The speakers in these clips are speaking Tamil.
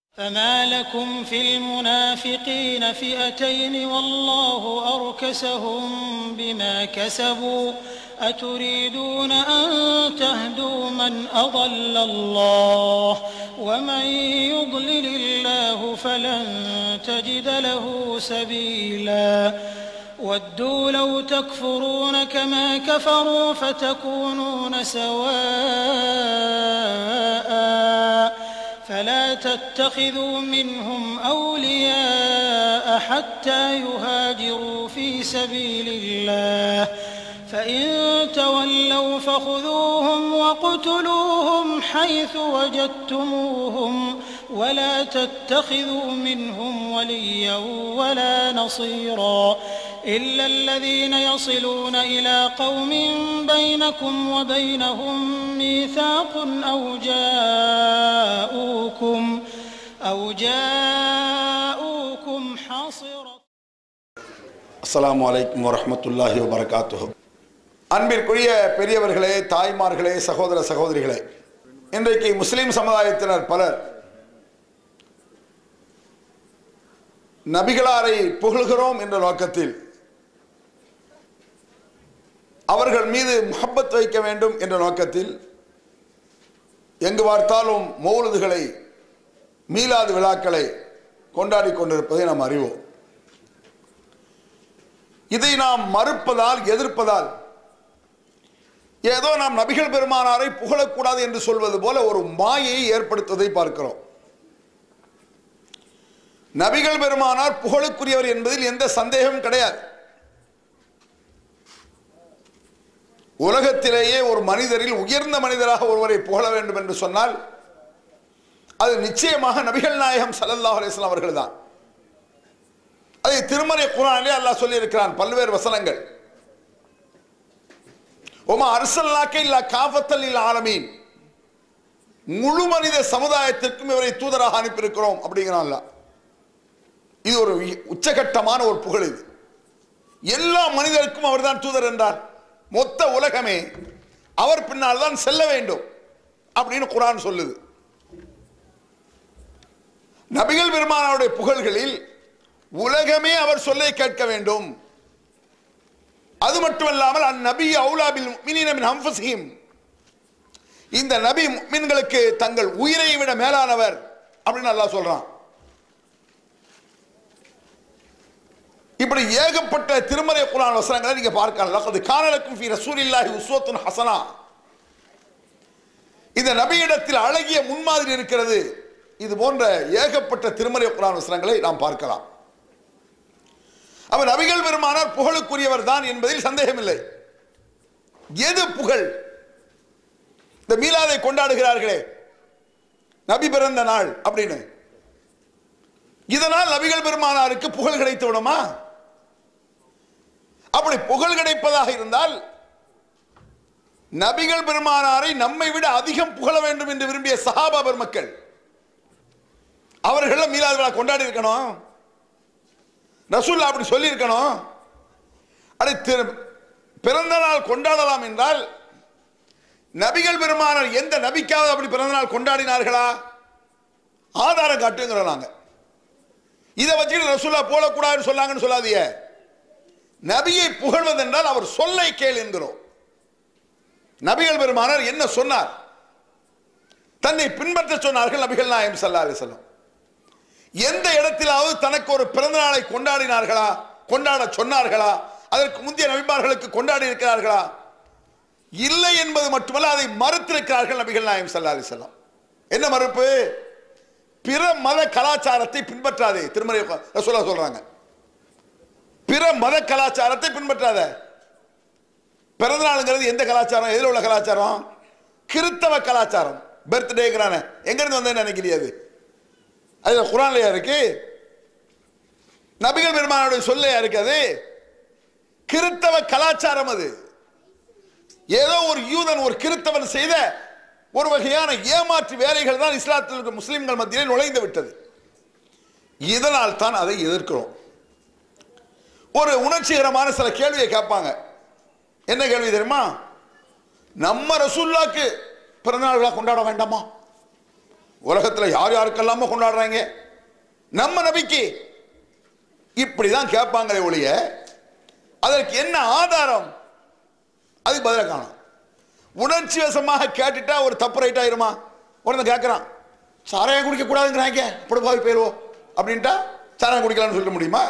فما لكم في المنافقين فئتين والله أركسهم بما كسبوا أتريدون أن تهدوا من أضل الله ومن يضلل الله فلن تجد له سبيلا ودوا لو تكفرون كما كفروا فتكونون سواء فلا تتخذوا منهم أولياء حتى يهاجروا في سبيل الله فإن تولوا فخذوهم واقتلوهم حيث وجدتموهم ولا تتخذوا منهم وليا ولا نصيرا إلا الذين يصلون إلى قوم بينكم وبينهم ميثاق أو جاءوكم أو جاءوكم حصرت அஸ்ஸலாமு அலைக்கும் வரஹ்மத்துல்லாஹி வபரகாத்துஹு அன்பிற்குரிய பெரியவர்களே தாய்மார்களே சகோதர சகோதரிகளே இன்றைக்கு முஸ்லிம் சமுதாயத்தினர் பலர் நபிகளாரை புகழ்கிறோம் என்ற நோக்கத்தில் அவர்கள் மீது முஹப்பத் வைக்க வேண்டும் என்ற நோக்கத்தில் எங்கு பார்த்தாலும் மௌலுதுகளை மீலாது விழாக்களை கொண்டாடி கொண்டிருப்பதை நாம் அறிவோம் இதை நாம் மறுப்பதால் எதிர்ப்பதால் ஏதோ நாம் நபிகள் பெருமானாரை புகழக்கூடாது என்று சொல்வது போல ஒரு மாயையை ஏற்படுத்துவதை பார்க்கிறோம் நபிகள் பெருமானார் புகழுக்குரியவர் என்பதில் எந்த சந்தேகமும் கிடையாது உலகத்திலேயே ஒரு மனிதரில் உயர்ந்த மனிதராக ஒருவரை புகழ வேண்டும் என்று சொன்னால் அது நிச்சயமாக நபிகள் நாயகம் சல்லல்லாஹு அலைஹிஸ்ஸலாம் அவர்கள்தான் அதை திருமறை குரானிலே அல்லாஹ் சொல்லி இருக்கிறான் பல்வேறு வசனங்கள் ஒமா அரசல்லாக்க இல்ல காஃபத்தல் இல்ல ஆலமீன் முழு மனித சமுதாயத்திற்கும் இவரை தூதராக அனுப்பியிருக்கிறோம் அப்படிங்கிறான்ல இது ஒரு உச்சகட்டமான ஒரு புகழ் இது எல்லா மனிதருக்கும் அவர்தான் தூதர் என்றார் மொத்த உலகமே அவர் பின்னால் தான் செல்ல வேண்டும் அப்படின்னு குரான் சொல்லுது நபிகள் பெருமானாருடைய புகழ்களில் உலகமே அவர் சொல்லை கேட்க வேண்டும் அது மட்டுமல்லாமல் அந்நபி அவுலாபில் மினினமின் ஹம்ஃபசியும் இந்த நபி மீன்களுக்கு தங்கள் உயிரை விட மேலானவர் அப்படின்னு அல்லாஹ் சொல்றான் இப்படி ஏகப்பட்ட திருமறை குரான் வசனங்களை நீங்க பார்க்கலாம் அது காணலுக்கும் ஃபி ரசூலில்லாஹி உஸ்வத்துன் ஹசனா இந்த நபியிடத்தில் அழகிய முன்மாதிரி இருக்கிறது இது போன்ற ஏகப்பட்ட திருமறை குரான் வசனங்களை நாம் பார்க்கலாம் அவர் நபிகள் பெருமானார் புகழுக்குரியவர் தான் என்பதில் சந்தேகமில்லை எது புகழ் இந்த மீலாதை கொண்டாடுகிறார்களே நபி பிறந்த நாள் அப்படின்னு இதனால் நபிகள் பெருமானாருக்கு புகழ் கிடைத்து விடுமா அப்படி புகழ் கிடைப்பதாக இருந்தால் நபிகள் பெருமானாரை நம்மை விட அதிகம் புகழ வேண்டும் என்று விரும்பிய சஹாபா பெருமக்கள் அவர்கள் மீலாது விழா கொண்டாடி இருக்கணும் ரசூல்லா அப்படி சொல்லியிருக்கணும் அடே திரு- பிறந்த நாள் கொண்டாடலாம் என்றால் நபிகள் பெருமானார் எந்த நபிக்காவது அப்படி பிறந்த நாள் கொண்டாடினார்களா ஆதாரம் காட்டுங்கிறோம் நாங்க இதை வச்சுட்டு ரசூல்லா போடக்கூடாதுன்னு சொன்னாங்கன்னு சொல்லாதீங்க நபியை புகழ்வதென்றால் அவர் சொல்லை கேள் என்கிறோம் நபிகள் பெருமானார் என்ன சொன்னார் தன்னை பின்பற்ற சொன்னார்கள் நபிகள் நாயம் சல்லா அலிசல்லம் எந்த இடத்திலாவது தனக்கு ஒரு பிறந்த நாளை கொண்டாடினார்களா கொண்டாட சொன்னார்களா அதற்கு முந்தைய நபிமார்களுக்கு கொண்டாடி இருக்கிறார்களா இல்லை என்பது மட்டுமல்ல அதை மறுத்திருக்கிறார்கள் நபிகள் நாயம் சல்லா அலிசல்லாம் என்ன மறுப்பு பிற மத கலாச்சாரத்தை பின்பற்றாதே திருமறை ரசூலா சொல்றாங்க பிற மத கலாச்சாரத்தை பின்பற்றாத பிறந்த நாளுங்கிறது எந்த கலாச்சாரம் எதில் உள்ள கலாச்சாரம் கிறித்தவ கலாச்சாரம் பர்த்டேங்கிறான எங்கிருந்து வந்தேன்னு நினைக்கிறியா அது அது குரான்லையா இருக்கு நபிகள் பெருமானுடைய சொல்லையா இருக்கு அது கிறித்தவ கலாச்சாரம் அது ஏதோ ஒரு யூதன் ஒரு கிறித்தவன் செய்த ஒரு வகையான ஏமாற்று வேலைகள் தான் இஸ்லாத்தில் இருக்கிற முஸ்லிம்கள் மத்தியிலே நுழைந்து விட்டது இதனால் தான் அதை எதிர்க்கிறோம் ஒரு உணர்ச்சிகரமான சில கேள்வியை கேட்பாங்க என்ன கேள்வி தெரியுமா நம்ம ரசூல்லாக்கு பிறந்தநாள் விழா கொண்டாட வேண்டாமா உலகத்தில் யார் யாருக்கெல்லாமோ கொண்டாடுறாங்க நம்ம நபிக்கு இப்படிதான் கேட்பாங்களே ஒழிய அதற்கு என்ன ஆதாரம் அதுக்கு பதில காணும் உணர்ச்சி வசமாக கேட்டுட்டா ஒரு தப்பு ரைட் ஆயிருமா ஒருத்தன் கேட்கறான் சாராயம் குடிக்க கூடாதுங்கிறாங்க அப்படி போய் போயிடுவோம் அப்படின்ட்டா சாராயம் குடிக்கலாம்னு சொல்ல முடியுமா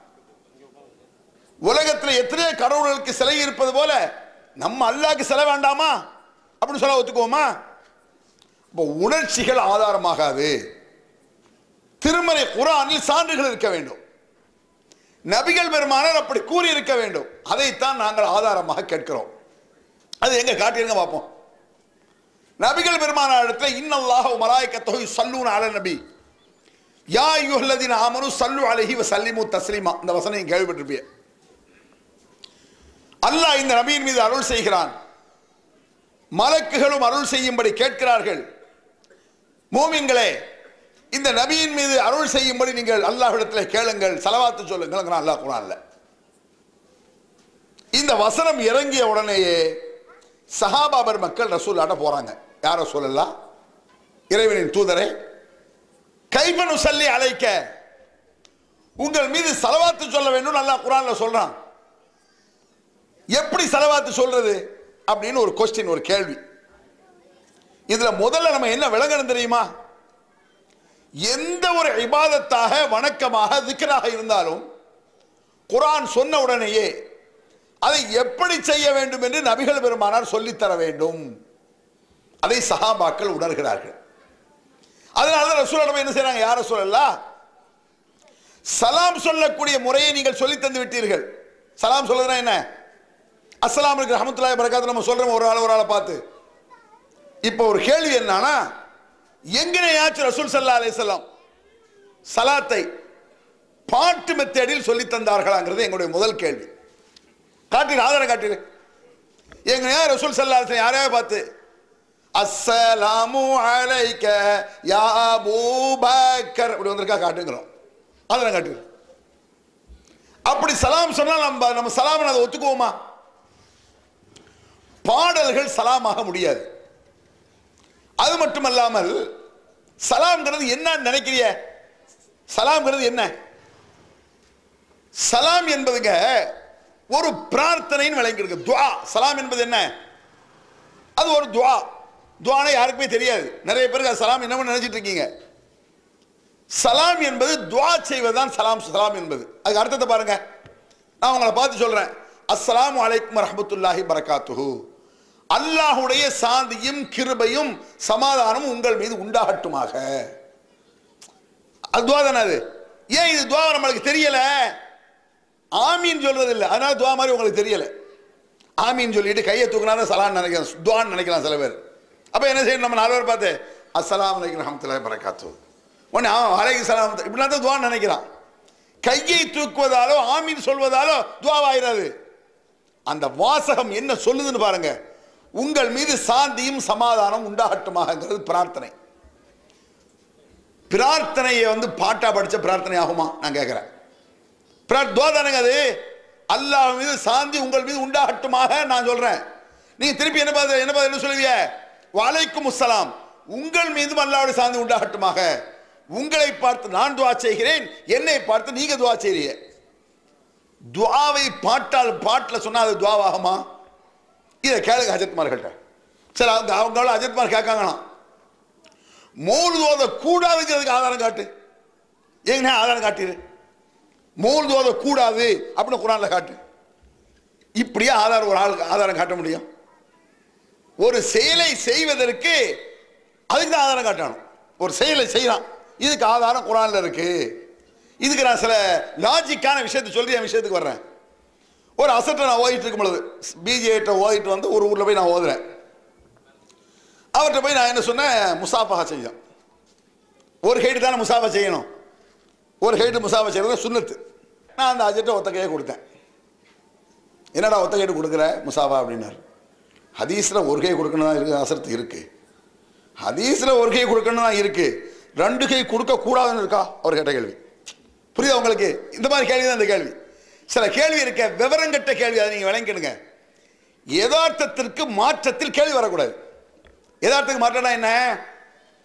உலகத்தில் எத்தனையோ கடவுள்களுக்கு சிலை இருப்பது போல நம்ம அல்லாஹ்க்கு சிலை வேண்டாமா அப்படின்னு சொல்ல ஒத்துக்குவோமா இப்போ உணர்ச்சிகள் ஆதாரமாகாது திருமறை குரானில் சான்றுகள் இருக்க வேண்டும் நபிகள் பெருமானார் அப்படி கூறி இருக்க வேண்டும் அதைத்தான் நாங்கள் ஆதாரமாக கேட்கிறோம் அது எங்க காட்டிருங்க பார்ப்போம் நபிகள் பெருமானார் இடத்துல இன்னல்லாஹ் மலாய்க்கத்தொகை சல்லூன் அல நபி யா யுஹல்லதீன ஆமனு சல்லு அலைஹி வ சல்லிமு தஸ்லீமா இந்த வசனம் நீங்க கேள்விப்பட்டிருப்பீங்க அல்லாஹ் இந்த நபியின் மீது அருள் செய்கிறான் மலக்குகளும் அருள் செய்யும்படி கேட்கிறார்கள் மூமின்களே இந்த நபியின் மீது அருள் செய்யும்படி நீங்கள் அல்லாஹ்விடத்தில் கேளுங்கள் சலவாத்து சொல்லுங்கள் அல்லாஹ் குரான்ல இந்த வசனம் இறங்கிய உடனேயே சஹாபாபர் மக்கள் ரசூல்லாட்ட போறாங்க யார சொல்லலாம் இறைவனின் தூதரை கைபனு சல்லி அழைக்க உங்கள் மீது சலவாத்து சொல்ல வேண்டும் அல்லாஹ் குரான்ல சொல்றான் எப்படி செலவாத்து சொல்றது அப்படின்னு ஒரு கொஸ்டின் ஒரு கேள்வி இதுல முதல்ல நம்ம என்ன விளங்கணும் தெரியுமா எந்த ஒரு இபாதத்தாக வணக்கமாக திக்கராக இருந்தாலும் குரான் சொன்ன உடனேயே அதை எப்படி செய்ய வேண்டும் என்று நபிகள் பெருமானார் சொல்லித்தர வேண்டும் அதை சஹாபாக்கள் உணர்கிறார்கள் அதனால தான் ரசூலிடம் என்ன செய்றாங்க யார சொல்லலாம் சலாம் சொல்லக்கூடிய முறையை நீங்கள் சொல்லி தந்து விட்டீர்கள் சலாம் சொல்றதுனா என்ன அஸ்ஸலாமு அலைக்கும் ரஹமத்துல்லாஹி பரக்காத்து நம்ம சொல்றோம் ஒரு ஆள் ஒரு ஆளை பார்த்து இப்போ ஒரு கேள்வி என்னன்னா எங்கனையாச்சும் ரசூல் சல்லா அலைஹிஸ்ஸலாம் சலாத்தை பாட்டு மெத்தேடில் சொல்லி தந்தார்களாங்கிறது எங்களுடைய முதல் கேள்வி காட்டிடு ஆதாரம் காட்டிடு எங்கனையா ரசூல் சல்லா அலைஹிஸ்ஸலாம் யாரையா பார்த்து அஸ்ஸலாமு அலைக்க யா அபூபக்கர் அப்படி வந்திருக்கா காட்டுங்கிறோம் ஆதாரம் காட்டுது அப்படி சலாம் சொன்னால் நம்ம நம்ம சலாம் அதை ஒத்துக்குவோமா பாடல்கள் சலாமாக முடியாது அது மட்டுமல்லாமல் சலாம்ங்கிறது என்ன நினைக்கிறிய சலாம்ங்கிறது என்ன சலாம் என்பதுங்க ஒரு பிரார்த்தனைன்னு விளங்கியிருக்கு துவா சலாம் என்பது என்ன அது ஒரு துவா துவானா யாருக்குமே தெரியாது நிறைய பேருக்கு அது சலாம் என்னமோ நினைச்சிட்டு இருக்கீங்க சலாம் என்பது துவா செய்வதுதான் சலாம் சலாம் என்பது அதுக்கு அர்த்தத்தை பாருங்க நான் உங்களை பார்த்து சொல்றேன் அஸ்ஸலாமு அலைக்கும் வரஹ்மத்துல்லாஹி பரகாத்துஹு அல்லாஹுடைய சாந்தியும் கிருபையும் சமாதானமும் உங்கள் மீது உண்டாகட்டுமாக அது துவா தானே அது ஏன் இது துவா நம்மளுக்கு தெரியல ஆமீன் சொல்றது இல்லை அதனால துவா மாதிரி உங்களுக்கு தெரியல ஆமீன் சொல்லிட்டு கையை தூக்கினா சலான்னு நினைக்கிறேன் துவான்னு நினைக்கலாம் சில பேர் அப்போ என்ன செய்யணும் நம்ம நாலு பேர் பார்த்து அஸ்ஸலாமு அலைக்கும் ரஹமத்துல்லாஹி பரகாத்து உடனே ஆ அலைக்கும் சலாம் இப்படிலாம் தான் துவான்னு நினைக்கிறான் கையை தூக்குவதாலோ ஆமீன் சொல்வதாலோ துவாவாயிராது அந்த வாசகம் என்ன சொல்லுதுன்னு பாருங்க உங்கள் மீது சாந்தியும் சமாதானம் உண்டாகட்டுமாங்கிறது பிரார்த்தனை பிரார்த்தனையை வந்து பாட்டா படிச்ச பிரார்த்தனை ஆகுமா நான் கேட்கிறேன் துவாதானங்க அது அல்லாஹ் மீது சாந்தி உங்கள் மீது உண்டாகட்டுமாக நான் சொல்றேன் நீங்க திருப்பி என்ன பார்த்து என்ன பார்த்து என்ன சொல்லுவீங்க வலைக்கும் அஸ்ஸலாம் உங்கள் மீதும் அல்லாவுடைய சாந்தி உண்டாகட்டுமாக உங்களை பார்த்து நான் துவா செய்கிறேன் என்னை பார்த்து நீங்க துவா செய்றீங்க துவாவை பாட்டால் பாட்டில் சொன்னா அது துவாவாகுமா இதை கேளுங்க அஜித்மார்கள்ட்ட சரி அவங்க அவங்களும் அஜித்மார் கேட்காங்களாம் மௌல் ஓத கூடாதுங்கிறதுக்கு ஆதாரம் காட்டு ஏங்கண்ணே ஆதாரம் காட்டிடு மௌல் ஓத கூடாது அப்படின்னு குரான்ல காட்டு இப்படியே ஆதாரம் ஒரு ஆளுக்கு ஆதாரம் காட்ட முடியும் ஒரு செயலை செய்வதற்கு அதுக்கு தான் ஆதாரம் காட்டணும் ஒரு செயலை செய்யலாம் இதுக்கு ஆதாரம் குரான்ல இருக்கு இதுக்கு நான் சில லாஜிக்கான விஷயத்தை சொல்லி என் விஷயத்துக்கு வர்றேன் ஒரு அசட்டை நான் ஓதிட்டு இருக்கும் பொழுது பிஜேட்ட ஓதிட்டு வந்து ஒரு ஊரில் போய் நான் ஓதுறேன் அவர்கிட்ட போய் நான் என்ன சொன்னேன் முசாஃபா செய்யும் ஒரு ஹைட்டு தானே முசாஃபா செய்யணும் ஒரு ஹைட்டு முசாஃபா செய்யறது சுண்ணத்து நான் அந்த அஜெட்டை ஒத்த கையை கொடுத்தேன் என்னடா ஒத்த கைட்டு கொடுக்குற முசாஃபா அப்படின்னாரு ஹதீஸில் ஒரு கை கொடுக்கணும் தான் இருக்குது அசரத்து இருக்கு ஹதீஸில் ஒரு கை கொடுக்கணும் தான் இருக்கு ரெண்டு கை கொடுக்க கூடாதுன்னு இருக்கா அவர் கேட்ட கேள்வி புரியுதா உங்களுக்கு இந்த மாதிரி கேள்வி தான் இந்த கேள்வி சில கேள்வி இருக்க விவரங்கட்ட கேள்வி அதை நீங்கள் விளங்கிடுங்க யதார்த்தத்திற்கு மாற்றத்தில் கேள்வி வரக்கூடாது யதார்த்தத்துக்கு மாற்றம்னா என்ன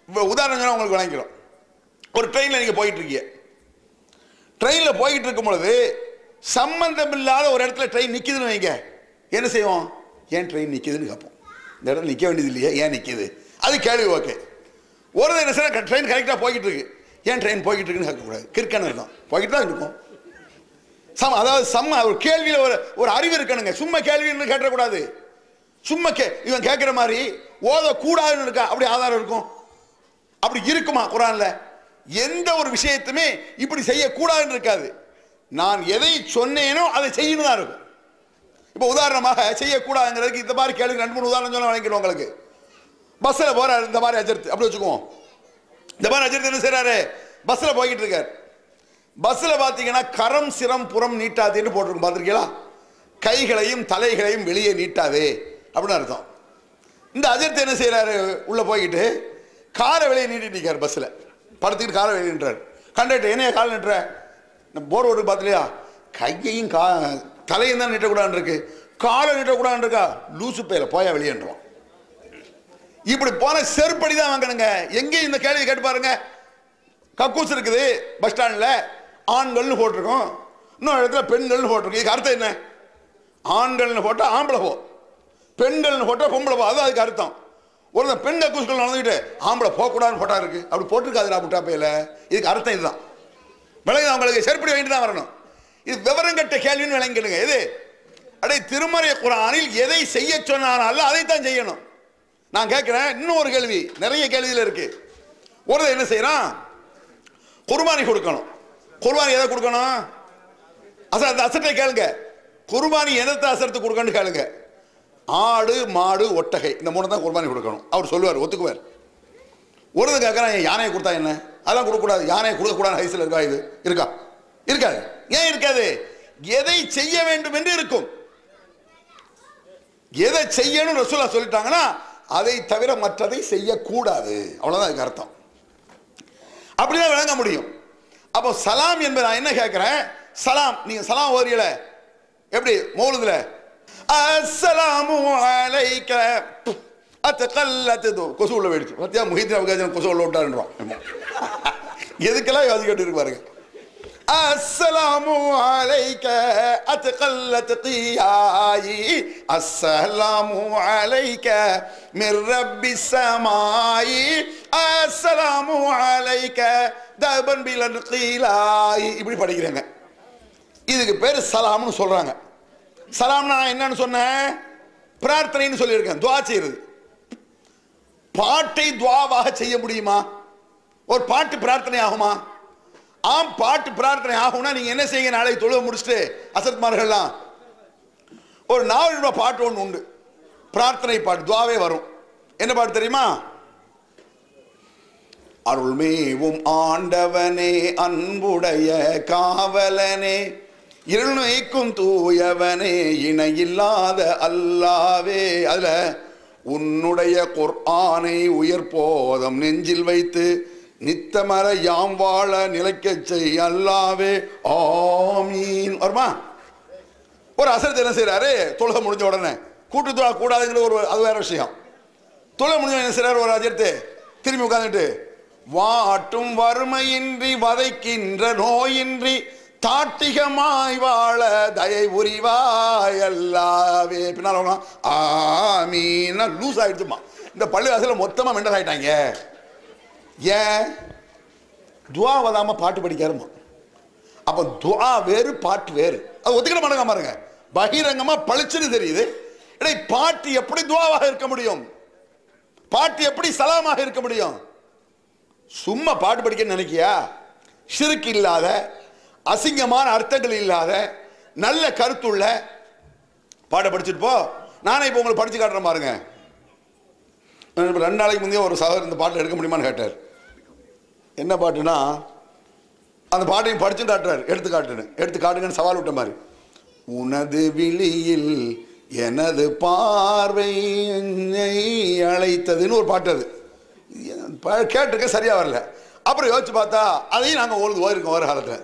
இப்போ உதாரணம் சொன்னா உங்களுக்கு விளங்கிடும் ஒரு ட்ரெயினில் நீங்கள் போயிட்டு இருக்கீங்க ட்ரெயினில் போயிட்டு இருக்கும் பொழுது சம்பந்தம் இல்லாத ஒரு இடத்துல ட்ரெயின் நிற்கிதுன்னு வைங்க என்ன செய்வோம் ஏன் ட்ரெயின் நிற்கிதுன்னு கேட்போம் இந்த இடத்துல நிற்க வேண்டியது இல்லையா ஏன் நிற்கிது அது கேள்வி ஓகே ஒரு என்ன சார் ட்ரெயின் கரெக்டாக போய்கிட்டு இருக்கு ஏன் ட்ரெயின் போய்கிட்டு இருக்குன்னு கேட்கக்கூடாது கிறுக்கான இருக்கும் போய்கிட்டு தான் இருக்கும் சம அதாவது சம்ம ஒரு கேள்வியில் ஒரு ஒரு அறிவு இருக்கணுங்க சும்மா கேள்வின்னு கேட்டக்கூடாது சும்மா கே இவன் கேட்குற மாதிரி ஓதக்கூடாதுன்னு இருக்கா அப்படி ஆதாரம் இருக்கும் அப்படி இருக்குமா குரான்ல எந்த ஒரு விஷயத்துமே இப்படி செய்யக்கூடாதுன்னு இருக்காது நான் எதை சொன்னேனோ அதை செய்யணும் தான் இருக்கும் இப்போ உதாரணமாக செய்யக்கூடாதுங்கிறதுக்கு இந்த மாதிரி கேள்வி ரெண்டு மூணு உதாரணம் சொல்ல வழங்கிடும் உங்களுக்கு பஸ்ஸில் போறாரு இந்த மாதிரி அஜர்த்து அப்படி வச்சுக்குவோம் இந்த மாதிரி அஜர்த்து என்ன செய்றாரு பஸ்ஸில் போய்கிட்டு இருக்கார் பஸ்ஸில் பார்த்தீங்கன்னா கரம் சிரம் புறம் நீட்டாதேன்னு போட்டிருக்கும் பார்த்துருக்கீங்களா கைகளையும் தலைகளையும் வெளியே நீட்டாதே அப்படின்னு அர்த்தம் இந்த அஜர்த்து என்ன செய்றாரு உள்ள போய்கிட்டு காரை வெளியே நீட்டிட்டு இருக்கார் பஸ்ஸில் படுத்துக்கிட்டு காரை வெளியே நின்றார் கண்டக்டர் என்னைய கால் நிட்டுற போர் ஓட்டு பார்த்துலையா கையையும் கா தலையும் தான் நீட்டக்கூடாதுன்னு இருக்கு காலை நீட்டக்கூடாதுன்னு இருக்கா லூசு பையில போயா வெளியேன்றான் இப்படி போன செருப்படி தான் வாங்கணுங்க எங்கேயும் இந்த கேள்வி கேட்டு பாருங்க கக்கூஸ் இருக்குது பஸ் ஸ்டாண்டில் ஆண்கள்னு போட்டிருக்கோம் இன்னொரு இடத்துல பெண்கள்னு போட்டிருக்கோம் இதுக்கு அர்த்தம் என்ன ஆண்கள்னு போட்டால் ஆம்பளை போ பெண்கள்னு போட்டால் பொம்பளை போ அது அதுக்கு அர்த்தம் ஒரு பெண் கக்கூஸ்கள் நடந்துக்கிட்டு ஆம்பளை போகக்கூடாதுன்னு போட்டா இருக்கு அப்படி போட்டிருக்காதுடா முட்டா பையில இதுக்கு அர்த்தம் இதுதான் விளங்கி அவங்களுக்கு செருப்படி வாங்கிட்டு தான் வரணும் இது விவரம் கட்ட கேள்வின்னு விளங்கிடுங்க எது அடே திருமறை குரானில் எதை செய்ய சொன்னாலும் அதைத்தான் செய்யணும் நான் கேட்கிறேன் இன்னும் ஒரு கேள்வி நிறைய கேள்வியில் இருக்கு ஒரு என்ன செய்யறான் குர்பானி கொடுக்கணும் குர்பானி எதை கொடுக்கணும் அச அந்த அசட்டை கேளுங்க குர்பானி எதத்தை அசரத்து கொடுக்கணும்னு கேளுங்க ஆடு மாடு ஒட்டகை இந்த மூணு தான் குர்பானி கொடுக்கணும் அவர் சொல்லுவார் ஒத்துக்குவார் ஒரு கேட்குறான் யானையை கொடுத்தா என்ன அதெல்லாம் கொடுக்கக்கூடாது யானையை கொடுக்கக்கூடாது ஹைஸில் இருக்கா இது இருக்கா இருக்காது ஏன் இருக்காது எதை செய்ய வேண்டும் என்று இருக்கும் எதை செய்யணும் ரசூலா சொல்லிட்டாங்கன்னா அதை தவிர மற்றதை செய்யக்கூடாது அவ்வளவுதான் அதுக்கு அர்த்தம் அப்படிதான் விளங்க முடியும் அப்போ சலாம் என்பது நான் என்ன கேட்கிறேன் சலாம் நீங்க சலாம் ஓரியல எப்படி மௌலுதுல அஸ்ஸலாமு அலைக்க அத்தகல்லத்து கொசு உள்ள போயிடுச்சு பத்தியா முஹிதீன் அவகாஜன் கொசு உள்ள விட்டாருன்றான் எதுக்கெல்லாம் யோசிக்கிட்டு இருக்கு பாருங்க அஸ்ஸலாமு அலைக்க அத்தகல்லத் கியாயி அஸ்ஸலாமு அலைக்க மிர் ரப்பி சமாயி அஸ்ஸலாமு அலைக்க தபன் பிலன் கீலாயி இப்படி படிக்கிறாங்க இதுக்கு பேர் சலாம்னு சொல்றாங்க சலாம்னா நான் என்னன்னு சொன்னேன் பிரார்த்தனைன்னு சொல்லியிருக்கேன் துவா செய்யறது பாட்டை துவாவாக செய்ய முடியுமா ஒரு பாட்டு பிரார்த்தனை ஆகுமா ஆம் பாட்டு பிரார்த்தனை ஆகும்னா நீங்க என்ன செய்யுங்க நாளை தொழுவ முடிச்சுட்டு அசத்மார்கள்லாம் ஒரு நாலு ரூபாய் பாட்டு ஒன்று உண்டு பிரார்த்தனை பாட்டு துவாவே வரும் என்ன பாட்டு தெரியுமா அருள்மேவும் ஆண்டவனே அன்புடைய காவலனே இருநைக்கும் தூயவனே இணையில்லாத அல்லாவே அதுல உன்னுடைய குர்ஆனை உயர்போதம் நெஞ்சில் வைத்து நித்தமர யாம் வாழ நிலைக்கச் செய் அல்லாவே ஆமீன் வருமா ஒரு அசரத்தை என்ன செய்றாரு தொழுகை முடிஞ்ச உடனே கூட்டு தொழ கூடாதுங்கிற ஒரு அது வேற விஷயம் தொழில் முடிஞ்ச என்ன செய்றாரு ஒரு அஜர்த்து திரும்பி உட்காந்துட்டு வாட்டும் வறுமையின்றி வதைக்கின்ற நோயின்றி தாட்டிகமாய் வாழ தயை உரிவாய் அல்லாவே பின்னால் ஆமீனா லூஸ் ஆயிடுச்சுமா இந்த பள்ளிவாசல மொத்தமா மெண்டல் ஆயிட்டாங்க ஏன் துவா வதாம பாட்டு படிக்காருமா அப்ப துவா வேறு பாட்டு வேறு அது ஒத்துக்கிட மாட்டாங்க பாருங்க பகிரங்கமா பளிச்சுன்னு தெரியுது இடை பாட்டு எப்படி துவாவாக இருக்க முடியும் பாட்டு எப்படி சலாமாக இருக்க முடியும் சும்மா பாட்டு படிக்க நினைக்கியா ஷிருக்கு இல்லாத அசிங்கமான அர்த்தங்கள் இல்லாத நல்ல கருத்துள்ள பாட படிச்சுட்டு போ நானே இப்போ உங்களுக்கு படிச்சு காட்டுறேன் பாருங்க இப்ப ரெண்டு நாளைக்கு முந்தைய ஒரு சகோதரர் இந்த பாட்டில் எடுக்க முடியுமான்னு கேட்டார் என்ன பாட்டுனா அந்த பாட்டையும் படிச்சு காட்டுறாரு எடுத்து காட்டுன்னு எடுத்து காட்டுங்கன்னு சவால் விட்ட மாதிரி உனது விழியில் எனது பார்வை என்னை அழைத்ததுன்னு ஒரு பாட்டு அது ப- கேட்டிருக்க சரியா வரல அப்புறம் யோசிச்சு பார்த்தா அதையும் நாங்கள் ஓடுது ஓயிருக்கோம் ஒரு காலத்தில்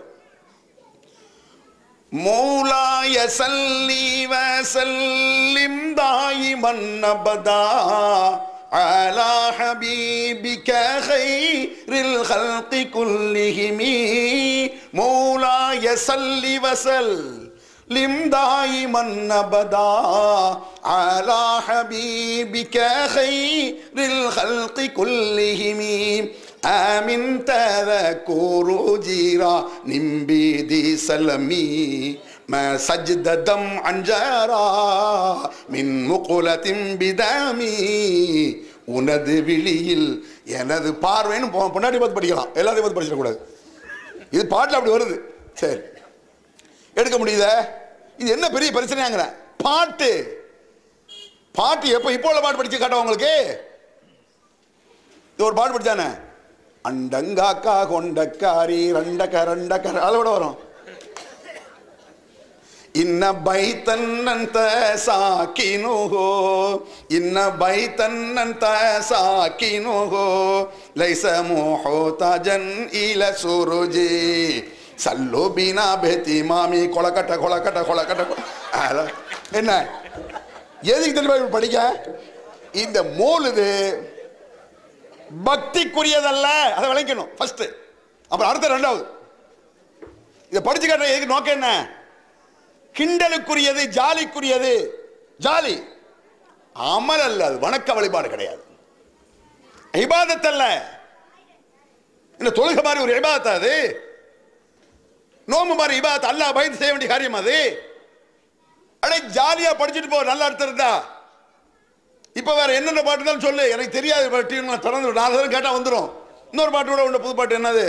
மௌலாய சல்லி வசல்லிம் தாயிமன் அபதா على حبيبك خير الخلق كلهم مولاي صل وسلم دائما ابدا على حبيبك خير الخلق كلهم آمن تذكر جيران بيدي سلمي ما سجد دم عن جارا من مقلة بدامي உனது விழியில் எனது பார்வைன்னு பொ- பொண்டாட்டி பார்த்து படிக்கலாம் எல்லாத்தையும் பார்த்து படிச்சிடக்கூடாது இது பாட்டில் அப்படி வருது சரி எடுக்க முடியுதா இது என்ன பெரிய பிரச்சனையாங்கிறேன் பாட்டு பாட்டு எப்போ இப்போ உள்ள பாட்டு படிச்சு காட்ட உங்களுக்கு இது ஒரு பாட்டு படிச்சானே அண்டங்காக்கா கொண்டக்காரி ரெண்டக்க ரெண்டக்க அதோட வரும் ಇನ್ನ ಬೈತನ್ನಂತ ಸಾಕಿನುಹೋ ಇನ್ನ ಬೈತನ್ನಂತ ಸಾಕಿನುಹೋ ಲೈಸ ಮೋಹೋತ ಜನ್ ಇಲ ಸುರುಜಿ சல்லோ பீனா பேத்தி மாமி கொலக்கட்ட கொலக்கட்ட கொலக்கட்ட கொ- அட, என்ன எதுக்கு தெரியுமா இப்படி படிக்க இந்த மோலுது பக்திக்குரியதல்ல அதை விளைக்கணும் ஃபர்ஸ்ட் அப்புறம் அடுத்த ரெண்டாவது இதை படிச்சு காட்டுற எதுக்கு நோக்கம் என்ன கிண்டலுக்குரியது ஜாலிக்குரியது ஜாலி அமல் அல்ல அது வணக்க வழிபாடு கிடையாது இபாதத் அல்ல இந்த தொழுகை மாதிரி ஒரு இபாதத் அது நோம்பு மாதிரி இபாதத் அல்லாஹ் பயந்து செய்ய வேண்டிய காரியம் அது அடே ஜாலியா படிச்சுட்டு போ நல்ல அர்த்தம் இருந்தா இப்ப வேற என்னென்ன பாட்டு தான் சொல்லு எனக்கு தெரியாது டிவில திறந்து விடு. நாலு தடவை கேட்டா வந்துடும் இன்னொரு பாட்டு கூட உண்டு புது பாட்டு என்னது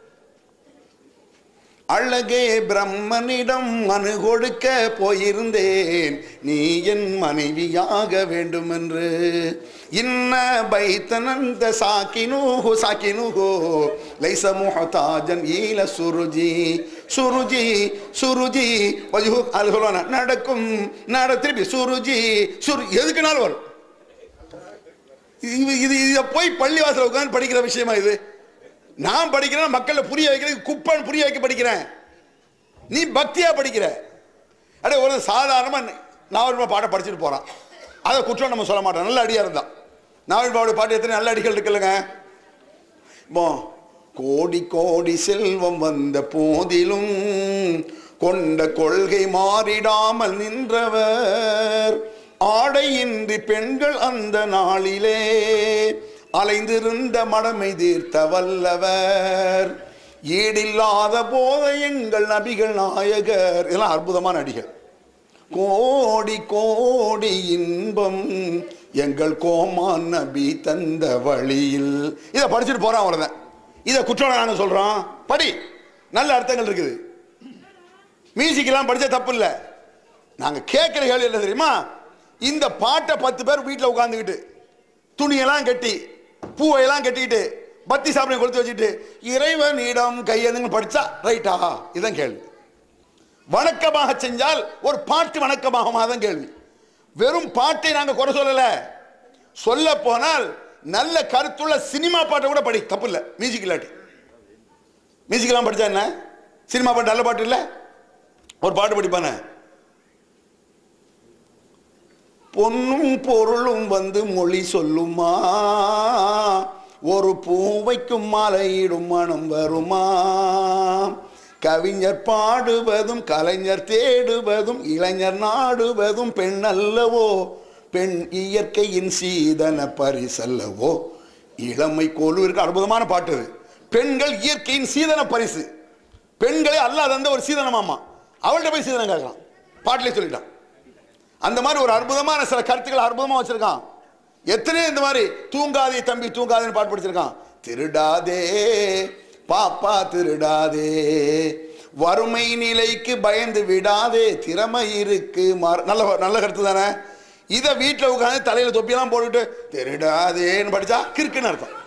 அழகே பிரம்மனிடம் மனு கொடுக்க போயிருந்தேன் நீ என் மனைவியாக வேண்டும் என்று இன்ன பைத்தனந்த சாக்கினுஹு சாக்கினுஹு லைச முஹதாஜன் ஈல சுருஜி சுருஜி சுருஜி வஜுஹு அது சொல்லுவாங்க நடக்கும் நட திருப்பி சுருஜி சுரு எதுக்குனாலும் வரும் இது இது இதை போய் பள்ளிவாசல உட்கார்ந்து படிக்கிற விஷயமா இது நான் படிக்கிறேன் மக்களை புரிய வைக்கிறது குப்பன் புரிய வைக்க படிக்கிறேன் நீ பக்தியா படிக்கிற அடே ஒரு சாதாரணமா நாவல் பாட்டை படிச்சுட்டு போறான் அதை குற்றம் நம்ம சொல்ல மாட்டோம் நல்ல அடியா இருந்தான் நாவல் பாவோட பாட்டு எத்தனை நல்ல அடிகள் இருக்குல்லங்க இப்போ கோடி கோடி செல்வம் வந்த போதிலும் கொண்ட கொள்கை மாறிடாமல் நின்றவர் ஆடையின்றி பெண்கள் அந்த நாளிலே அலைந்திருந்த மடமை தீர்த்த வல்லவர் ஈடில்லாத போத எங்கள் நபிகள் நாயகர் இதெல்லாம் அற்புதமான அடிகள் கோடி கோடி இன்பம் எங்கள் கோமான் நபி தந்த வழியில் இதை படிச்சுட்டு போறோம் அவ்வளவுதான் இதை குற்றம் நாங்க சொல்றோம் படி நல்ல அர்த்தங்கள் இருக்குது மியூசிக்கெல்லாம் படிச்சா தப்பு இல்லை நாங்க கேட்கிற கேள்வி என்ன தெரியுமா இந்த பாட்டை பத்து பேர் வீட்டில் உட்காந்துக்கிட்டு துணியெல்லாம் கட்டி பூவையெல்லாம் கட்டிக்கிட்டு பத்தி சாப்பிட கொடுத்து வச்சுட்டு இறைவனிடம் கையெழுந்து படிச்சா ரைட்டா இதுதான் கேள்வி வணக்கமாக செஞ்சால் ஒரு பாட்டு வணக்கமாகுமா தான் கேள்வி வெறும் பாட்டை நாங்க குறை சொல்லல சொல்ல போனால் நல்ல கருத்துள்ள சினிமா பாட்டை கூட படி தப்பு இல்லை மியூசிக் இல்லாட்டி மியூசிக்லாம் படிச்சா என்ன சினிமா பாட்டு நல்ல பாட்டு இல்லை ஒரு பாட்டு படிப்பானே பொன்னும் பொருளும் வந்து மொழி சொல்லுமா ஒரு பூவைக்கும் மாலையிடும் மனம் வருமா கவிஞர் பாடுவதும் கலைஞர் தேடுவதும் இளைஞர் நாடுவதும் பெண் அல்லவோ பெண் இயற்கையின் சீதன பரிசல்லவோ இளமை கொலுவிற்கு அற்புதமான பாட்டு இது பெண்கள் இயற்கையின் சீதன பரிசு பெண்களே அல்லாத தந்த ஒரு சீதனமாமா அவள்கிட்ட போய் சீதனம் கேட்கலாம் பாட்டிலே சொல்லிட்டான் அந்த மாதிரி ஒரு அற்புதமான சில கருத்துக்கள் அற்புதமா வச்சிருக்கான் எத்தனையோ இந்த மாதிரி தூங்காதே தம்பி தூங்காதேன்னு பாட்டு படிச்சிருக்கான் திருடாதே பாப்பா திருடாதே வறுமை நிலைக்கு பயந்து விடாதே திறமை இருக்கு மற- நல்ல நல்ல கருத்து தானே இதை வீட்டில் உட்காந்து தலையில தொப்பியெல்லாம் போட்டுட்டு திருடாதேன்னு படிச்சா கிறுக்குன்னு அர்த்தம்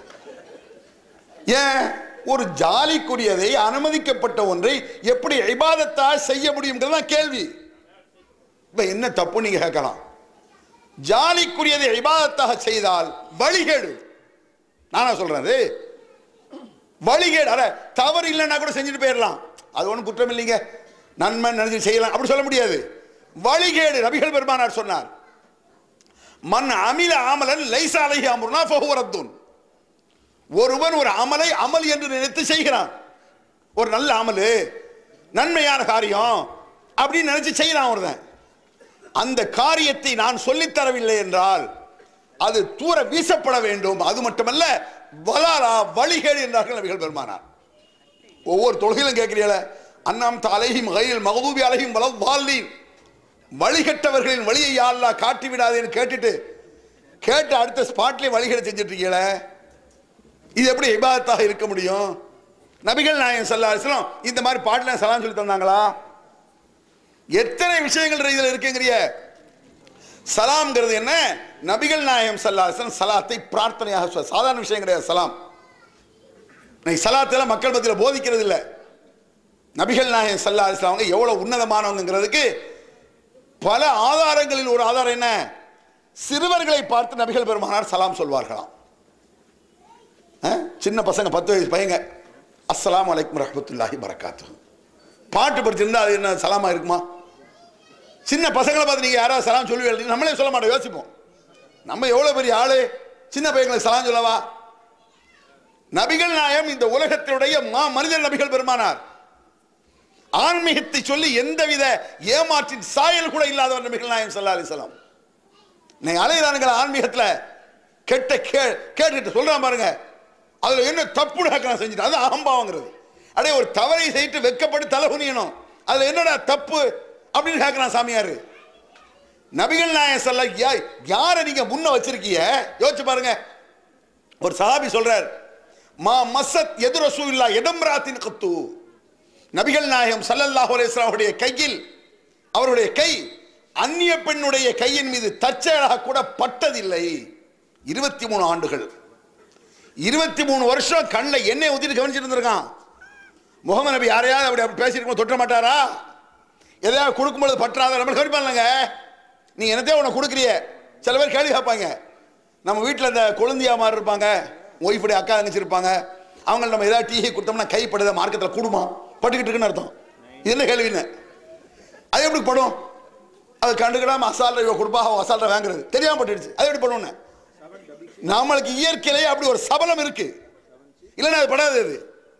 ஏன் ஒரு ஜாலிக்குரியதை அனுமதிக்கப்பட்ட ஒன்றை எப்படி இபாதத்தா செய்ய முடியுங்கிறது தான் கேள்வி இப்ப என்ன தப்பு நீங்க கேட்கலாம் ஜாலிக்குரியதை இபாதத்தாக செய்தால் வழிகேடு நானா சொல்றது வழிகேடு அட தவறு இல்லைன்னா கூட செஞ்சுட்டு போயிடலாம் அது ஒன்றும் குற்றம் இல்லைங்க நன்மை நினைச்சு செய்யலாம் அப்படி சொல்ல முடியாது வழிகேடு நபிகள் பெருமானார் சொன்னார் மன் அமில ஆமலன் லைசா அலைஹி அம்ருனா ஃபஹுவ ரத்துன் ஒருவன் ஒரு அமலை அமல் என்று நினைத்து செய்கிறான் ஒரு நல்ல அமலு நன்மையான காரியம் அப்படின்னு நினைச்சு செய்யறான் ஒருத்தன் அந்த காரியத்தை நான் சொல்லித் தரவில்லை என்றால் அது தூர வீசப்பட வேண்டும் அது மட்டுமல்ல வலாலா வழிகேடு என்றார்கள் நபிகள் பெருமானார் ஒவ்வொரு தொழுகையிலும் கேட்கிறீங்கள அண்ணாம் அலைஹிம் கையில் மகதூபி அலைஹிம் வளம் வாழ்லீன் வழிகட்டவர்களின் வழியை யாழ்லா காட்டி விடாதேன்னு கேட்டுட்டு கேட்டு அடுத்த ஸ்பாட்லேயே வழிகேடு செஞ்சுட்டு இருக்கீங்களே இது எப்படி இபாதத்தாக இருக்க முடியும் நபிகள் நாயகம் சல்லா அலிஸ்லாம் இந்த மாதிரி பாட்டுல சலாம் சொல்லி தந்தாங்களா எத்தனை விஷயங்கள் இதில் இருக்குங்கிறிய சலாம்ங்கிறது என்ன நபிகள் நாயகம் சல்லா அலிஸ்லாம் சலாத்தை பிரார்த்தனையாக சொல்ல சாதாரண விஷயம் கிடையாது சலாம் இன்னைக்கு சலாத்தெல்லாம் மக்கள் மத்தியில் போதிக்கிறது இல்லை நபிகள் நாயகம் சல்லா அலிஸ்லாம் அவங்க எவ்வளவு உன்னதமானவங்கிறதுக்கு பல ஆதாரங்களில் ஒரு ஆதாரம் என்ன சிறுவர்களை பார்த்து நபிகள் பெருமானார் சலாம் சொல்வார்களாம் அஹ், சின்ன பசங்க பத்து வயசு பையங்க அஸ்ஸலாமு அலைக்கும் ரஹ்மத்துல்லாஹி பரக்காத்து பாட்டு படிச்சிருந்தா அது என்ன சலாமா இருக்குமா சின்ன பசங்களை பார்த்து நீங்க யாராவது சலாம் சொல்லுவீங்க நம்மளே சொல்ல மாட்டோம் யோசிப்போம் நம்ம எவ்வளவு பெரிய ஆளு சின்ன பையங்களுக்கு சலாம் சொல்லவா நபிகள் நாயம் இந்த உலகத்தினுடைய மா மனிதர் நபிகள் பெருமானார் ஆன்மீகத்தை சொல்லி எந்தவித ஏமாற்றின் சாயல் கூட இல்லாதவர் நபிகள் நாயம் சல்லா அலிசலாம் நீங்க அலையிறானுங்கள ஆன்மீகத்துல கெட்ட கே கேட்டுட்டு சொல்றான் பாருங்க அதுல என்ன தப்பு நான் செஞ்சுட்டேன் அது அகம்பாவங்கிறது அடே ஒரு தவறை செய்யிட்டு வெக்கப்பட்டு தலை குனியணும் அதுல என்னடா தப்பு அப்படின்னு கேட்கிறான் சாமியாரு நபிகள் நாயகம் சொல்ல யா- யாரை நீங்க முன்ன வச்சிருக்கீங்க யோசிச்சு பாருங்க ஒரு சஹாபி சொல்றார் மா மசத் எது ரசூ இல்லா இடம்ராத்தின் கத்து நபிகள் நாயகம் ஸல்லல்லாஹு அலைஹி வஸல்லம் அவருடைய கையில் அவருடைய கை அந்நிய பெண்ணுடைய கையின் மீது தற்செயலாக கூட பட்டதில்லை இருபத்தி மூணு ஆண்டுகள் இருபத்தி மூணு வருஷம் கண்ணில் எண்ணெய் ஊத்திட்டு கவனிச்சிட்டு இருந்திருக்கான் முகமது நபி யாரையாவது அப்படி அப்படி பேசிட்டு தொட்ட மாட்டாரா எதையாவது கொடுக்கும்பொழுது பற்றாத நம்ம கவனிப்பாங்க நீ என்னத்தையும் உனக்கு கொடுக்குறிய சில பேர் கேள்வி கேட்பாங்க நம்ம வீட்டில் இந்த கொழுந்தியா மாதிரி இருப்பாங்க ஒய்ஃபுடைய அக்கா தங்கச்சி இருப்பாங்க அவங்க நம்ம ஏதாவது டீ கொடுத்தோம்னா கைப்படுத மார்க்கெட்டில் கூடுமா பட்டுக்கிட்டு இருக்குன்னு அர்த்தம் இது என்ன கேள்வின்னு அது எப்படி படும் அது கண்டுக்கிடாம அசால்ட்ட இவ கொடுப்பா அவன் அசால்ட்ட வாங்குறது தெரியாம பட்டுடுச்சு அது எப்படி பண்ணுவோன்னு நம்மளுக்கு இயற்கையிலேயே அப்படி ஒரு சபலம் இருக்கு இல்லைன்னா அது படாது அது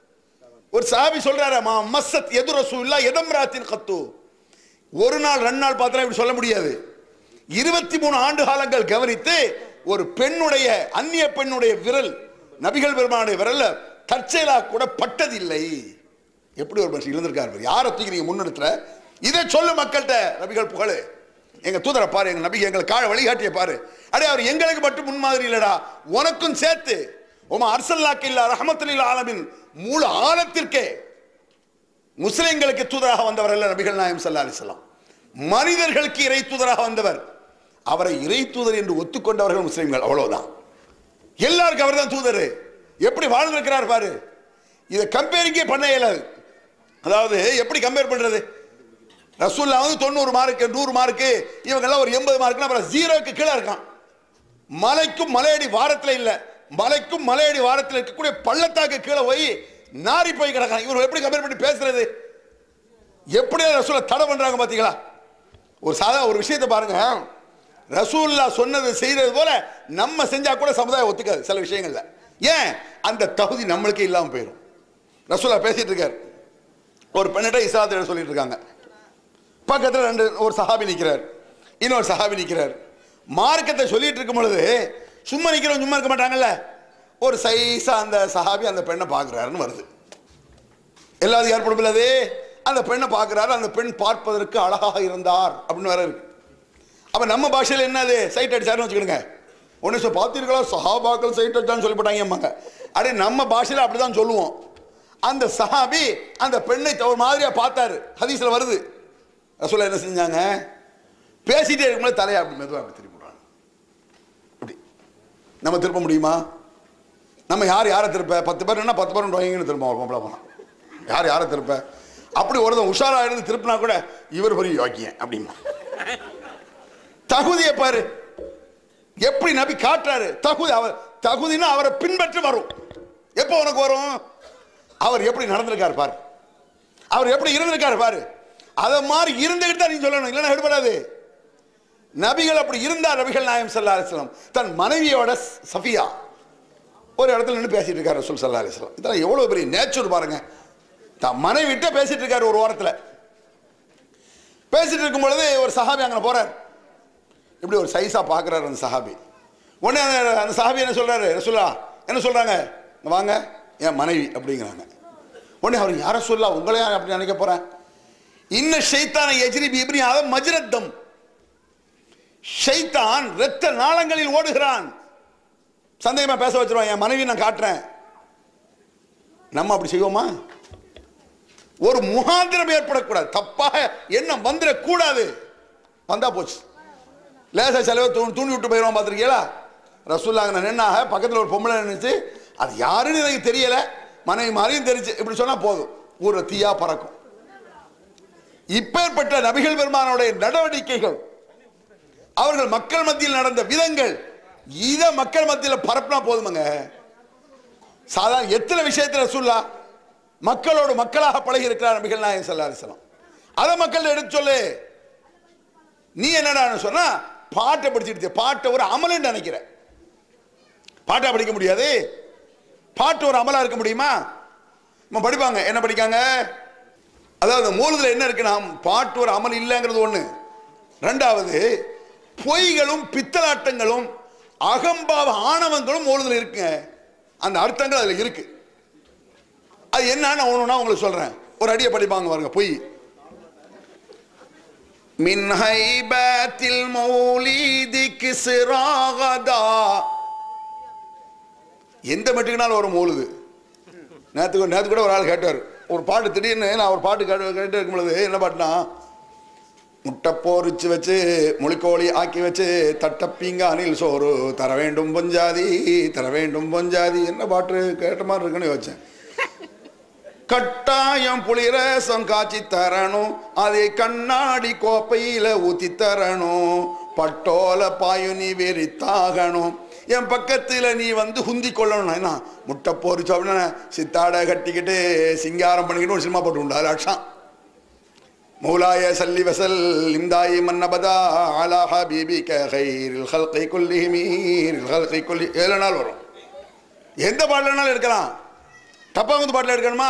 ஒரு சாபி சொல்றாரு மா மஸ்ஸத் எது ரசூ இல்லா எதம்ராத்தின் கத்து ஒரு நாள் ரெண்டு நாள் பார்த்தா இப்படி சொல்ல முடியாது இருபத்தி மூணு ஆண்டு காலங்கள் கவனித்து ஒரு பெண்ணுடைய அந்நிய பெண்ணுடைய விரல் நபிகள் பெருமானுடைய விரல்ல தற்செயலா கூட பட்டதில்லை எப்படி ஒரு மனுஷன் இருந்திருக்காரு பாரு. யாரை தூக்கி நீங்க முன்னெடுத்துல இதை சொல்லு மக்கள்கிட்ட நபிகள் புகழு எங்க தூதரை பாரு எங்க நபி எங்களை காழ வழிகாட்டிய பாரு அடே அவர் எங்களுக்கு மட்டும் முன்மாதிரி இல்லடா உனக்கும் சேர்த்து உமா அர்சல்லாக்கு இல்ல ரஹமத்துல்ல ஆலமின் மூல ஆழத்திற்கே முஸ்லிம்களுக்கு தூதராக வந்தவர் அல்ல நபிகள் நாயம் சல்லா அலிஸ்லாம் மனிதர்களுக்கு இறை தூதராக வந்தவர் அவரை இறை தூதர் என்று ஒத்துக்கொண்டவர்கள் முஸ்லிம்கள் அவ்வளவுதான் எல்லாருக்கும் அவர் தான் தூதர் எப்படி வாழ்ந்திருக்கிறார் பாரு இதை கம்பேரிங்கே பண்ண இயலாது அதாவது எப்படி கம்பேர் பண்றது ரசூல்லா வந்து தொண்ணூறு மார்க்கு நூறு மார்க்கு இவங்கெல்லாம் ஒரு எண்பது மார்க்குனா அப்புறம் ஜீரோக்கு கீழே இருக்கான் மலைக்கும் மலையடி வாரத்தில் இல்ல மலைக்கும் மலையடி வாரத்தில் இருக்கக்கூடிய பள்ளத்தாக்கு கீழே போய் நாரி போய் கிடக்கான் இவர் எப்படி கம்பேர் பண்ணி பேசுறது எப்படி ரசூலை தடை பண்றாங்க பாத்தீங்களா ஒரு சாதா ஒரு விஷயத்தை பாருங்க ரசூல்லா சொன்னது செய்யறது போல நம்ம செஞ்சா கூட சமுதாயம் ஒத்துக்காது சில விஷயங்கள்ல ஏன் அந்த தகுதி நம்மளுக்கே இல்லாம போயிடும் ரசூல்லா பேசிட்டு இருக்காரு ஒரு பெண்ணிட்ட இஸ்லாத்தை சொல்லிட்டு இருக்காங்க பக்கத்தில் ரெண்டு ஒரு சஹாபி நிற்கிறார் இன்னொரு சஹாபி நிற்கிறார் மார்க்கத்தை சொல்லிட்டு இருக்கும் பொழுது சும்மா நிற்கிறவங்க சும்மா இருக்க மாட்டாங்கல்ல ஒரு சைஸா அந்த சஹாபி அந்த பெண்ணை பார்க்குறாருன்னு வருது எல்லாரும் ஏற்படும் அது அந்த பெண்ணை பார்க்குறாரு அந்த பெண் பார்ப்பதற்கு அழகாக இருந்தார் அப்படின்னு வேற இருக்கு அப்போ நம்ம பாஷையில் என்னது சைட் அடிச்சாருன்னு வச்சுக்கிடுங்க ஒன்று சொல் பார்த்தீர்களா சஹாபாக்கள் சைட் அடிச்சான்னு சொல்லப்பட்டாங்க அம்மாங்க அடே நம்ம பாஷையில் அப்படி தான் சொல்லுவோம் அந்த சஹாபி அந்த பெண்ணை ஒரு மாதிரியா பார்த்தாரு ஹதீஸில் வருது ரசூலா என்ன செஞ்சாங்க பேசிட்டே இருக்கும்போது தலையை அப்படி மெதுவாக அப்படி திருப்பி விடுறாங்க இப்படி நம்ம திருப்ப முடியுமா நம்ம யார் யாரை திருப்ப பத்து பேர் என்ன பத்து பேர் வாங்கின்னு திரும்ப ஒரு பொம்பளை போனான் யார் யாரை திருப்ப அப்படி ஒருத்தன் உஷாரா இருந்து திருப்பினா கூட இவர் பெரிய யோக்கியன் அப்படிமா தகுதியை பாரு எப்படி நபி காட்டுறாரு தகுதி அவர் தகுதினா அவரை பின்பற்றி வரும் எப்போ உனக்கு வரும் அவர் எப்படி நடந்திருக்காரு பாரு அவர் எப்படி இருந்திருக்காரு பாரு அதை மாதிரி இருந்துகிட்டு தான் நீ சொல்லணும் இல்லைன்னா எடுபடாது நபிகள் அப்படி இருந்தார் நபிகள் நாயம் சல்லா அலிஸ்லாம் தன் மனைவியோட சஃபியா ஒரு இடத்துல நின்று பேசிட்டு இருக்காரு ரசூல் சல்லா அலிஸ்லாம் இதெல்லாம் எவ்வளவு பெரிய நேச்சர் பாருங்க தன் மனைவிட்ட பேசிட்டு இருக்காரு ஒரு ஓரத்துல பேசிட்டு இருக்கும் பொழுது ஒரு சஹாபி அங்கே போறார் இப்படி ஒரு சைஸா பார்க்குறாரு அந்த சஹாபி உடனே அந்த அந்த சஹாபி என்ன சொல்றாரு ரசூலா என்ன சொல்றாங்க "இங்க வாங்க என் மனைவி அப்படிங்கிறாங்க உடனே அவர் யார சொல்லா உங்களை யார் அப்படி நினைக்க போறேன் இன்ன ஷைத்தான எஜ்ரி பிப்ரி அத மஜ்ரத்தம் ஷைத்தான் இரத்த நாளங்களில் ஓடுகிறான் சந்தேகமா பேச வச்சிருவான் என் மனைவி நான் காட்டுறேன் நம்ம அப்படி செய்வோமா ஒரு முகாந்திரம் ஏற்படக்கூடாது தப்பாக எண்ணம் வந்துடக்கூடாது வந்தா போச்சு லேசா செலவு தூண் தூண்டி விட்டு போயிடுவோம் பார்த்துருக்கீங்களா ரசூல்லாங்க நின்னாக பக்கத்தில் ஒரு பொம்பளை நின்றுச்சு அது யாருன்னு எனக்கு தெரியல மனைவி மாதிரியும் தெரிஞ்சு இப்படி சொன்னா போதும் ஊரை தீயா பறக்கும் இப்பேற்பட்ட நபிகள் பெருமானுடைய நடவடிக்கைகள் அவர்கள் மக்கள் மத்தியில் நடந்த விதங்கள் இதை மக்கள் மத்தியில் பரப்புனா போதுமங்க சாதாரண எத்தனை விஷயத்துல சொல்லா மக்களோடு மக்களாக பழகி இருக்கிறார் நபிகள் நாயகம் ஸல்லல்லாஹு அலைஹி வஸல்லம் அதை மக்கள் எடுத்து சொல்லு நீ என்னடான்னு சொன்னா பாட்டை படிச்சுட்டு பாட்டை ஒரு அமலுன்னு நினைக்கிற பாட்டை படிக்க முடியாது பாட்டு ஒரு அமலா இருக்க முடியுமா நம்ம படிப்பாங்க என்ன படிக்காங்க அதாவது மூலத்தில் என்ன இருக்குன்னா பாட்டு ஒரு அமல் இல்லைங்கிறது ஒண்ணு ரெண்டாவது பொய்களும் பித்தலாட்டங்களும் அகம்பாவ ஆணவங்களும் மூலத்தில் இருக்குங்க அந்த அர்த்தங்கள் அதுல இருக்கு அது என்னன்னு ஒண்ணுனா உங்களுக்கு சொல்றேன் ஒரு அடியை படிப்பாங்க பாருங்க பொய் மின் ஹைபத்தில் மௌலீதி கிஸ்ராகதா எந்த மெட்டுக்குனாலும் ஒரு மௌலுது நேற்று நேற்று கூட ஒரு ஆள் கேட்டார் ஒரு பாட்டு திடீர்னு நான் ஒரு பாட்டு கேட்டு கேட்டு இருக்கும் பொழுது என்ன பாட்டுனா முட்டை போரிச்சு வச்சு முளிக்கோழி ஆக்கி வச்சு தட்டப்பீங்க அணில் சோறு தர வேண்டும் பொஞ்சாதி தர வேண்டும் பொஞ்சாதி என்ன பாட்டு கேட்ட மாதிரி இருக்குன்னு யோசிச்சேன் கட்டாயம் புளிரசம் காய்ச்சி தரணும் அதை கண்ணாடி கோப்பையில ஊத்தி தரணும் பட்டோல பாயுனி வெறித்தாகணும் என் பக்கத்துல நீ வந்து குந்தி கொள்ளணும் என்ன முட்டை போரிச்சு அப்படின்னா சித்தாடை கட்டிக்கிட்டு சிங்காரம் பண்ணிக்கிட்டு ஒரு சினிமா போட்டு உண்டு அது அக்ஷாம் மௌலாய சல்லி வசல் இம்தாயி மன்னபதா அலா ஹபீபி கைரில் ஹல்கை குல்லி மீரில் ஹல்கை குல்லி ஏழு நாள் வரும் எந்த பாடலனாலும் எடுக்கலாம் தப்பா வந்து பாட்டில் எடுக்கணுமா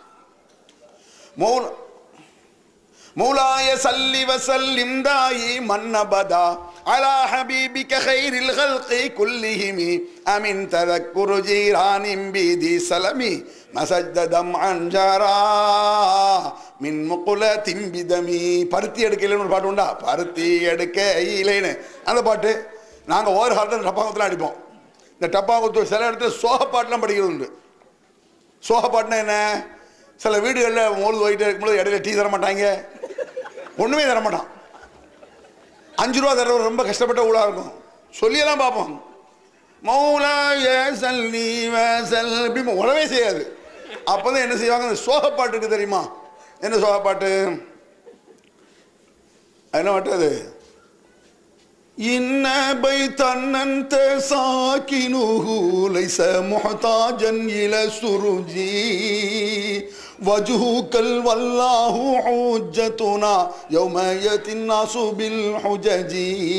மௌல மௌலாய சல்லி வசல்லிம் தாயி மன்னபதா على حبيبك خير الخلق كلهم أمن تذكر جيران بيدي سلمي مسجد دمعا جرى من مقلة بدمي பருத்தி எடுக்கலைன்னு ஒரு பாட்டு உண்டா பருத்தி எடுக்க இலைன்னு அந்த பாட்டு நாங்கள் ஓர் காலத்தில் டப்பாங்கத்தில் அடிப்போம் இந்த டப்பாங்குத்து சில இடத்துல சோக பாட்டுலாம் படிக்கிறது உண்டு சோக பாட்டுனா என்ன சில வீடுகளில் மோது போயிட்டு இருக்கும்போது இடையில டீ தர மாட்டாங்க ஒன்றுமே தர மாட்டான் அஞ்சு ரூபா தர ரொம்ப கஷ்டப்பட்ட ஊழா இருக்கும் சொல்லியெல்லாம் பார்ப்போம் மௌலாய சல்லி வசல் இப்படி உடவே செய்யாது அப்போதான் என்ன செய்வாங்க இந்த சோக பாட்டு இருக்கு தெரியுமா என்ன சோக பாட்டு என்ன பாட்டு அது إن بيتا أنت ساكنه ليس محتاجا إلى سرج وجهك والله حجتنا يوم يأتي الناس بالحجج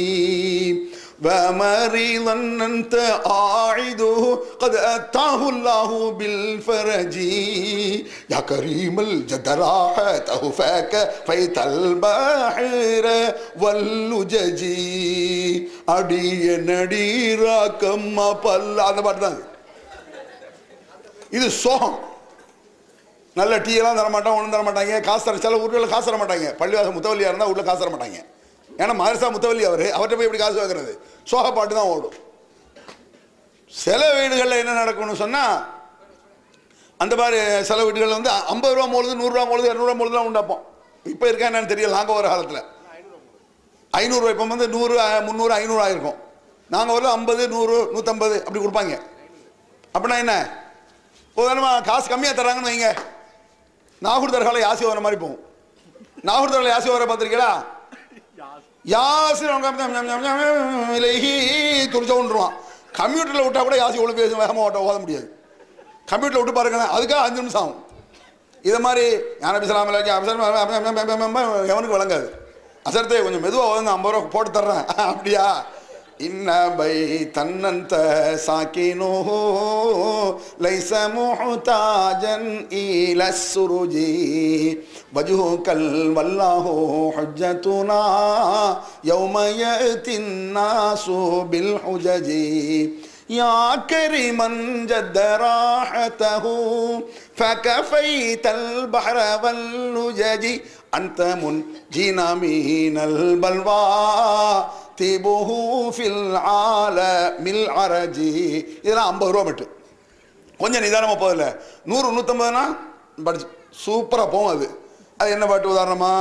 ومريضا أنت أعيده قد أتاه الله بالفرج يا كريم الجدراح تهفاك فيت البحر واللجج அடிய நடீராக்கம்மா பல்ல அந்த பாட்டு தான் இது சோகம் நல்ல டீ எல்லாம் தர மாட்டோம் ஒன்றும் தர மாட்டாங்க காசு தர சில ஊர்களில் காசு தர மாட்டாங்க பள்ளிவாசம் முத்தவல்லியாக இருந்தால் உள்ள காசு தர மாட்டாங்க ஏன்னா மதரசா முத்தவல்லி அவர் அவர்கிட்ட போய் எப்படி காசு வாங்குறது சோக பாட்டு தான் ஓடும் சில வீடுகளில் என்ன நடக்கும்னு சொன்னால் அந்த மாதிரி சில வீடுகளில் வந்து ஐம்பது ரூபா மூலது நூறுரூவா மூலது இரநூறுவா மூலதுலாம் உண்டாப்போம் இப்போ இருக்கா என்னன்னு தெரியல நாங்கள் ஒரு காலத்தில் ஐநூறுரூவா இப்போ வந்து நூறு அஹ், முந்நூறு ஐநூறு ஆயிருக்கும் நாங்கள் ஒரு ஐம்பது நூறு நூற்றம்பது அப்படி கொடுப்பாங்க அப்படின்னா என்ன உதாரணமாக காசு கம்மியாக தர்றாங்கன்னு வைங்க நாகூர் தர்கால யாசி வர மாதிரி போகும் நாகூர் தர்கால யாசி வர பார்த்துருக்கீங்களா யாசி இலகி துடிச்சோன்றுவான் கம்ப்யூட்டரில் விட்டா கூட யாசி ஒழுங்கு பேச வேகமாக ஓட்ட ஓத முடியாது கம்ப்யூட்டரில் விட்டு பாருங்க அதுக்காக அஞ்சு நிமிஷம் ஆகும் இதை மாதிரி ஞான பிசலாம் எவனுக்கு வழங்காது அசரத்தே கொஞ்சம் மெதுவாக வந்து ஐம்பது ரூபா போட்டு தர்றேன் அப்படியா இன்ன பை தன்னந்த சாக்கினோ லைச முஹ்தாஜன் இல சுருஜி வஜுகல் வல்லாஹோ ஹஜ்ஜத்துனா யௌம யத்தின் நாசு பில் ஹுஜஜி يا كريما جد راحته فكفيت البحر واللجج أنت منجينا من البلوى تيبه في العالم العرج இதெல்லாம் ஐம்பது ரூபா மட்டும் கொஞ்சம் நிதானமாக போதில்ல நூறு நூற்றம்பதுனா படிச்சு சூப்பராக போகும் அது அது என்ன பாட்டு உதாரணமா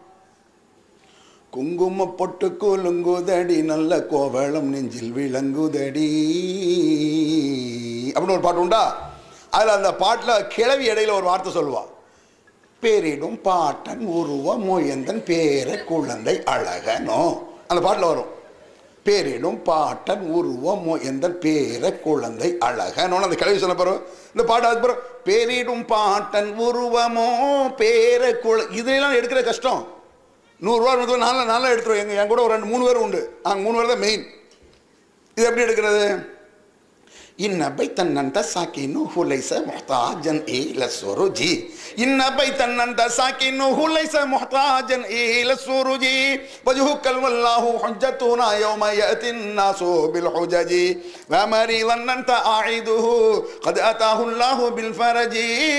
குங்கும பொட்டு குலுங்குதடி நல்ல கோவளம் நெஞ்சில் விளங்குதடி அப்படின்னு ஒரு பாட்டு உண்டா அதில் அந்த பாட்டில் கிளவி இடையில ஒரு வார்த்தை சொல்லுவா பேரிடும் பாட்டன் உருவ மொயந்தன் பேர குழந்தை அழகனோ அந்த பாட்டில் வரும் பேரிடும் பாட்டன் உருவ மொயந்தன் பேர குழந்தை அழகனோ அந்த கிளவி சொன்ன பிறகு இந்த பாட்டு அது பிறகு பேரிடும் பாட்டன் உருவமோ பேர குழ இதெல்லாம் எடுக்கிற கஷ்டம் நூறுரூவா நூறு நாளில் நாளில் எடுத்துருவோம் எங்கள் என் கூட ஒரு ரெண்டு மூணு பேர் உண்டு நாங்கள் மூணு பேர் தான் மெயின் இது எப்படி எடுக்கிறது இன்ன பை தன்னந்த சாக்கினு ஹுலைச முஹ்தாஜன் ஈல சுருஜி இன்ன பை தன்னந்த சாக்கினு ஹுலைச முஹ்தாஜன் ஈல சுருஜி வஜுஹுக்கல் வல்லாஹு ஹுஜ்ஜத்துனா யௌம யஅத்தின் நாசு பில் ஹுஜஜி ومريضا أنت أعيده قد أتاه الله بالفرج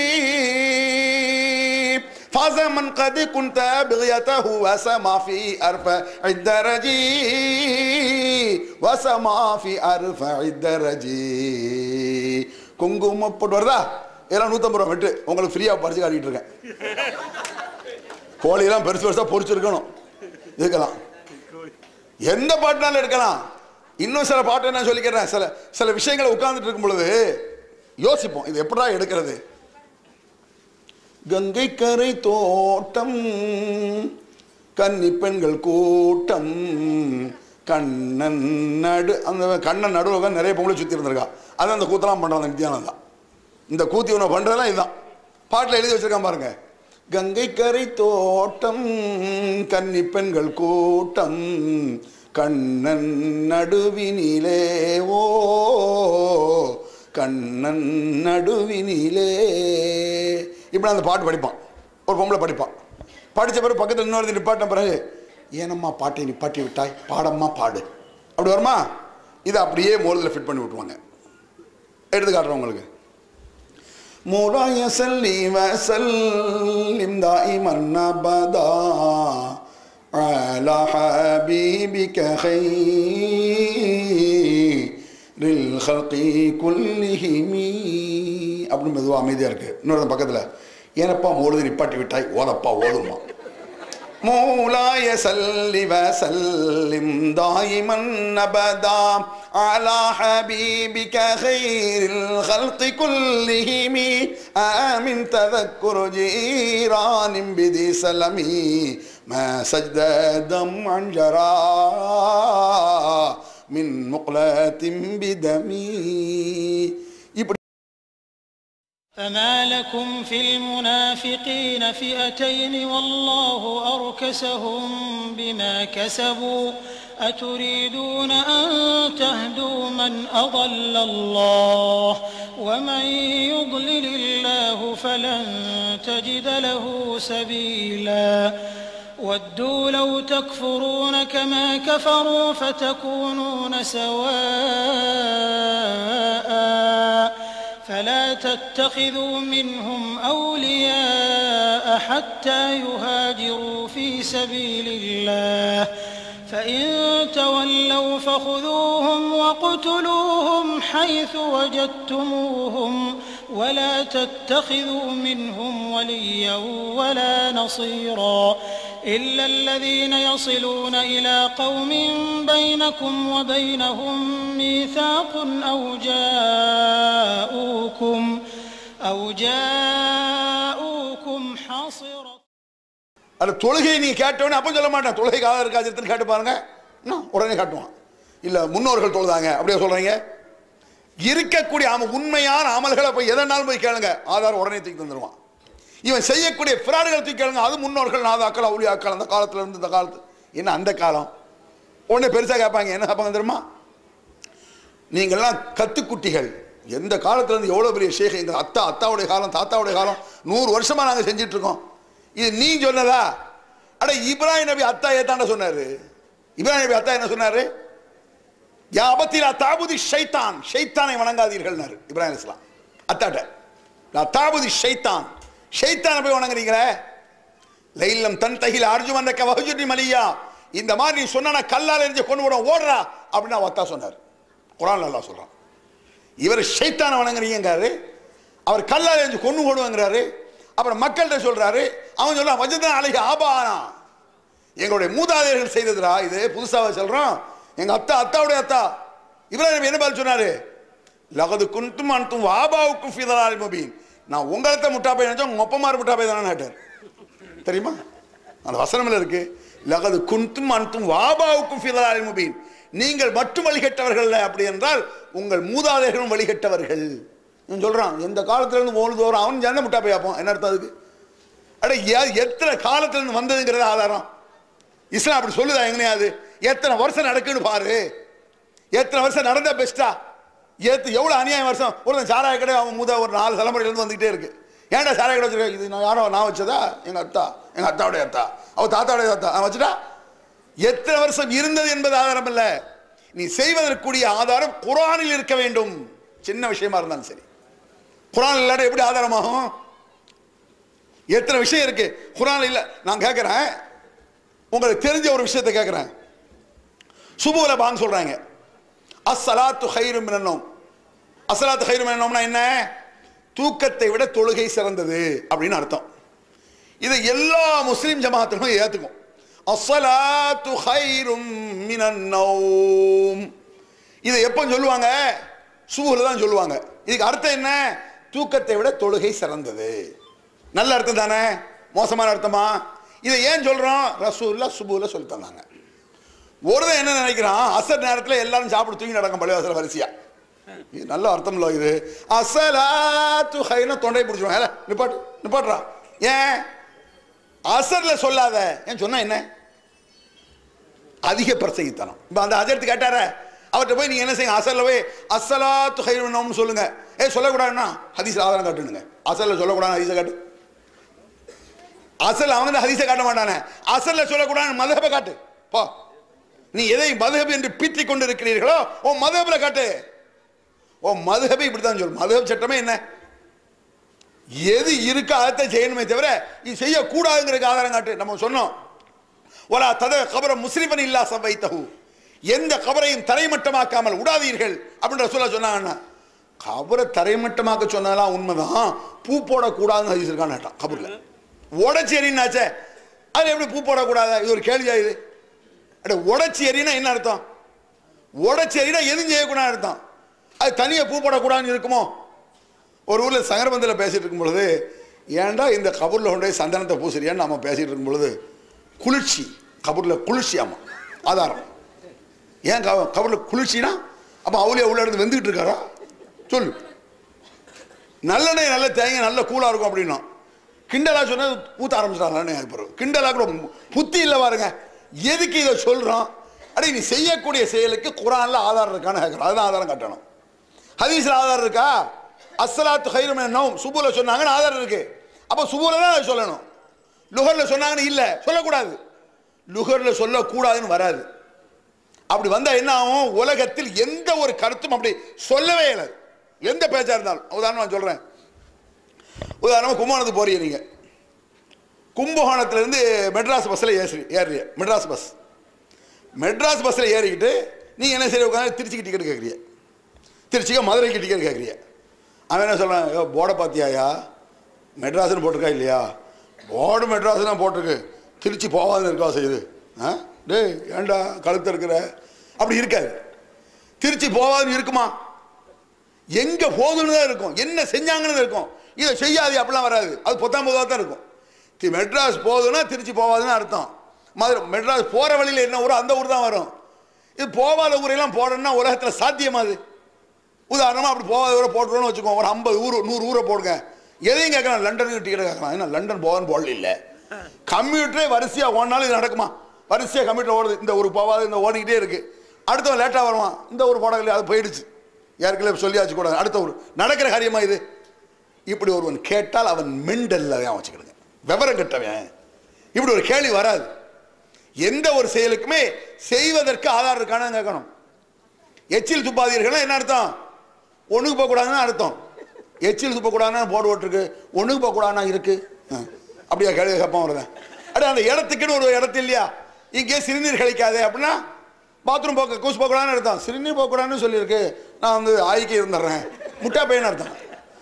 فاز من قد كنت بغيته وسما في أرفع الدرج وسما في أرفع الدرج குங்குமம் போட்டு வருதா இதெல்லாம் நூற்றம்பது ரூபா விட்டு உங்களுக்கு ஃப்ரீயாக பறிச்சு காட்டிட்டு இருக்கேன் கோழியெல்லாம் பெருசு பெருசாக பொறிச்சிருக்கணும் இதுக்கெல்லாம் எந்த பாட்டுனாலும் எடுக்கலாம் இன்னும் சில பாட்டு நான் சொல்லிக்கிறேன் சில சில விஷயங்களை உட்கார்ந்துட்டு இருக்கும் பொழுது யோசிப்போம் இது எப்படா எடுக்கிறது கங்கை கரை தோட்டம் கன்னி பெண்கள் கூட்டம் கண்ணன் நடு அந்த கண்ணன் நடுவில் உட்கார்ந்து நிறைய பொங்கலை சுற்றி இருந்திருக்கா அது அந்த கூத்தெல்லாம் பண்ணுறான் அந்த நித்யானந்தா இந்த கூத்தி ஒன்று பண்ணுறதெல்லாம் இதுதான் பாட்டில் எழுதி வச்சிருக்கான் பாருங்க கங்கை கரை தோட்டம் கன்னி பெண்கள் கூட்டம் கண்ணன் நடுவினிலே ஓ கண்ணன் நடுவினிலே இப்படி அந்த பாட்டு படிப்பான் ஒரு பொம்பளை படிப்பான் படித்த பிறகு பக்கத்தில் இன்னொரு நிப்பாட்டின பிறகு ஏனம்மா பாட்டை நிப்பாட்டி விட்டாய் பாடம்மா பாடு அப்படி வருமா இதை அப்படியே மோதில் ஃபிட் பண்ணி விட்டுருவாங்க எடுத்து காட்டுறேன் உங்களுக்கு مولاي صلي وسلم دائما ابدا على حبيبك خير الخلق كلهم அப்படின்னு மெதுவாக அமைதியாக இருக்கு இன்னொரு பக்கத்தில் ஏனப்பா மோழுது நிப்பாட்டி விட்டாய் ஓதப்பா ஓதுமா مولاي صل وسلم دائما ابدا على حبيبك خير الخلق كلهم آمن تذكر جيران بذي سلمي ما سجد دمعا جرى من مقلة بدمي இப்படி فما لكم في المنافقين فئتين والله أركسهم بما كسبوا أتريدون أن تهدوا من أضل الله ومن يضلل الله فلن تجد له سبيلا ودوا لو تكفرون كما كفروا فتكونون سواء فلا تتخذوا منهم أولياء حتى يهاجروا في سبيل الله فإن تولوا فخذوهم واقتلوهم حيث وجدتموهم ولا تتخذوا منهم وليا ولا نصيرا إلا الذين يصلون إلى قوم بينكم وبينهم ميثاق أو جاءوكم أو جاءوكم حاصرا அது தொழுகை நீ கேட்டவனே அப்போ சொல்ல மாட்டேன் தொழுகை காலம் இருக்காதுன்னு கேட்டு பாருங்க என்ன, உடனே காட்டுவான் இல்லை முன்னோர்கள் தொழுதாங்க அப்படியே சொல்றீங்க இருக்கக்கூடிய அவன் உண்மையான அமல்களை போய் எதனாலும் போய் கேளுங்க ஆதார் உடனே தூக்கி தந்துடுவான் இவன் செய்யக்கூடிய பிராடுகளை தூக்கி கேளுங்க அது முன்னோர்கள் நாதாக்கள் அவுளியாக்கள் அந்த காலத்துல இருந்து இந்த காலத்து என்ன அந்த காலம் உடனே பெருசாக கேட்பாங்க என்ன கேட்பாங்க தெரியுமா நீங்கள்லாம் கத்துக்குட்டிகள் எந்த காலத்துல இருந்து எவ்வளோ பெரிய ஷேக் எங்கள் அத்தா அத்தாவுடைய காலம் தாத்தாவுடைய காலம் நூறு வருஷமா நாங்கள் செஞ்சுட்டு இருக்கோம் இது நீ சொன்னதா அட இப்ராஹிம் நபி அத்தா ஏத்தாண்ட சொன்னாரு இப்ராஹிம் நபி அத்தா என்ன சொன்னாரு யா அபத்திலா தாபுதி ஷைத்தான் ஷைத்தானை வணங்காதீர்கள்னாரு இப்ராஹிம் இஸ்லாம் அத்தாட்ட நான் தாபுதி ஷைத்தான் ஷைத்தானை போய் வணங்குறீங்களே லைல்லம் தன் தகில் அர்ஜுமன் வஹஜுனி மலியா இந்த மாதிரி நீ சொன்னா கல்லால் எரிஞ்சு கொண்டு விட ஓடுறா அப்படின்னு அவத்தா சொன்னார் குரான் அல்லாஹ் சொல்றான் இவர் ஷைத்தானை வணங்குறீங்கிறாரு அவர் கல்லால் எரிஞ்சு கொண்டு ஓடுவாங்கிறாரு அப்புறம் மக்கள்கிட்ட சொல்றாரு அவன் சொல்றான் வஜதான் அழகி ஆபானா எங்களுடைய மூதாதையர்கள் செய்ததுடா இது புதுசாக சொல்றோம் எங்க அத்தா அத்தாவுடைய அத்தா இப்ராஹிம் என்ன பதில் சொன்னாரு லகது குன்தும் அன்தும் வாபாவுக்கும் ஃபிதலால் முபீன் நான் உங்களத்த முட்டா போய் நினைச்சா உங்க ஒப்பமாறு முட்டா போய் தானே கேட்டார் தெரியுமா அந்த வசனம்ல இருக்கு லகது குன்தும் அன்தும் வாபாவுக்கும் ஃபிதலால் முபீன் நீங்கள் மட்டும் வழிகட்டவர்கள் அப்படி என்றால் உங்கள் மூதாதையர்களும் வழிகட்டவர்கள் இவன் சொல்றான் எந்த காலத்துல இருந்து ஓடுது வரும் அவன் ஜன முட்டா போய் பார்ப்போம் என்ன அர்த்தம் அதுக்கு அட ஏ- எத்தனை காலத்துல இருந்து வந்ததுங்கிறது ஆதாரம் இஸ்லாம் அப்படி சொல்லுதா எங்கனையாது எத்தனை வருஷம் நடக்குன்னு பாரு எத்தனை வருஷம் நடந்தா பெஸ்டா ஏத்து எவ்வளவு அநியாயம் வருஷம் ஒரு சாராய கடை அவன் முத ஒரு நாலு தலைமுறையில இருந்து வந்துகிட்டே இருக்கு ஏன்டா சாராய கடை வச்சிருக்க இது நான் யாரோ நான் வச்சதா எங்க அத்தா எங்க அத்தாவுடைய அத்தா அவ தாத்தாவுடைய அத்தா நான் வச்சுட்டா எத்தனை வருஷம் இருந்தது என்பது ஆதாரம் இல்ல நீ செய்வதற்குரிய ஆதாரம் குரானில் இருக்க வேண்டும் சின்ன விஷயமா இருந்தாலும் சரி குரான் இல்லாட்ட எப்படி ஆதாரமாகும் எத்தனை விஷயம் இருக்கு குரான் இல்ல நான் கேட்கிறேன் உங்களுக்கு தெரிஞ்ச ஒரு விஷயத்தை கேட்கிறேன் சுபுல பாங்க சொல்றாங்க அஸ்ஸலாத்து ஹைரும் மினன்னோம் அஸ்ஸலாத்து ஹைரும் மினன்னோம்னா என்ன தூக்கத்தை விட தொழுகை சிறந்தது அப்படின்னு அர்த்தம் இதை எல்லா முஸ்லிம் ஜமாத்துகளும் ஏத்துக்கும் அஸ்ஸலாத்து ஹைரும் மினன்னோம் இதை எப்போ சொல்லுவாங்க சுபுல தான் சொல்லுவாங்க இதுக்கு அர்த்தம் என்ன தூக்கத்தை விட தொழுகை சிறந்தது நல்ல அர்த்தம் தானே மோசமான அர்த்தமா இதை ஏன் சொல்றோம் ரசூல்லா சுபுல சொல்லி தந்தாங்க ஒருவன் என்ன நினைக்கிறான் அசர் நேரத்தில் எல்லாரும் சாப்பிட்டு தூங்கி நடக்கும் பள்ளிவாசல் வரிசையா இது நல்ல அர்த்தம் இல்லை இது அசலாத்து ஹைனா தொண்டை பிடிச்சிடும் ஏல நிப்பாட்டு நிப்பாட்டுறா ஏன் அசர்ல சொல்லாத ஏன் சொன்னா என்ன அதிக பிரசங்கித்தனம் இப்போ அந்த அஜர்த்து கேட்டார அவர்கிட்ட போய் நீங்க என்ன செய்யுங்க அசல்ல போய் அசலாத்து ஹைரம்னு சொல்லுங்க ஏ சொல்லக்கூடாதுன்னா ஹதீஸ் ஆதாரம் காட்டுனுங்க அசல்ல சொல்லக்கூடாது ஹதீஸை காட்டு அசல் அவங்க தான் ஹதீஸை காட்ட மாட்டானே அசல்ல சொல்லக்கூடாது மதஹபை காட்டு போ நீ எதை மதுஹப் என்று பீத்திக் கொண்டு இருக்கிறீர்களோ உன் மதுஹப்ல காட்டு உன் மதுஹபை இப்படித்தான் சொல்லு மதுஹப் சட்டமே என்ன எது இருக்கோ அதை செய்யணுமே தவிர இது செய்யக்கூடாதுங்கிறதுக்கு ஆதாரம் காட்டு நம்ம சொன்னோம் ஒலா தத கபர முஸ்லிமன் இல்லா சபைத்தகு எந்த கபரையும் தரைமட்டமாக்காமல் விடாதீர்கள் அப்படின்ற சொல்ல சொன்னாங்கன்னா கபரை தரைமட்டமாக்க சொன்னதெல்லாம் உண்மைதான் பூ போடக்கூடாதுன்னு ஹதீஸ் இருக்கான்னு கேட்டான் கபரில் உடச்சி எறினாச்சே அது எப்படி பூ போடக்கூடாது இது ஒரு கேள்வியா இது அட உடச்சி எறினா என்ன அர்த்தம் உடச்சி எறினா எதுவும் செய்யக்கூடாது அர்த்தம் அது தனியாக பூ போடக்கூடாதுன்னு இருக்குமோ ஒரு ஊரில் சங்கரபந்தில் பேசிட்டு இருக்கும் பொழுது ஏன்டா இந்த கபூரில் கொண்டு போய் சந்தனத்தை பூசுறியான்னு நம்ம பேசிட்டு இருக்கும் பொழுது குளிர்ச்சி கபூரில் குளிர்ச்சி ஆமாம் ஆதாரம் ஏன் க கபூரில் குளிர்ச்சினா அப்போ அவளே உள்ள இருந்து வெந்துக்கிட்டு இருக்காரா சொல்லு நல்லெண்ணெய் நல்ல தேங்காய் நல்ல கூலாக இருக்கும் அப்படின்னா கிண்டலா சொன்னது ஊத்த ஆரம்பிச்சிட்டாங்க அப்புறம் கிண்டலா கூட புத்தி இல்லை பாருங்க எதுக்கு இதை சொல்கிறோம் அடே நீ செய்யக்கூடிய செயலுக்கு குரான்ல ஆதாரம் இருக்கான்னு கேட்குறோம் அதுதான் ஆதாரம் கட்டணும் ஹதீஸ்ல ஆதாரம் இருக்கா அஸ்ஸலாத்து ஹைரும் நௌம் சுபுல சொன்னாங்கன்னு ஆதாரம் இருக்கு அப்போ சுபுல தான் அதை சொல்லணும் லுகர்ல சொன்னாங்கன்னு இல்லை சொல்லக்கூடாது லுகர்ல சொல்லக்கூடாதுன்னு வராது அப்படி வந்தா என்ன ஆகும் உலகத்தில் எந்த ஒரு கருத்தும் அப்படி சொல்லவே இல்லை எந்த பேச்சா இருந்தாலும் உதாரணம் நான் சொல்றேன் உதாரணமா கும்பகோணத்துக்கு போறீங்க நீங்க கும்பகோணத்துலேருந்து மெட்ராஸ் பஸ்ஸில் ஏறி ஏறுறீங்க மெட்ராஸ் பஸ் மெட்ராஸ் பஸ்ஸில் ஏறிக்கிட்டு நீங்கள் என்ன சரி உட்காந்து திருச்சிக்கு டிக்கெட் கேட்குறீங்க திருச்சிக்கு மதுரைக்கு டிக்கெட் கேட்குறீங்க அவன் என்ன சொல்கிறான் ஐயோ போர்டை பார்த்தியாயா மெட்ராஸ்னு போட்டிருக்கா இல்லையா போர்டு மெட்ராஸ் தான் போட்டிருக்கு திருச்சி போகாதுன்னு இருக்கா செய்யுது ஆ டேய் ஏன்டா கழுத்து இருக்கிற அப்படி இருக்காது திருச்சி போகாதுன்னு இருக்குமா எங்க போகுதுன்னு தான் இருக்கும் என்ன செஞ்சாங்கன்னு தான் இருக்கும் இதை செய்யாது அப்படிலாம் வராது அது பொத்தாம் பொதுவாக தான் இருக்கும் தி- மெட்ராஸ் போகுதுன்னா திருச்சி போகாதுன்னு அர்த்தம் மதுரை மெட்ராஸ் போகிற வழியில் என்ன ஊரோ அந்த ஊர் தான் வரும் இது போகாத ஊரெல்லாம் போடணும்னா உலகத்தில் சாத்தியமாது உதாரணமாக அப்படி போகாத ஊரை போட்டுருவோம்னு வச்சுக்கோங்க ஒரு ஐம்பது ஊர் நூறு ஊரை போடுங்க எதையும் கேட்கலாம் லண்டனுக்கு டிக்கெட் கேட்கலாம் ஏன்னா லண்டன் போகன்னு போடல இல்லை கம்ப்யூட்டரே வரிசையாக ஓடினாலும் இது நடக்குமா வரிசையாக கம்ப்யூட்டர் ஓடுது இந்த ஒரு போவாது இந்த ஓடிக்கிட்டே இருக்கு அடுத்தவன் லேட்டாக வருவான் இந்த ஒரு படம் இல்லை அது போயிடுச்சு ஏற்கனவே சொல்லியாச்சு கூட அடுத்த ஒரு நடக்கிற காரியமா இது இப்படி ஒருவன் கேட்டால் அவன் மெண்டல்ல வச்சுக்கிடுங்க விவரம் கெட்டவன் இப்படி ஒரு கேள்வி வராது எந்த ஒரு செயலுக்குமே செய்வதற்கு ஆதாரம் இருக்கானு கேட்கணும் எச்சில் துப்பாதீர்கள்னா என்ன அர்த்தம் ஒண்ணுக்கு போகக்கூடாதுன்னு அர்த்தம் எச்சில் துப்பக்கூடாதுன்னா போர்டு போட்டிருக்கு ஒண்ணுக்கு போகக்கூடாதுன்னா இருக்கு ஆ. அப்படியா கேள்வி கேட்பான் வருதேன் அட அந்த இடத்துக்குன்னு ஒரு இடத்து இல்லையா இங்கே சிறுநீர் கழிக்காதே அப்படின்னா பாத்ரூம் போக்க கூஸ் போகக்கூடாதுன்னு அர்த்தம் சிறுநீர் போகக்கூடாதுன்னு சொல்லியிருக்கு நான் வந்து ஆய்க்கு இருந்துடுறேன் முட்டா பையன் அர்த்தம்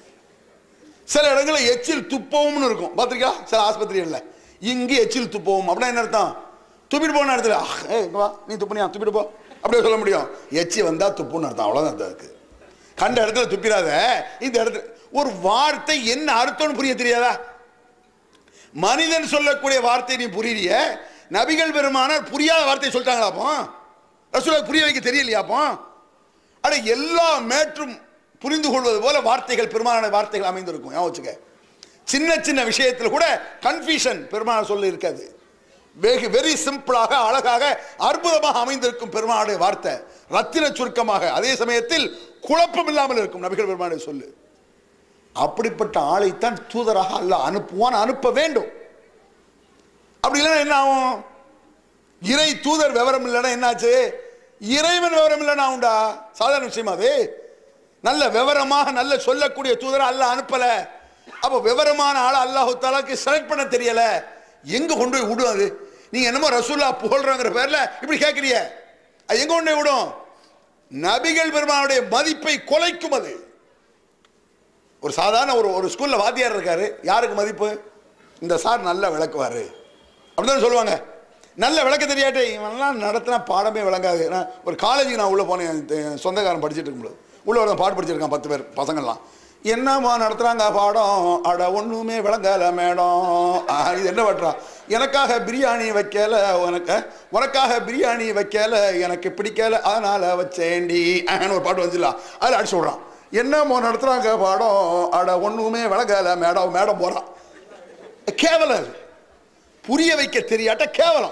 சில இடங்களில் எச்சில் துப்பவும்னு இருக்கும் பார்த்திருக்கா சில ஆஸ்பத்திரிகளில் இங்கே எச்சில் துப்பவும் அப்படின்னா என்ன அர்த்தம் துப்பிட்டு போன இடத்துல "ஆ, ஏய் இங்க வா நீ துப்புனியா துப்பிட்டு போ அப்படியே சொல்ல முடியும் எச்சி வந்தா துப்புன்னு அர்த்தம் அவ்வளோதான் அர்த்தம் இருக்கு கண்ட இடத்துல துப்பிடாத இந்த இடத்துல ஒரு வார்த்தை என்ன அர்த்தம்னு புரிய தெரியாதா மனிதன் சொல்லக்கூடிய வார்த்தை நீ புரியலைய நபிகள் பெருமானார் புரியாத வார்த்தையை சொல்லிட்டாங்களா அப்போ ரசூலுக்கு புரிய வைக்க தெரியலையா அப்போ அட எல்லா மேற்றும் புரிந்து கொள்வது போல வார்த்தைகள் பெருமானான வார்த்தைகள் அமைந்திருக்கும் ஞாபகம் வச்சுக்க சின்ன சின்ன விஷயத்தில் கூட கன்ஃபியூஷன் பெருமான சொல்ல இருக்காது வெகு வெரி சிம்பிளாக அழகாக அற்புதமாக அமைந்திருக்கும் பெருமானுடைய வார்த்தை ரத்தின சுருக்கமாக அதே சமயத்தில் குழப்பம் இல்லாமல் இருக்கும் நபிகள் பெருமானுடைய சொல்லு அப்படிப்பட்ட ஆளைத்தான் தூதராக அல்லாஹ் அனுப்புவான் அனுப்ப வேண்டும் அப்படி இல்லைன்னா என்ன ஆகும் இறை தூதர் விவரம் இல்லைன்னா என்னாச்சு இறைவன் விவரம் இல்லைன்னா உண்டா சாதாரண விஷயமா அது நல்ல விவரமாக நல்ல சொல்லக்கூடிய தூதரை அல்லாஹ் அனுப்பல அப்போ விவரமான ஆளை அல்லாஹு தாலாக்கு செலக்ட் பண்ண தெரியல எங்க கொண்டு போய் விடும் அது நீங்க என்னமோ ரசூல்லா புகழ்றங்கிற பேர்ல இப்படி கேட்கறிய அது எங்க கொண்டு போய் விடும் நபிகள் பெருமானுடைய மதிப்பை குலைக்கும் அது ஒரு சாதாரண ஒரு ஒரு ஸ்கூல்ல வாத்தியார் இருக்காரு யாருக்கு மதிப்பு இந்த சார் நல்லா விளக்குவாரு அப்படிதான் சொல்லுவாங்க நல்ல விளக்க தெரியாட்டே இவன்லாம் நடத்தினா பாடமே விளங்காது நான் ஒரு காலேஜுக்கு நான் உள்ளே போனேன் என் தெ- சொந்தக்காரன் படிச்சுட்டு இருக்கும்போது உள்ளே ஒரு பாட்டு படிச்சிருக்கான் பத்து பேர் பசங்கள்லாம் என்னம்மா நடத்துகிறாங்க பாடம் அட ஒன்றுமே விளங்கல மேடம் ஆ, இது என்ன பண்ணுறா எனக்காக பிரியாணி வைக்கல உனக்கு உனக்காக பிரியாணி வைக்கல எனக்கு பிடிக்கல அதனால வச்சேண்டி ஆன்னு ஒரு பாட்டு வந்துடலாம் அதில் அடிச்சு விட்றான் என்னம்மா நடத்துகிறாங்க பாடம் அட ஒன்றுமே விளங்கல மேடம் மேடம் போகிறான் கேவலம் அது புரிய வைக்க தெரியாட்ட கேவலம்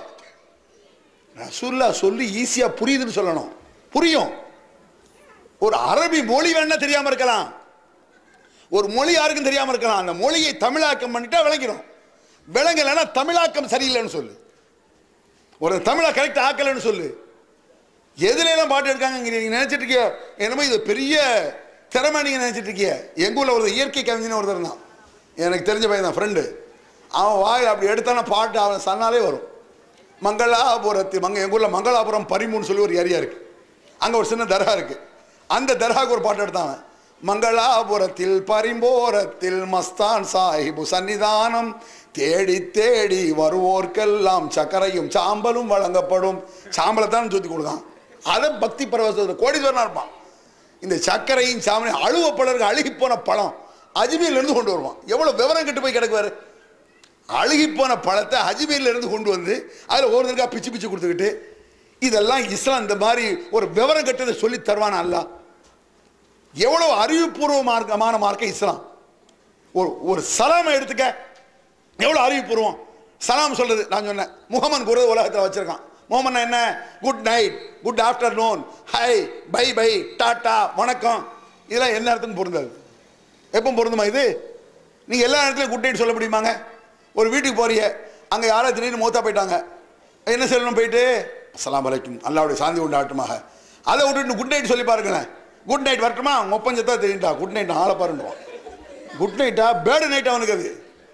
ரசூல்லா சொல்லி ஈஸியா புரியுதுன்னு சொல்லணும் புரியும் ஒரு அரபி மொழி வேணா தெரியாம இருக்கலாம் ஒரு மொழி யாருக்கும் தெரியாம இருக்கலாம் அந்த மொழியை தமிழாக்கம் பண்ணிட்டா விளங்கிடும் விளங்கலைன்னா தமிழாக்கம் சரியில்லைன்னு சொல்லு ஒரு தமிழை கரெக்ட் ஆக்கலைன்னு சொல்லு எதுல எல்லாம் பாட்டு எடுக்காங்க நீங்க நினைச்சிட்டு இருக்கிய என்னமோ இது பெரிய திறமை நீங்க நினைச்சிட்டு இருக்கிய எங்க ஊர்ல ஒரு இயற்கை கவிஞன் ஒருத்தர் இருந்தான் எனக்கு தெரிஞ்ச பையன் தான் ஃப்ரெண்டு அவன் வாயில் அப்படி எடுத்தான பாட்டு அவன் சொன்னாலே வரும் மங்களாபுரத்து மங்க எங்க ஊர்ல மங்களாபுரம் பரிமுன்னு சொல்லி ஒரு ஏரியா இருக்கு அங்க ஒரு சின்ன தர்கா இருக்கு அந்த தர்காவுக்கு ஒரு பாட்டு எடுத்தான் அவன். மங்களாபுரத்தில் பரிம்போரத்தில் மஸ்தான் சாஹிபு சன்னிதானம் தேடி தேடி வருவோர்க்கெல்லாம் சர்க்கரையும் சாம்பலும் வழங்கப்படும் சாம்பலை தான் சுத்தி கொடுக்கான் அதை பக்தி பரவசத்தில் கோடீஸ்வரனா இருப்பான் இந்த சர்க்கரையும் சாம்பலையும் அழுவ பழருக்கு அழுகி போன பழம் அஜ்மீர்ல இருந்து கொண்டு வருவான் எவ்வளவு விவரம் கெட்டு போய் கிடக்குவாரு அழுகி போன பழத்தை அஜ்மீர்ல இருந்து கொண்டு வந்து அதில் ஒருத்தருக்கா பிச்சு பிச்சு கொடுத்துக்கிட்டு இதெல்லாம் இஸ்லாம் இந்த மாதிரி ஒரு விவரம் கட்டதை சொல்லி தருவானா அல்ல எவ்வளவு அறிவுபூர்வ மார்க்கமான மார்க்கம் இஸ்லாம் ஒரு ஒரு சலாமை எடுத்துக்க எவ்வளவு அறிவுபூர்வம் சலாம் சொல்றது நான் சொன்னேன் முகமன் குரு உலகத்தில் வச்சிருக்கான் முகமன் என்ன good night good afternoon hi bye bye டாட்டா வணக்கம் இதெல்லாம் என்ன நேரத்துக்கும் பொருந்தாது எப்போ பொருந்துமா இது நீங்க எல்லா நேரத்துலையும் குட் நைட் சொல்ல முடியுமாங்க ஒரு வீட்டுக்கு போறீங்க அங்க யாரோ திடீர்னு மூத்தா போயிட்டாங்க என்ன சொல்லணும் போயிட்டு அஸ்ஸலாமு அலைக்கும் அல்லாவுடைய சாந்தி உண்டாகட்டுமாக அதை விட்டுட்டு குட் நைட் சொல்லி பாருங்களேன் குட் நைட் வரட்டுமா உங்க ஒப்பஞ்சத்தா தெரியும்டா குட் நைட் ஆளை பாருங்க குட் நைட்டா பேடு நைட் அவனுக்கு அது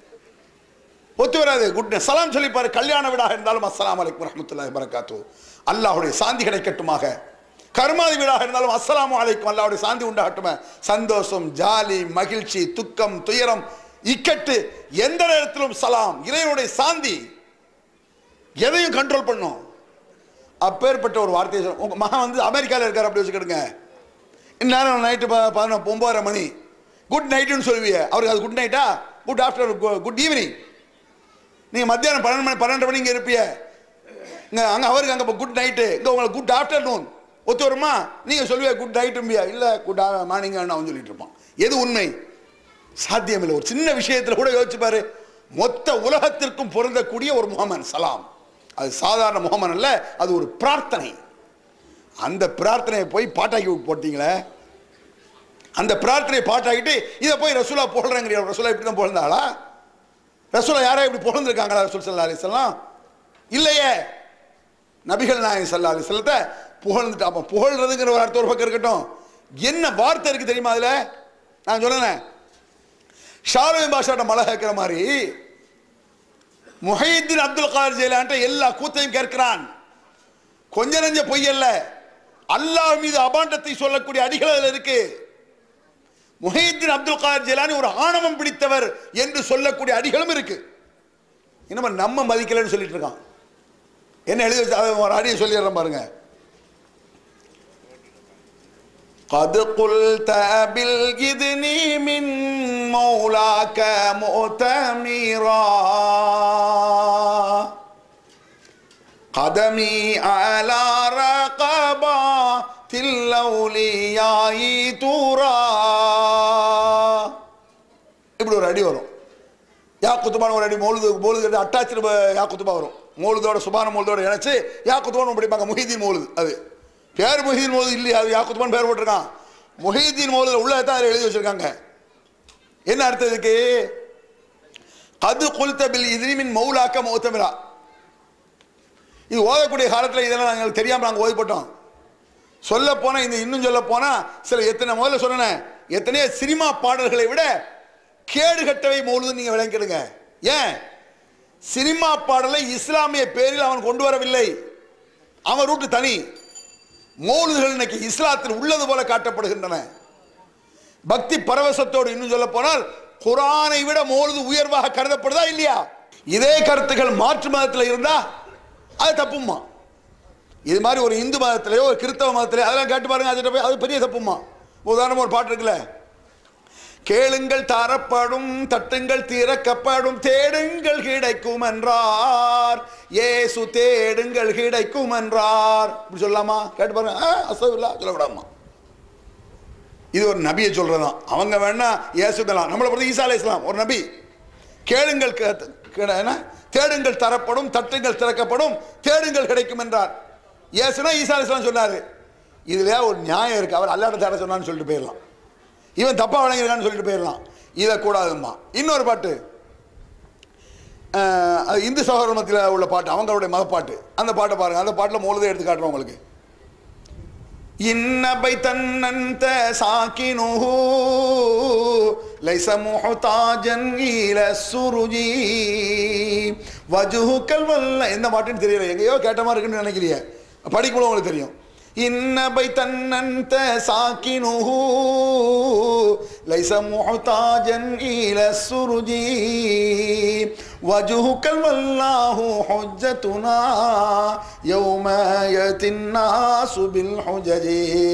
ஒத்து வராது குட் நைட் சலாம் சொல்லி பாரு கல்யாண வீடாக இருந்தாலும் அஸ்ஸலாமு அலைக்கும் ரஹ்மத்துல்லாஹி வரகாத்து அல்லாஹ்வுடைய சாந்தி கிடைக்கட்டுமாக கர்மாதி வீடாக இருந்தாலும் அஸ்ஸலாமு அலைக்கும் அல்லாஹ்வுடைய சாந்தி உண்டாகட்டுமே சந்தோஷம் ஜாலி மகிழ்ச்சி துக்கம் துயரம் இக்கட்டு எந்த நேரத்திலும் சலாம் இறைவனுடைய சாந்தி எதையும் கண்ட்ரோல் பண்ணும் அப்பேற்பட்ட ஒரு வார்த்தையை சொல்ல- உங்க மகன் வந்து அமெரிக்காவில் இருக்கார் அப்படி வச்சுக்கிடுங்க இந்நேரம் நைட்டு பதினொன்று ஒன்பதரை மணி குட் நைட்டுன்னு சொல்லுவீங்க அவருக்கு அது குட் நைட்டா குட் ஆஃப்டர் குட் ஈவினிங் நீங்கள் மத்தியானம் பன்னெண்டு மணி பன்னெண்டு மணி இங்கே இருப்பீங்க இங்கே அங்கே அவருக்கு அங்கே குட் நைட்டு இங்கே உங்களுக்கு குட் ஆஃப்டர்நூன் ஒத்து வருமா நீங்கள் சொல்லுவீங்க குட் நைட்டும்பியா இல்லை குட் மார்னிங் அவன் சொல்லிட்டு இருப்பான் எது உண்மை சாத்தியம் இல்லை ஒரு சின்ன விஷயத்தில் கூட யோசிச்சு பாரு மொத்த உலகத்திற்கும் பொருந்தக்கூடிய ஒரு முகமன் சலாம் அது சாதாரண முகமன் அல்ல அது ஒரு பிரார்த்தனை அந்த பிரார்த்தனையை போய் பாட்டாக்கி போட்டீங்களே அந்த பிரார்த்தனையை பாட்டாக்கிட்டு இதை போய் ரசூலா புகழ்றேங்கிற ரசூலா இப்படி தான் புகழ்ந்தாளா ரசூலா யாரா இப்படி புகழ்ந்துருக்காங்களா ரசூல் சல்லா அலிஸ்லாம் இல்லையே நபிகள் நாயகம் சல்லா அலிஸ்லத்தை புகழ்ந்துட்டு அப்போ புகழ்றதுங்கிற ஒரு அர்த்தம் ஒரு பக்கம் இருக்கட்டும் என்ன வார்த்தை இருக்கு தெரியுமா அதுல நான் சொன்னேன் ஷாருமி பாஷாட்ட மலை கேட்கிற மாதிரி முஹைதீன் அப்துல் காதர் ஜெயலான்ட்ட எல்லா கூத்தையும் கேட்கிறான் கொஞ்ச நெஞ்ச பொய் அல்ல அல்லாஹ் மீது அபாண்டத்தை சொல்லக்கூடிய அடிகள் அதில் இருக்கு முஹைதீன் அப்துல் காதர் ஜெயலானி ஒரு ஆணவம் பிடித்தவர் என்று சொல்லக்கூடிய அடிகளும் இருக்கு இன்னும் நம்ம மதிக்கலன்னு சொல்லிட்டு இருக்கான் என்ன எழுதி வச்சு அதை ஒரு அடியை சொல்லிடுறேன் பாருங்க قد قلت بالجدن من مولاك مؤتمرا قدمي على رقبات الأولياء ترى இப்படி ஒரு அடி வரும் யா குத்துபான ஒரு அடி மோழுது மோழுது அட்டாச்சு யா குத்துபா வரும் மோழுதோட சுபான மோழுதோட இணைச்சு யா குத்துபான் படிப்பாங்க முஹிதீன் மோழுது அது பேர் முஹிதீன் மோழுது இல்லையா அது யா குத்துபான் பேர் போட்டிருக்கான் முஹிதீன் மோழுது உள்ள தான் அதில் எழுதி வச்சிருக்காங்க என்ன அர்த்தம் இதுக்கு கது குல்த பில் இதிரிமின் மௌலாக்க மௌத்தமிரா இது ஓதக்கூடிய காலத்தில் இதெல்லாம் நாங்கள் தெரியாமல் நாங்கள் ஓதிப்பட்டோம் சொல்ல போனால் இந்த இன்னும் சொல்ல போனால் சில எத்தனை முதல்ல சொன்னேன் எத்தனையோ சினிமா பாடல்களை விட கேடு கட்டவை மௌலுதுன்னு நீங்கள் விளங்கிடுங்க ஏன் சினிமா பாடலை இஸ்லாமிய பேரில் அவன் கொண்டு வரவில்லை அவன் ரூட்டு தனி மௌலுதுகள் இன்னைக்கு இஸ்லாத்தில் உள்ளது போல காட்டப்படுகின்றன பக்தி பரவசத்தோடு இன்னும் சொல்ல போனால் குரானை விட மோழுது உயர்வாக கருதப்படுதா இல்லையா இதே கருத்துக்கள் மாற்று மதத்தில் இருந்தா அது தப்புமா இது மாதிரி ஒரு இந்து மதத்திலேயோ ஒரு கிறிஸ்தவ மதத்திலேயோ அதெல்லாம் கேட்டு பாருங்க அது அது பெரிய தப்புமா உதாரணமா ஒரு பாட்டு இருக்குல்ல கேளுங்கள் தரப்படும் தட்டுங்கள் திறக்கப்படும் தேடுங்கள் கிடைக்கும் என்றார் ஏசு தேடுங்கள் கிடைக்கும் என்றார் இப்படி சொல்லலாமா கேட்டு பாருங்க அசவில்லா சொல்லக்கூடாமா இது ஒரு நபியை சொல்றதுதான் அவங்க வேணா ஏசுக்கலாம் நம்மளை பொறுத்த ஈசா அலை இஸ்லாம் ஒரு நபி கேளுங்கள் கே- கே- என்ன? தேடுங்கள் தரப்படும் தட்டுங்கள் திறக்கப்படும் தேடுங்கள் கிடைக்கும் என்றார் ஏசுனா ஈசா அலை இஸ்லாம் சொன்னாரு இதுல ஒரு நியாயம் இருக்கு அவர் அல்லாட தர சொன்னான்னு சொல்லிட்டு போயிடலாம் இவன் தப்பா வழங்கியிருக்கான்னு சொல்லிட்டு போயிடலாம் இதை கூடாதும்மா இன்னொரு பாட்டு அஹ், அது இந்து சகோதர மத்தியில் உள்ள பாட்டு அவங்களுடைய மதப்பாட்டு அந்த பாட்டை பாருங்க அந்த பாட்டில் மூலதை எடுத்து காட்டுறோம் உங்களுக்கு إن بيتا أنت ساكنه ليس محتاجا إلى السرج وجهك الولا இந்த பாட்டுன்னு தெரியல எங்கேயோ கேட்ட மாதிரி இருக்குன்னு நினைக்கிறீங்க படிக்கும்போது உங்களுக்கு தெரியும் إن بيتا أنت ساكنه ليس محتاجا إلى السرج وجهك والله حجتنا يوم يأتي الناس بالحجج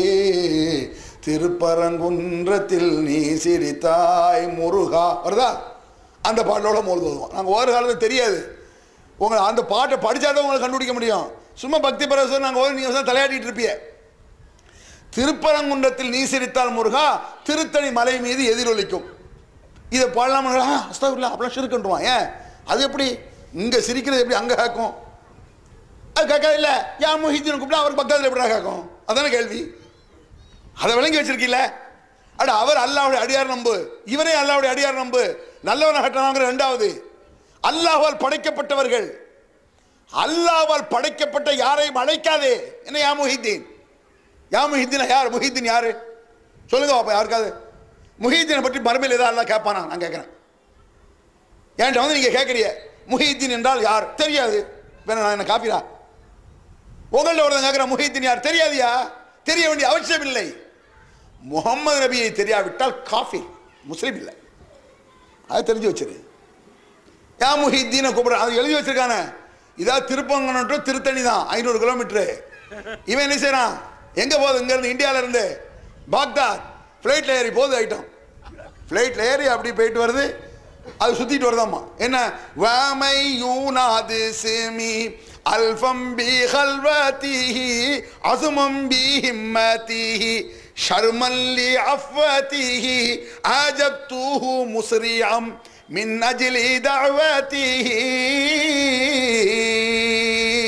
திருப்பரங்குன்றத்தில் நீ சிரித்தாய் முருகா வருதா அந்த பாட்டோட மோது போதும் நாங்கள் ஒரு காலத்தில் தெரியாது உங்களை அந்த பாட்டை படித்தாதான் உங்களை கண்டுபிடிக்க முடியும் சும்மா பக்தி பரவசம் நாங்கள் ஓதி நீங்கள் தலையாடிட்டு இருப்பீங்க திருப்பரங்குன்றத்தில் நீ சிரித்தால் முருகா திருத்தணி மலை மீது எதிரொலிக்கும் இதை பாடலாம் அஸ்தாவில்ல அப்படிலாம் சிரிக்கின்றான் ஏன் அது எப்படி இங்கே சிரிக்கிறது எப்படி அங்கே கேட்கும் அது கேட்காது இல்லை யா முஹிதீன் கூப்பிட்டா அவர் பக்கத்தில் எப்படி கேட்கும் அதானே கேள்வி அதை விளங்கி வச்சிருக்கீல்ல அட அவர் அல்லாவுடைய அடியார் நம்பு இவரே அல்லாவுடைய அடியார் நம்பு நல்லவன கட்டணங்கிற ரெண்டாவது அல்லாஹ்வால் படைக்கப்பட்டவர்கள் அல்லாஹ்வால் படைக்கப்பட்ட யாரையும் அழைக்காதே என்ன யா முஹிதீன் யா முஹிதீன் யார் முஹிதீன் யாரு சொல்லுங்க பாப்பா யாருக்காவது முஹிதீனை பற்றி மறுமையில் ஏதாவது அல்லாஹ் கேட்பானா நான் கேட்குறேன் என்கிட்ட வந்து நீங்க கேட்குறீங்க முஹிதீன் என்றால் யார் தெரியாது வேணா நான் என்ன காப்பிரா உங்கள்ட்ட ஒருத்தன் கேட்குற முஹிதீன் யார் தெரியாதியா தெரிய வேண்டிய அவசியம் இல்லை முகமது நபியை தெரியாவிட்டால் காஃபி முஸ்லீம் இல்லை அதை தெரிஞ்சு வச்சிரு யா முஹித்தீனை கூப்பிடுற அது எழுதி வச்சிருக்கானே இதா திருப்பங்கனம் to திருத்தணி தான் ஐநூறு கிலோமீட்டரு இவன் என்ன செய்றான் எங்க போகுது இங்க இருந்து இந்தியால இருந்து பாக்தாத் ஃப்ளைட்ல ஏறி போகுது ஐட்டம் ஃப்ளைட்ல ஏறி அப்படி போயிட்டு வருது அது சுத்திட்டு வருதாம்மா என்ன வாமை யூனாது சிமி அல்ஃபம் பி ஹல்வதிஹி அசுமம் பி ஹிம்மதிஹி ஷர்மல்லி அஃவதிஹி ஆஜப்துஹு முஸ்ரியம் من أجل دعوته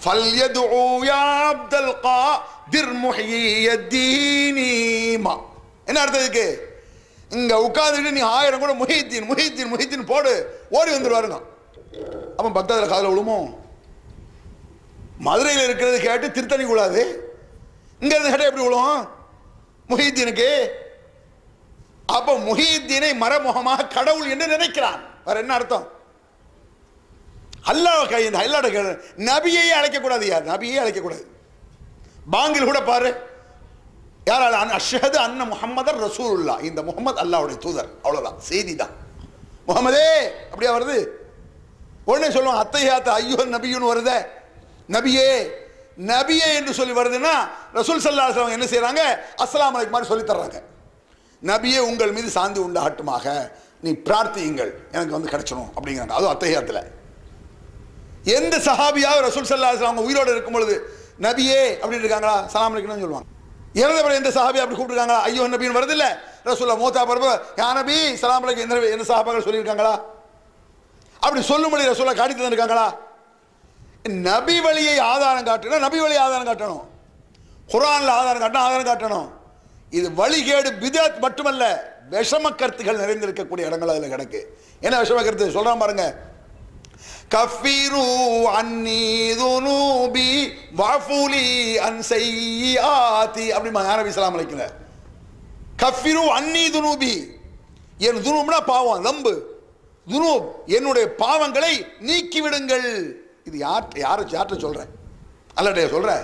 ஃபல்யதுஉ யா அப்தல் காதிர் முஹியத்தீனிமா என்ன அர்த்தம் இதுக்கு இங்க உட்கார்ந்துட்டு நீ ஆயிரம் கூட முஹித்தீன் முஹித்தீன் முஹித்தீன் போடு ஓடி வந்துருவாருங்க அப்ப பக்தர்கள் காதுல விழுமோ மதுரையில் இருக்கிறது கேட்டு திருத்தணி கூடாது இங்க இருந்து கேட்டால் எப்படி விழும் முஹித்தீனுக்கு அப்ப முஹித்தீனை மறைமுகமாக கடவுள் என்று நினைக்கிறான் வேற என்ன அர்த்தம் அல்லாஹ் கை அல்லாட கேளு நபியையே அழைக்கக்கூடாது யார் நபியே அழைக்கக்கூடாது பாங்கில் கூட பாரு யாரால அன் அஷ்ஹது அன்ன முஹம்மதர் ரசூலுல்லா இந்த முகமது அல்லாஹ்வுடைய தூதர் அவ்வளவுதான் செய்தி தான் முகமதே அப்படியா வருது உடனே சொல்லுவாங்க அத்தையாத்த ஐயோ நபியுன்னு வருதே நபியே நபியே என்று சொல்லி வருதுன்னா ரசூல் சல்லா அலுவலம் என்ன செய்றாங்க அஸ்ஸலாமு அலைக்கும் மாதிரி சொல்லி தர்றாங்க நபியே உங்கள் மீது சாந்தி உண்டாகட்டுமாக நீ பிரார்த்தியுங்கள் எனக்கு வந்து கிடைச்சிடும் அப்படிங்கிறாங்க அதுவும் அத்தையாத்தில் எந்த சஹாபியாவது ரசூல் சல்லா அலுவலம் அவங்க உயிரோடு இருக்கும் பொழுது நபியே அப்படின்னு இருக்காங்களா சலாம் அலைக்கணும்னு சொல்லுவாங்க இறந்த பிறகு எந்த சஹாபி அப்படி கூப்பிட்டுருக்காங்களா ஐயோ நபின்னு வருது இல்ல ரசூல்லா மூத்தா பரப்பு யா நபி சலாம் அலைக்கும் எந்த எந்த சஹாபாக்கள் சொல்லியிருக்காங்களா அப்படி சொல்லும்படி ரசூல்லா காட்டி தந்திருக்காங்களா நபி வழியை ஆதாரம் காட்டணும் நபி வழியை ஆதாரம் காட்டணும் குரான்ல ஆதாரம் காட்டணும் ஆதாரம் காட்டணும் இது வழிகேடு பிதாத் மட்டுமல்ல விஷம கருத்துகள் நிறைந்திருக்கக்கூடிய இடங்கள் அதில் கிடக்கு என்ன விஷம கருத்து சொல்றான் பாருங்க கஃபிரு அன்னி துனூபி வஃபுலி அன் செய்யாதி அப்படிமா யாரபி சலாம் அலைக்கல கஃபிரு அன்னி துனூபி என் துனூப்னா பாவம் தம்பு துனூப் என்னுடைய பாவங்களை நீக்கி விடுங்கள் இது யார் யார் யார்கிட்ட சொல்றேன் அல்லடைய சொல்றேன்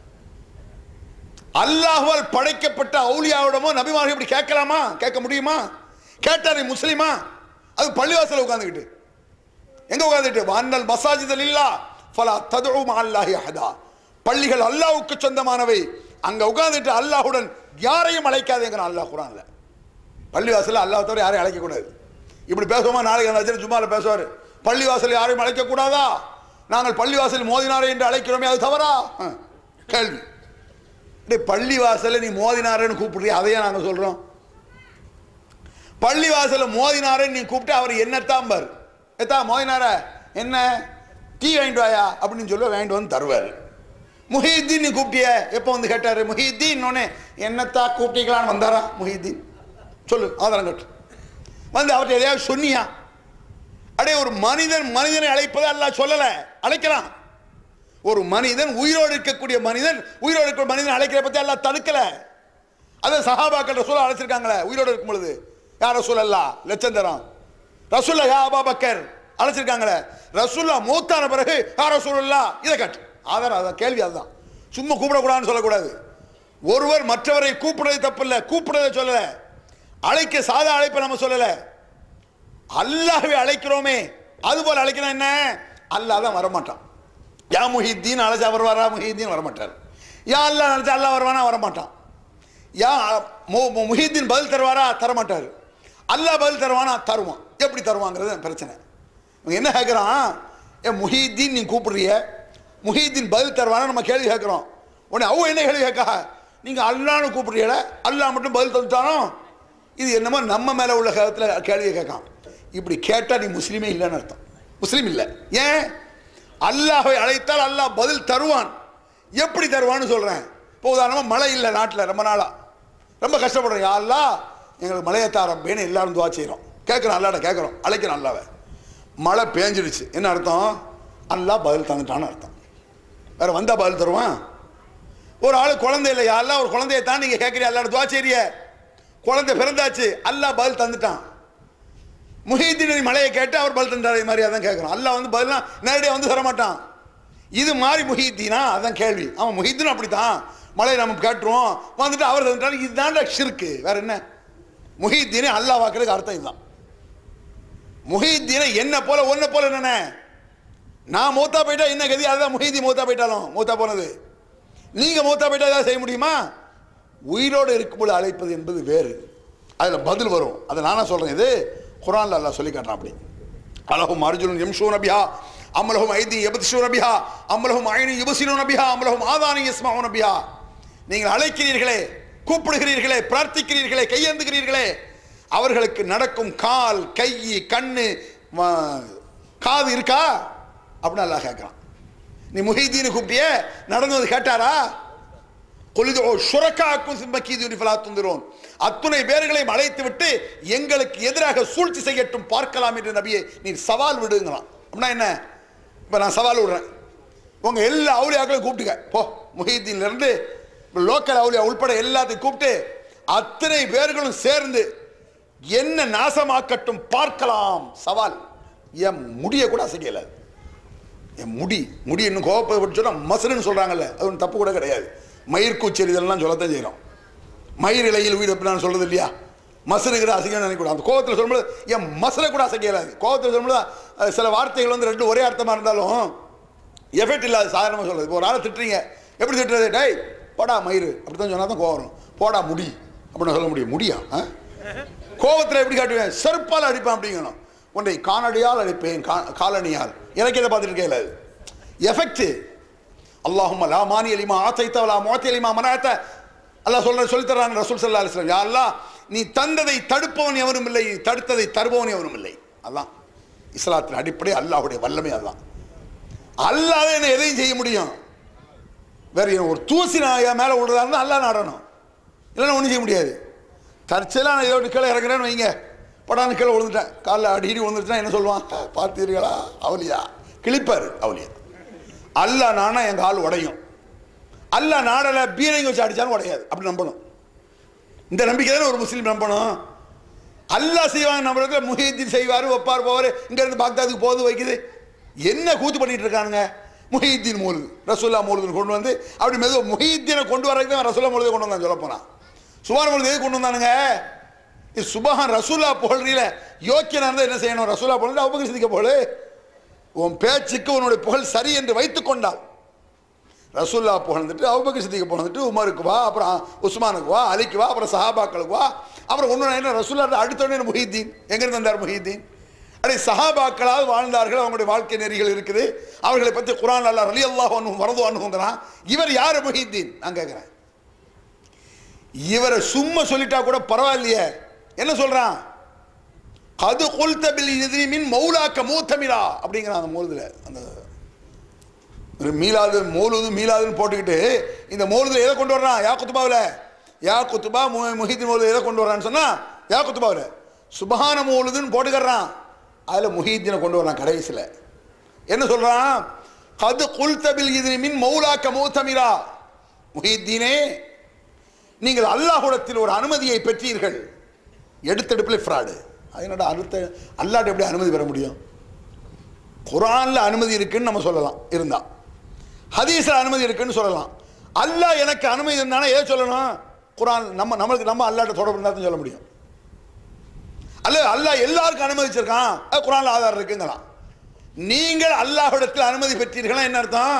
அல்லாஹ்வால் படைக்கப்பட்ட அவுலியாவிடமோ நபிமார்கள் இப்படி கேட்கலாமா கேட்க முடியுமா கேட்டா நீ முஸ்லிமா அது பள்ளிவாசல உட்கார்ந்துக்கிட்டு எங்க உட்கார்ந்துட்டு வான்னல் மசாஜிதல் இல்லா ஃபலா ததுஉ மஅல்லாஹி அஹதா பள்ளிகள் அல்லாஹ்வுக்கு சொந்தமானவை அங்க உட்கார்ந்துட்டு அல்லாஹ்வுடன் யாரையும் அழைக்காதேங்கிறான் அல்லாஹ் குர்ஆன்ல பள்ளிவாசல்ல அல்லாஹ் தவிர யாரையும் அழைக்க கூடாது இப்படி பேசுவோமா நாளைக்கு அந்த ஜும்மால பேசுவார் பள்ளிவாசல் யாரையும் அழைக்க கூடாதா நாங்கள் பள்ளிவாசல் மோதினாரே என்று அழைக்கிறோமே அது தவறா ஆ, கேள்வி டேய் பள்ளிவாசல்ல நீ மோதினாரேன்னு கூப்பிடுறிய அதையே நாங்கள் சொல்றோம் பள்ளிவாசல்ல மோதினாரேன்னு நீ கூப்பிட்டு அவர் என்னத்தான் பார் எத்தா மோதினார என்ன டீ வாங்கிட்டு வாயா அப்படின்னு சொல்ல வாங்கிட்டு வந்து தருவார் முஹித்தீன் நீ கூப்பிட்டிய எப்போ வந்து கேட்டாரு முஹித்தீன் உடனே என்னத்தா கூப்பிட்டீங்களான்னு வந்தாரா முஹித்தீன் சொல்லு ஆதாரம் கட்டு வந்து அவர்கிட்ட எதையாவது சொன்னியா அடே ஒரு மனிதன் மனிதனை அழைப்பதை அல்லாஹ் சொல்லல அழைக்கலாம் ஒரு மனிதன் உயிரோடு இருக்கக்கூடிய மனிதன் உயிரோடு இருக்கிற மனிதன் அழைக்கிற பத்தி எல்லாம் தடுக்கல அதை சஹாபாக்கள் ரசூலா அழைச்சிருக்காங்களே உயிரோடு இருக்கும் பொழுது யார் ரசூல் அல்லா லட்சம் தரம் ரசூல்லா யா அபா பக்கர் அழைச்சிருக்காங்களே ரசூல்லா மூத்தான பிறகு யா ரசூலுல்லா இதை காட்டு ஆதாரம் அதான் கேள்வி அதுதான் சும்மா கூப்பிடக்கூடாதுன்னு சொல்லக்கூடாது ஒருவர் மற்றவரை கூப்பிடுறது தப்பு இல்லை கூப்பிடுறதை சொல்லல அழைக்க சாதா அழைப்பை நம்ம சொல்லல அல்லாஹ்வை அழைக்கிறோமே அது போல அழைக்கணும் என்ன அல்லாஹ் தான் வரமாட்டான் யா முஹித்தீன் அழைச்சா வருவாரா முஹித்தீன் வரமாட்டார் யா அல்லாஹ் நினைச்சா அல்லாஹ் வருவானா வரமாட்டான் யா மு- மு- முஹித்தீன் பதில் தருவாரா தரமாட்டார் அல்லாஹ் பதில் தருவானா தருவான் எப்படி தருவாங்கிறது பிரச்சனை இவன் என்ன கேட்குறான் ஏ முஹித்தீன் நீ கூப்பிடுறிய முஹித்தீன் பதில் தருவானா நம்ம கேள்வி கேட்குறோம் உடனே அவ என்ன கேள்வி கேட்கா நீங்கள் அல்லான்னு கூப்பிடுறீல அல்லாஹ் மட்டும் பதில் தந்துட்டானோ இது என்னமோ நம்ம மேலே உள்ள கருத்தில் கேள்வியை கேட்கான் இப்படி கேட்டால் நீ முஸ்லீமே இல்லைன்னு அர்த்தம் முஸ்லீம் இல்லை ஏன் அல்லாஹ்வை அழைத்தால் அல்லாஹ் பதில் தருவான் எப்படி தருவான்னு சொல்கிறேன் இப்போ உதாரணமாக மழை இல்லை நாட்டில் ரொம்ப நாளாக ரொம்ப கஷ்டப்படுறோம் யா அல்லாஹ் எங்களுக்கு மழையை தாரப்பேன்னு எல்லாரும் துவா செய்கிறோம் கேட்குறோம் அல்லாட கேட்குறோம் அழைக்கிறோம் அல்லாவை மழை பேஞ்சிடுச்சு என்ன அர்த்தம் அல்லாஹ் பதில் தந்துட்டான்னு அர்த்தம் வேற வந்தா பதில் தருவான் ஒரு ஆள் குழந்தை இல்லை யாரெல்லாம் ஒரு குழந்தைய தான் நீங்க கேட்குறீங்க அல்லாட துவா செய்றிய குழந்தை பிறந்தாச்சு அல்லாஹ் பதில் தந்துட்டான் முஹீத்தீன் மலையை கேட்டு அவர் பதில் தந்தார் மாதிரி அதான் கேட்குறோம் அல்லாஹ் வந்து பதிலாம் நேரடியாக வந்து தர மாட்டான் இது மாதிரி முஹீத்தீனா அதான் கேள்வி அவன் முஹீத்தீன் அப்படித்தான் மலையை நம்ம கேட்டுருவோம் வந்துட்டு அவர் தந்துட்டாரு இதுதான்டா ஷிர்க்கு வேற என்ன முஹீத்தீனை அல்லாஹ் வாக்குறதுக்கு அர்த்தம் இதுதான் முஹீத்தீனை என்ன போல ஒன்ன போல என்னென்ன நான் மூத்தா போயிட்டா என்ன கதி அதுதான் முஹீதி மூத்தா போயிட்டாலும் மூத்தா போனது நீங்க மூத்தா போயிட்டா ஏதாவது செய்ய முடியுமா உயிரோடு இருக்கும்போது அழைப்பது என்பது வேறு அதில் பதில் வரும் அதை நானா சொல்றேன் இது குரான்ல அல்லாஹ் சொல்லி காட்டுறான் அப்படி அலஹும் அர்ஜுனன் எம்ஷூ நபிஹா அம்மலஹும் ஐதி எபத்ஷூ நபிஹா அம்மலஹும் ஐனி யுபசினு நபிஹா அம்மலஹும் ஆதானி யஸ்மாவு நபிஹா நீங்கள் அழைக்கிறீர்களே கூப்பிடுகிறீர்களே பிரார்த்திக்கிறீர்களே கையேந்துகிறீர்களே அவர்களுக்கு நடக்கும் கால் கை கண்ணு ம- காது இருக்கா அப்படின்னு அல்லாஹ் கேட்குறான் நீ முஹிதீனை கூப்பிட்டிய நடந்து வந்து கேட்டாரா கொலிது ஓ சுரக்காக்கும் சிம்மக்கீதி துந்திரோன் அத்துணை பேர்களையும் அழைத்து விட்டு எங்களுக்கு எதிராக சூழ்ச்சி செய்யட்டும் பார்க்கலாம் என்று நபியை நீ சவால் விடுங்களாம் அப்படின்னா என்ன இப்போ நான் சவால் விடுறேன் உங்க எல்லா அவுளியாக்களையும் கூப்பிட்டுக்க போ முஹிதீன்ல இருந்து லோக்கல் அவுளியா உள்பட எல்லாத்தையும் கூப்பிட்டு அத்தனை பேர்களும் சேர்ந்து என்ன நாசமாக்கட்டும் பார்க்கலாம் சவால் என் முடிய கூட அசைக்கல என் முடி முடி இன்னும் கோவப்பட்டு சொன்னா மசுன்னு சொல்றாங்கல்ல அது ஒன்றும் தப்பு கூட கிடையாது மயிர் கூச்செறிதல்லாம் சொல்லத்தான் செய்கிறோம் மயிர் இலையில் வீடு எப்படி நான் சொல்றது இல்லையா மசருங்கிற அசைக்கணும் நினைக்கூடாது அந்த கோவத்தில் சொல்லும்போது என் மசரை கூட அசைக்கலாது கோவத்தில் சொல்லும்போது அது சில வார்த்தைகள் வந்து ரெண்டு ஒரே அர்த்தமாக இருந்தாலும் எஃபெக்ட் இல்லாது சாதாரணமாக சொல்றது இப்போ ஒரு ஆளை திட்டுறீங்க எப்படி திட்டுறது டேய் போடா மயிர் அப்படி தான் சொன்னால் தான் கோவம் வரும் போடா முடி அப்படின்னு சொல்ல முடியும் முடியா ஆ? கோவத்தில் எப்படி காட்டுவேன் செருப்பால் அடிப்பேன் அப்படிங்கணும் உன்னை காணடியால் அடிப்பேன் கா காலணியால் எனக்கு இதை பார்த்துட்டு இருக்கே அது எஃபெக்ட் அல்லாஹும் லா மானி அலிமா ஆத்தைத்த லா மோத்தி அலிமா மனாத்த அல்லாஹ் சொல்ற சொல்லி தர்றாங்க ரசூல் சல்லா அலிஸ்லாம் யா அல்லாஹ் நீ தந்ததை தடுப்பவன் எவரும் இல்லை நீ தடுத்ததை தருபவன் எவரும் இல்லை அதான் இஸ்லாத்தின் அடிப்படை அல்லாஹ்வுடைய வல்லமை அதான் அல்லாத என்ன எதையும் செய்ய முடியும் வேற என்ன ஒரு தூசி நான் என் மேலே விடுறதா இருந்தால் அல்லாஹ் நாடணும் இல்லைன்னா ஒன்றும் செய்ய முடியாது தற்செயலாக நான் இதோட கீழே இறங்குறேன்னு வைங்க படான்னு கீழே விழுந்துட்டேன் காலில் அடிக்கடி விழுந்துட்டுனா என்ன சொல்லுவான் பார்த்தீர்களா அவலியா கிழிப்பார் அவலியா அல்லாஹ் நானா என் கால் உடையும் அல்லாஹ் நாடலை பீரங்கி வச்சு அடித்தாலும் உடையாது அப்படி நம்பணும் இந்த நம்பிக்கை தானே ஒரு முஸ்லீம் நம்பணும் அல்லாஹ் செய்வாங்க நம்புறதுல முஹீத்தீன் செய்வார் வைப்பார் போவார் இங்கேருந்து பாக்தாதுக்கு போகுது வைக்குது என்ன கூத்து பண்ணிட்டு இருக்கானுங்க முஹீத்தீன் மூலுது ரசூல்லா மூலுதுன்னு கொண்டு வந்து அப்படி மெதுவாக முஹீத்தீனை கொண்டு வரதுக்கு தான் ரசூல்லா மூலுதை கொண்டு வந்தான் சொல்ல போனான் சுபான் மூலுது எது கொண்டு வந்தானுங்க இது சுபஹான் ரசூல்லா புகழ்றீல யோக்கியனா இருந்தால் என்ன செய்யணும் ரசூல்லா புகழ்ந்து அவங்க சிந்திக்க போல உன் பேச்சுக்கு உன்னுடைய புகழ் சரி என்று வைத்துக் கொண்டால் ரசூல்லா புகழ்ந்துட்டு அவுபக்கர் சித்திக்கு புகழ்ந்துட்டு உமருக்கு வா அப்புறம் உஸ்மானுக்கு வா அலிக்கு வா அப்புறம் சஹாபாக்களுக்கு வா அப்புறம் ஒன்று என்ன ரசூல்லா அடுத்தோடனே முஹித்தீன் எங்கிருந்து வந்தார் முஹித்தீன் அடே சஹாபாக்களால் வாழ்ந்தார்கள் அவங்களுடைய வாழ்க்கை நெறிகள் இருக்குது அவர்களை பற்றி குரான் அல்லா ரலி அல்லாஹ் அனுவும் வரது அனுகுங்கிறான் இவர் யார் முஹித்தீன் நான் கேட்குறேன் இவரை சும்மா சொல்லிட்டா கூட பரவாயில்லையே என்ன சொல்றான் கது கொல்தபில் எதிரிமின் மௌலாக்க மூத்தமிழா அப்படிங்கிறான் அந்த மூலத்தில் அந்த ஒரு மீலாது மௌலுது மீலாதுன்னு போட்டுக்கிட்டு இந்த மௌலுதில் எதை கொண்டு வர்றான் யா குத்துபாவில் யா குத்துபா மு முஹிதீன் மௌலுது எதை கொண்டு வர்றான்னு சொன்னா யா குத்துபாவில் சுபஹான மௌலுதுன்னு போட்டுக்கறான் அதில் முஹிதீனை கொண்டு வர்றான் கடைசியில் என்ன சொல்றான் கது குல்தபில் எதிரிமின் மௌலாக்க மூத்தமிழா முஹித்தீனே நீங்கள் அல்லாஹுடத்தில் ஒரு அனுமதியை பெற்றீர்கள் எடுத்தெடுப்பில் ஃப்ராடு அதனோட அடுத்த அல்லாட்ட எப்படி அனுமதி பெற முடியும் குரானில் அனுமதி இருக்குன்னு நம்ம சொல்லலாம் இருந்தா ஹதீஸில் அனுமதி இருக்குன்னு சொல்லலாம் அல்லாஹ் எனக்கு அனுமதி இருந்தானா ஏதோ சொல்லணும் குரான் நம்ம நம்மளுக்கு நம்ம அல்லாட்ட தொடர்பு இருந்தால் தான் சொல்ல முடியும் அல்ல அல்லாஹ் எல்லாருக்கும் அனுமதிச்சிருக்கான் அது குரானில் ஆதாரம் இருக்குங்களாம் நீங்கள் அல்லாஹ்விடத்தில் அனுமதி பெற்றீர்களா என்ன அர்த்தம்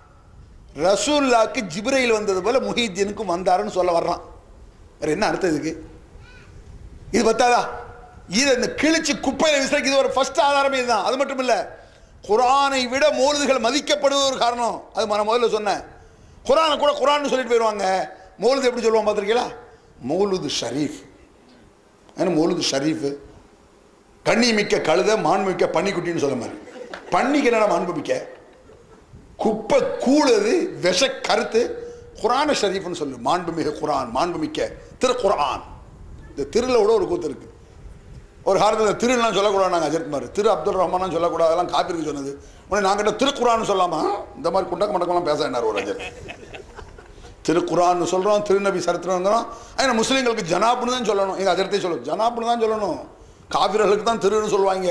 ரசூல்லாக்கு ஜிப்ரையில் வந்தது போல முஹீத்தீனுக்கும் வந்தாருன்னு சொல்ல வர்றான் வேற என்ன அர்த்தம் இதுக்கு இது பத்தாதா இது இந்த கிழிச்சு குப்பையில் விசாரிக்க இது ஒரு ஃபர்ஸ்ட் ஆதாரமே இதுதான் அது மட்டும் இல்லை குரானை விட மோலுதுகள் மதிக்கப்படுவது ஒரு காரணம் அது நான் முதல்ல சொன்னேன் குரானை கூட குரான்னு சொல்லிட்டு போயிடுவாங்க மௌலுது எப்படி சொல்லுவாங்க பார்த்துருக்கீங்களா மௌலுது ஷரீஃப் ஏன்னா மௌலுது ஷரீஃப் கண்ணிமிக்க கழுத மாண்புமிக்க பன்னிக்குட்டின்னு சொல்ல மாதிரி பன்னிக்கு என்னடா மாண்புமிக்க குப்பை கூடுது விஷ கருத்து குரான ஷரீஃப்னு சொல்லு மாண்புமிகு குரான் மாண்புமிக்க திரு குரான் இந்த திருல கூட ஒரு கூத்து இருக்கு ஒரு காலத்தில் திருலாம் சொல்லக்கூடாது நாங்கள் அஜர்குமார் திரு அப்துல் ரஹ்மான் சொல்லக்கூடாது அதெல்லாம் காப்பிருக்கு சொன்னது உடனே நாங்கிட்ட திருக்குறான்னு சொல்லாமா இந்த மாதிரி குண்டக்க மண்டக்கம்லாம் பேச என்னார் ஒரு அஜர் திருக்குறான்னு சொல்கிறோம் திருநபி சரித்திரங்கிறோம் ஏன்னா முஸ்லீம்களுக்கு ஜனாப்னு தான் சொல்லணும் எங்கள் அஜர்த்தே சொல்லணும் ஜனாப்னு தான் சொல்லணும் காபிர்களுக்கு தான் திருன்னு சொல்லுவாங்க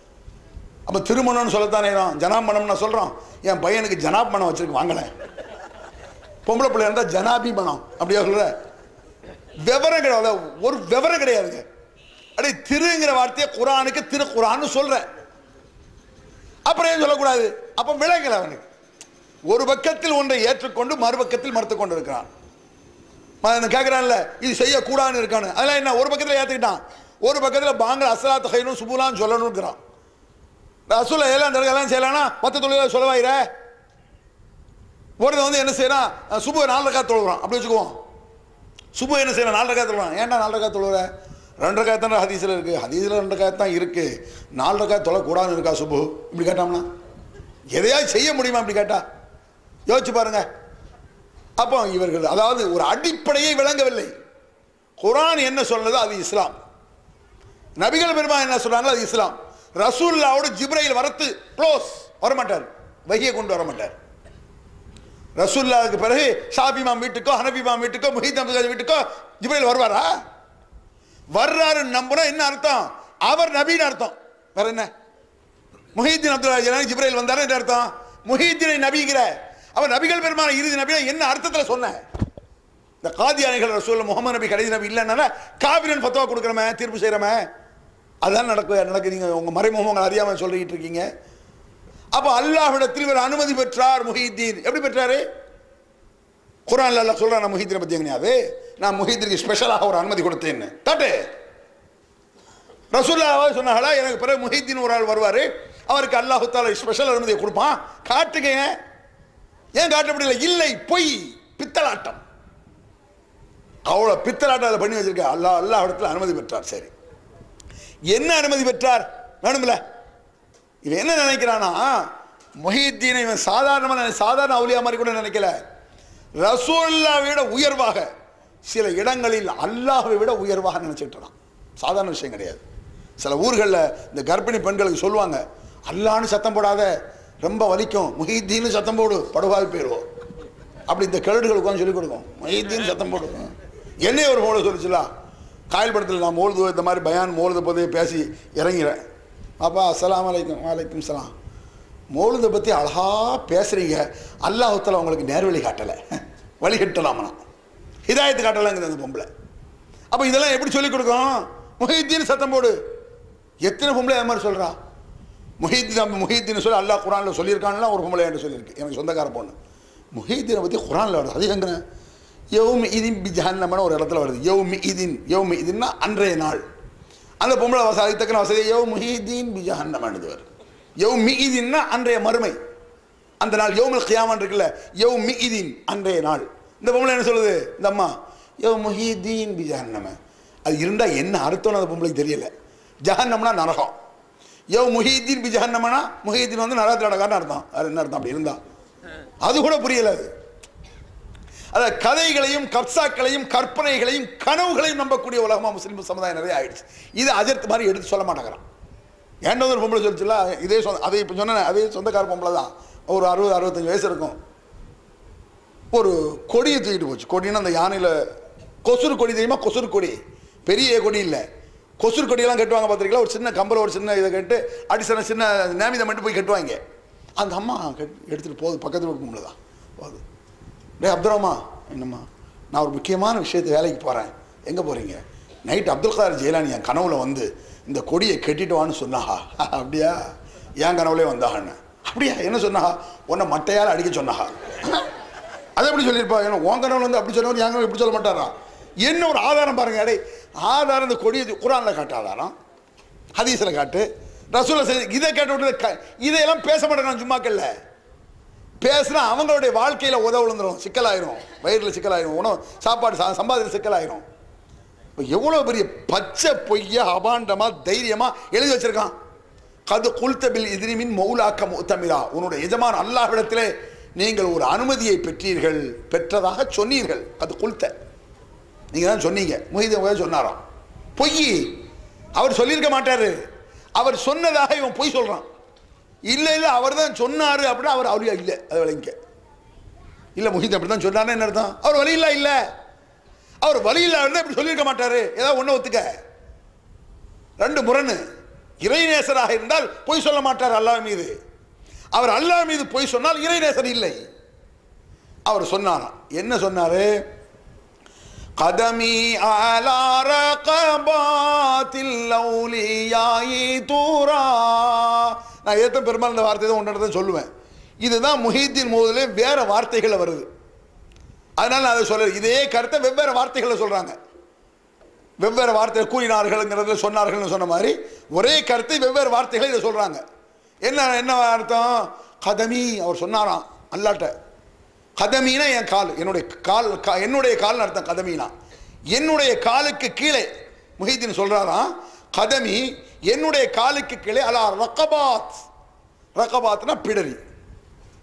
அப்போ திருமணம்னு சொல்லத்தானே நான் ஜனாப் மனம்னு நான் சொல்கிறோம் என் பையனுக்கு ஜனாப் மனம் வச்சிருக்கு வாங்கினேன் பொம்பளை பிள்ளை இருந்தால் ஜனாபி மனம் அப்படியா சொல்கிற விவரம் கிடையாது ஒரு விவரம் கிடையாதுங்க அடே திருங்கிற வார்த்தையை குரானுக்கு திரு குரான்னு சொல்கிறேன் அப்புறம் ஏன் சொல்லக்கூடாது அப்போ விளங்கல அவனுக்கு ஒரு பக்கத்தில் ஒன்றை ஏற்றுக்கொண்டு மறுபக்கத்தில் மறுத்து கொண்டு இருக்கிறான் கேட்குறான்ல இது செய்யக்கூடாதுன்னு இருக்கானு அதெல்லாம் என்ன ஒரு பக்கத்தில் ஏற்றுக்கிட்டான் ஒரு பக்கத்தில் பாங்கல் அசலாத் ஹைனும் சுபுலான்னு சொல்லணுங்கிறான் ரசூல எல்லாம் எல்லாம் செய்யலாம்னா மற்ற தொழிலை சொல்லவாயிர ஒருத்தன் வந்து என்ன செய்யறான் சுபு நாலு ரக்கா தொழுகிறான் அப்படி வச்சுக்குவோம் சுபு என்ன செய்யறான் நாலு ரக்கா தொழுவான் ஏன்டா நாலு ரக்கா தொழுகிற ரெண்டு ரக்காய் தான் ஹதீஸில் இருக்குது ஹதீஸில் ரெண்டு ரக்காய் தான் இருக்குது நாலு ரக்காய் தொழக்கூடாதுன்னு இருக்கா சுபு இப்படி கேட்டாம்னா எதையாவது செய்ய முடியுமா அப்படி கேட்டா யோசிச்சு பாருங்க அப்போ இவர்கள் அதாவது ஒரு அடிப்படையை விளங்கவில்லை குரான் என்ன சொல்லுதோ அது இஸ்லாம் நபிகள் பெருமான் என்ன சொல்றாங்களோ அது இஸ்லாம் ரசூல்லாவோட ஜிப்ரையில் வரத்து க்ளோஸ் வரமாட்டார் வகியை கொண்டு வர மாட்டார் ரசூல்லாவுக்கு பிறகு ஷாபிமாம் வீட்டுக்கோ ஹனபிமாம் வீட்டுக்கோ முஹீத் அப்துல் வீட்டுக்கோ ஜிப்ரையில் வருவாரா வர்றாருன்னு நம்பினா என்ன அர்த்தம் அவர் நபின்னு அர்த்தம் வேற என்ன முஹீத்தின் அப்துல் ஜிப்ரையில் வந்தாரு என்ன அர்த்தம் முஹீத்தினை நபிங்கிற அவர் நபிகள் பெருமான இறுதி நபினா என்ன அர்த்தத்தில் சொன்ன இந்த காதியானிகள் ரசூல் முகமது நபி கடைசி நபி இல்லைன்னா காபிரன் ஃபத்வா கொடுக்குறமே தீர்ப்பு செய்கிறமே அதான் நடக்கு நடக்கு நீங்கள் உங்கள் மறைமுகங்கள் அறியாமல் சொல்லிக்கிட்டு இருக்கீங்க அப்போ அல்லாஹ்விடத்தில் இவர் அனுமதி பெற்றார் முஹீத்தீன் எப்படி பெற்றாரு குரான்ல அல்லாஹ் சொல்றான் நான் முஹீத்தீனை பற்றி எங்கனையாவது நான் முஹீத்தீனுக்கு ஸ்பெஷலாக ஒரு அனுமதி கொடுத்தேன்னு காட்டு ரசூல்லாவே சொன்னாங்களா எனக்கு பிறகு முஹீத்தீன் ஒரு ஆள் வருவார் அவருக்கு அல்லாஹு தாலா ஸ்பெஷல் அனுமதியை கொடுப்பான் காட்டுங்க ஏன் காட்ட முடியல இல்லை பொய் பித்தலாட்டம் அவ்வளோ பித்தலாட்டம் அதை பண்ணி வச்சிருக்க அல்லாஹ் அல்லாஹ் இடத்துல அனுமதி பெற்றார் சரி என்ன அனுமதி பெற்றார் வேணும்ல இவன் என்ன நினைக்கிறானா மொஹித்தீனை இவன் சாதாரணமான சாதாரண அவுலியா மாதிரி கூட நினைக்கல ரசூல்லாவை விட உயர்வாக சில இடங்களில் அல்லாஹ்வை விட உயர்வாக நினைச்சிட்டான் சாதாரண விஷயம் கிடையாது சில ஊர்களில் இந்த கர்ப்பிணி பெண்களுக்கு சொல்லுவாங்க அல்லான்னு சத்தம் போடாத ரொம்ப வலிக்கும் முஹித்தீன்னு சத்தம் போடு படுவாய் போயிடுவோம் அப்படி இந்த கிழடுகள் உட்காந்து சொல்லிக் கொடுக்கும் முஹித்தீன் சத்தம் போடு என்னைய ஒரு மூளை சொல்லிச்சுலா காயல் படத்தில் நான் மோழுது இந்த மாதிரி பயான் மோழுத போதே பேசி இறங்கிறேன் அப்பா அஸ்ஸலாமு அலைக்கும் வலைக்கும் சலாம் மோழுதை பற்றி அழகா பேசுகிறீங்க அல்லாஹுத்தில் உங்களுக்கு நேர்வழி காட்டலை வழி கட்டலாமனா ஹிதாயத்து காட்டலாங்குது அந்த பொம்பளை அப்போ இதெல்லாம் எப்படி சொல்லிக் கொடுக்கும் முஹித்தீன் சத்தம் போடு எத்தனை பொம்பளை அது மாதிரி சொல்கிறா முஹித்தீன் நம்ம முஹித்தீன் சொல்லி அல்லாஹ் குரானில் சொல்லியிருக்கான்ல ஒரு பொம்பளை என்று சொல்லியிருக்கு எனக்கு சொந்தக்கார பொண்ணு முஹித்தீனை பற்றி குரானில் வருது அது எங்கன யௌமி இதின் பி ஜஹன்னமன ஒரு இடத்துல வருது யௌமி இதின் யௌமி இதின்னா அன்றைய நாள் அந்த பொம்பளை வசதி தக்கன வசதி யௌ முஹீதீன் பி ஜஹன்னமனது வருது யௌ மிஇதின்னா அன்றைய மறுமை அந்த நாள் யௌமுல் கியாமன் இருக்குல்ல யௌ மிஇதின் அன்றைய நாள் இந்த பொம்பளை என்ன சொல்லுது இந்த அம்மா யௌ முஹீதீன் பி ஜஹன்னம அது இருந்தால் என்ன அர்த்தம்னு அந்த பொம்பளைக்கு தெரியல ஜஹன்னம்னா நரகம் யோ முஹீதீன் பி ஜஹன்னமனா முஹீதீன் வந்து நரகத்தில் நடக்கான்னு அர்த்தம் அது என்ன அர்த்தம் அப்படி இருந்தா அது கூட புரியல அது அத கதைகளையும் கப்சாக்களையும் கற்பனைகளையும் கனவுகளையும் நம்பக்கூடிய உலகமா முஸ்லீம் சமுதாயம் நிறைய ஆயிடுச்சு இது அஜர்த் மாதிரி எடுத்து சொல்ல மாட்டேங்கிறான் ஏன்டா ஒரு பொம்பளை சொல்லிச்சுல இதே சொந்த அதே இப்போ சொன்னேன் அதே சொந்தக்கார பொம்பளை தான் ஒரு அறுபது அறுபத்தஞ்சு வயசு இருக்கும் ஒரு கொடியை தூக்கிட்டு போச்சு கொடின்னா அந்த யானையில் கொசுறு கொடி தெரியுமா கொசுறு கொடி பெரிய கொடி இல்லை கொசுறு கொடியெல்லாம் கட்டுவாங்க பார்த்துருக்கீங்களா ஒரு சின்ன கம்பல் ஒரு சின்ன இதை கட்டு அடிசன சின்ன நேமிதை மட்டும் போய் கட்டுவாங்க அந்த அம்மா கட் எடுத்துகிட்டு போகுது பக்கத்தில் ஒரு பொம்பளை தான் போகுது டே அப்துல் என்னம்மா நான் ஒரு முக்கியமான விஷயத்து வேலைக்கு போகிறேன் எங்கே போகிறீங்க நைட் அப்துல் காதர் ஜெயலானி என் கனவுல வந்து இந்த கொடியை கட்டிட்டு வான்னு சொன்னாஹா அப்படியா என் கனவுலே வந்தாகன்னு அப்படியா என்ன சொன்னாஹா உன்னை மட்டையால் அடிக்க சொன்னாஹா அது எப்படி சொல்லியிருப்பா ஏன்னா உன் கனவுல வந்து அப்படி சொன்னவர் என் கனவு இப்படி சொல்ல மாட்டாரா என்ன ஒரு ஆதாரம் பாருங்க அடே ஆதாரம் இந்த கொடியை குரானில் காட்டு ஆதாரம் ஹதீஸில் காட்டு ரசூலை செஞ்சு இதை கேட்ட விட்டு க- இதையெல்லாம் பேச மாட்டேங்கிறான் சும்மாக்கல்ல பேசுனா அவங்களுடைய வாழ்க்கையில் உதவ விழுந்துரும் சிக்கலாயிரும் வயிறில் சிக்கலாயிரும் உணவு சாப்பாடு சா சம்பாதியில் சிக்கலாயிரும் இப்போ எவ்வளோ பெரிய பச்சை பொய்யா அபாண்டமாக தைரியமாக எழுதி வச்சிருக்கான் கது குல்தபில் எதிரிமின் மௌலாக்க முத்தமிரா உன்னுடைய எஜமான் அல்லாஹ்விடத்திலே நீங்கள் ஒரு அனுமதியை பெற்றீர்கள் பெற்றதாக சொன்னீர்கள் அது குல்த நீங்கள் தான் சொன்னீங்க முஹிதன் சொன்னாராம் பொய் அவர் சொல்லியிருக்க மாட்டாரு அவர் சொன்னதாக இவன் பொய் சொல்கிறான் இல்லை இல்லை அவர் தான் சொன்னார் அப்படின்னா அவர் அவரியா இல்லை அது விளங்கிக்க இல்லை முஹித் அப்படி தான் சொன்னார்னு என்ன அர்த்தம் அவர் வழி இல்லை இல்லை அவர் வழி இல்லை இருந்தால் இப்படி சொல்லியிருக்க மாட்டாரு ஏதாவது ஒன்று ஒத்துக்க ரெண்டு முரணு இறைநேசராக இருந்தால் பொய் சொல்ல மாட்டார் அல்லாஹ் மீது அவர் அல்லாஹ் மீது பொய் சொன்னால் இறைநேசர் இல்லை அவர் சொன்னாராம் என்ன சொன்னாரு கதமி அலாரகபாத்தில் லௌலியாயி தூரா நான் ஏத்த பெருமாள் இந்த வார்த்தை தான் ஒன்றை சொல்லுவேன் இதுதான் முஹீத்தின் மோதிலே வேற வார்த்தைகள் வருது அதனால நான் அதை சொல்ல இதே கருத்தை வெவ்வேறு வார்த்தைகளில் சொல்றாங்க வெவ்வேறு வார்த்தை கூறினார்கள்ங்கிறதுல சொன்னார்கள்னு சொன்ன மாதிரி ஒரே கருத்தை வெவ்வேறு வார்த்தைகளை இதை சொல்றாங்க என்ன என்ன அர்த்தம் கதமி அவர் சொன்னாராம் அல்லாட்ட கதமீனா என் கால் என்னுடைய கால் கா- என்னுடைய கால்னு அர்த்தம் கதமீனா என்னுடைய காலுக்கு கீழே முஹிதீன் சொல்றாராம் கதமி என்னுடைய காலுக்கு கீழே அலா ரக்கபாத் ரக்கபாத்னா பிடரி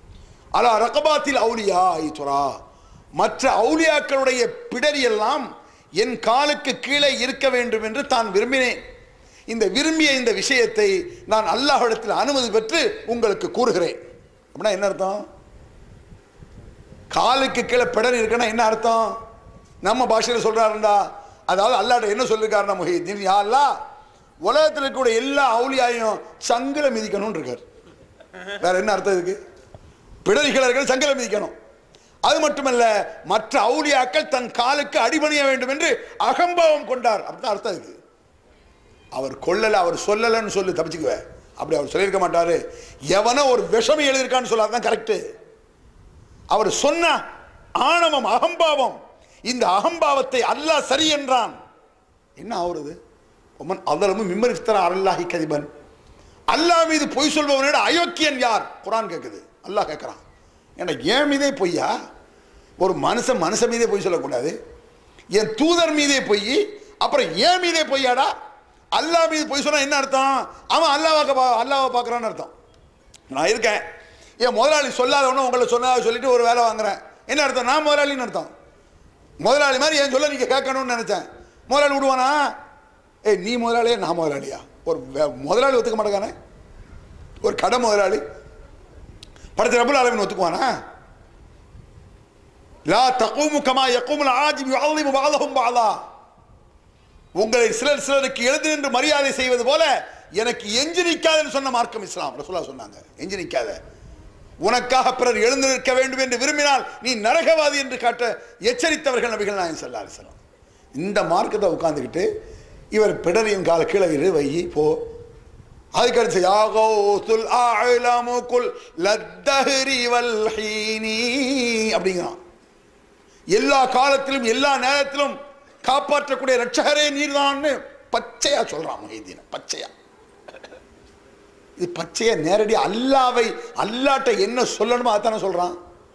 அலா ரகபாத்தில் அவுலியா துரா மற்ற அவுலியாக்களுடைய பிடரி எல்லாம் என் காலுக்கு கீழே இருக்க வேண்டும் என்று தான் விரும்பினேன் இந்த விரும்பிய இந்த விஷயத்தை நான் அல்லாஹ்விடத்தில் அனுமதி பெற்று உங்களுக்கு கூறுகிறேன் அப்படின்னா என்ன அர்த்தம் காலுக்கு கீழே பிடரி இருக்குன்னா என்ன அர்த்தம் நம்ம பாஷையில் சொல்றாருண்டா அதாவது அல்லாட்ட என்ன சொல்லிருக்காருன்னா முஹிதீன் யா அல்லாஹ் உலகத்தில் இருக்கக்கூடிய எல்லா அவுலியாயும் சங்கில மிதிக்கணும்னு இருக்கார் வேற என்ன அர்த்தம் இதுக்கு பிடரிகள் இருக்கிற சங்கில மிதிக்கணும் அது மட்டுமல்ல மற்ற அவுலியாக்கள் தன் காலுக்கு அடிபணிய வேண்டும் என்று அகம்பாவம் கொண்டார் அப்படிதான் அர்த்தம் இதுக்கு அவர் கொல்லல அவர் சொல்லலன்னு சொல்லி தப்பிச்சுக்குவேன் அப்படி அவர் சொல்லியிருக்க மாட்டாரு எவனோ ஒரு விஷமி எழுதியிருக்கான்னு சொல்லாதான் கரெக்டு அவர் சொன்ன ஆணவம் அகம்பாவம் இந்த அகம்பாவத்தை அல்லாஹ் சரி என்றான் என்ன ஆகுறது ஒமன் அதலமும் மிம்மரிஃப்தரா அல்லாஹி கதிபன் அல்லாஹ் மீது பொய் சொல்பவனோட அயோக்கியன் யார் குரான் கேட்குது அல்லாஹ் கேட்குறான் ஏன்னா என் மீதே பொய்யா ஒரு மனுஷன் மனுஷன் மீதே பொய் சொல்லக்கூடாது என் தூதர் மீதே பொய் அப்புறம் என் மீதே பொய்யாடா அல்லாஹ் மீது பொய் சொன்னா என்ன அர்த்தம் அவன் அல்லாஹ் பா அல்லாவை பார்க்குறான்னு அர்த்தம் நான் இருக்கேன் என் முதலாளி சொல்லாதவனும் உங்களை சொன்னதாக சொல்லிட்டு ஒரு வேலை வாங்குறேன் என்ன அர்த்தம் நான் முதலாளின்னு அர்த்தம் முதலாளி மாதிரி என் சொல்ல நீங்கள் கேட்கணும்னு நினச்சேன் முதலாளி விடுவானா ஏய் நீ முதலாளியா நான் முதலாளியா ஒரு வே- முதலாளி ஒத்துக்க மாட்டேங்கானே ஒரு கடை முதலாளி படத்தில் ரபுல் ஆலமின் ஒத்துக்குவானா லா தகூமு கமா யகூமுல் ஆஜிம் யுஅல்லிமு பஅதஹும் பஅதா உங்களை சிலர் சிலருக்கு எழுந்து நின்று மரியாதை செய்வது போல எனக்கு எஞ்சி நிற்காதுன்னு சொன்ன மார்க்கம் இஸ்லாம் ரசூலா சொன்னாங்க எஞ்சி நிற்காத உனக்காக பிறர் எழுந்து நிற்க வேண்டும் என்று விரும்பினால் நீ நரகவாதி என்று காட்ட எச்சரித்தவர்கள் நபிகள் நாயகம் ஸல்லல்லாஹு அலைஹி வஸல்லம் இந்த மார்க்கத்தை உட்கார்ந்துக்கிட்டு இவர் பிடரியின் கால கீழே இரு வை போ அதுக்கடுத்து யாகோசுல் ஆலமுகுல் லத்தஹரி வல்ஹீனி அப்படிங்கிறான் எல்லா காலத்திலும் எல்லா நேரத்திலும் காப்பாற்றக்கூடிய ரட்சகரே நீர்தான்னு பச்சையா சொல்றான் முஹிதீன் பச்சையா இது பச்சையா நேரடி அல்லாவை அல்லாட்ட என்ன சொல்லணுமோ அதானே சொல்றான்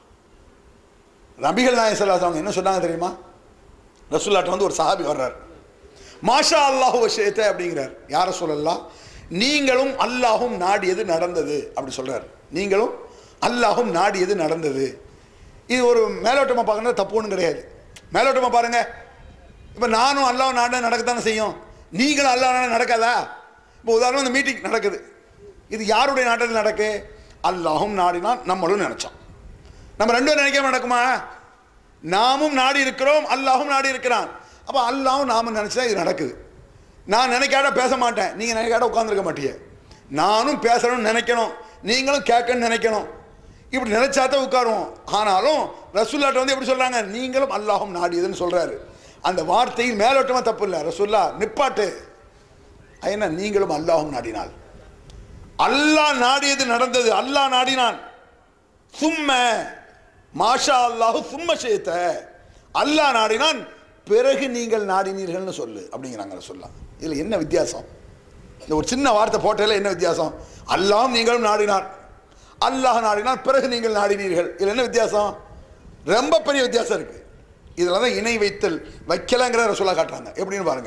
நபிகள் நாயகம் ஸல்லல்லாஹு அலைஹி என்ன சொன்னாங்க தெரியுமா ரசூல்லாட்ட வந்து ஒரு சஹாபி வர்றார் மாஷா அல்லாஹு விஷயத்தை அப்படிங்கிறார் யார சொல்லலாம் நீங்களும் அல்லாஹும் நாடியது நடந்தது அப்படி சொல்றார் நீங்களும் அல்லாஹும் நாடியது நடந்தது இது ஒரு மேலோட்டமாக பார்க்கறது தப்பு ஒன்றும் கிடையாது மேலோட்டமாக பாருங்க இப்போ நானும் அல்லாஹ் நாடு நடக்கத்தானே செய்யும் நீங்களும் அல்லாஹ் நாடு நடக்காதா இப்போ உதாரணம் இந்த மீட்டிங் நடக்குது இது யாருடைய நாட்டில் நடக்கு அல்லாஹும் நாடினான் நம்மளும் நினைச்சோம் நம்ம ரெண்டும் நினைக்காம நடக்குமா நாமும் நாடி இருக்கிறோம் அல்லாஹும் நாடி இருக்கிறான் அப்போ அல்லாஹும் நாமும் நினைச்சா இது நடக்குது நான் நினைக்காட பேச மாட்டேன் நீங்கள் நினைக்காட உட்காந்துருக்க மாட்டீங்க நானும் பேசணும்னு நினைக்கணும் நீங்களும் கேட்கணும்னு நினைக்கணும் இப்படி நினைச்சா தான் உட்காருவோம் ஆனாலும் ரசூல்லாட்ட வந்து எப்படி சொல்றாங்க நீங்களும் அல்லாஹும் நாடியதுன்னு சொல்றாரு அந்த வார்த்தையில் மேலோட்டமா தப்பு இல்லை ரசூல்லா நிப்பாட்டு என்ன நீங்களும் அல்லாஹும் நாடினால் அல்லாஹ் நாடியது நடந்தது அல்லாஹ் நாடினான் சும்ம மாஷா அல்லாஹு சும்ம சேத்த அல்லாஹ் நாடினான் பிறகு நீங்கள் நாடினீர்கள்னு சொல்லு அப்படிங்கிறாங்க சொல்லலாம் இதில் என்ன வித்தியாசம் இந்த ஒரு சின்ன வார்த்தை போட்டதில் என்ன வித்தியாசம் அல்லாஹ் நீங்களும் நாடினார் அல்லாஹ் நாடினார் பிறகு நீங்கள் நாடினீர்கள் இதில் என்ன வித்தியாசம் ரொம்ப பெரிய வித்தியாசம் இருக்கு இதில் தான் இணை வைத்தல் வைக்கலங்கிற சொல்ல காட்டுறாங்க எப்படின்னு பாருங்க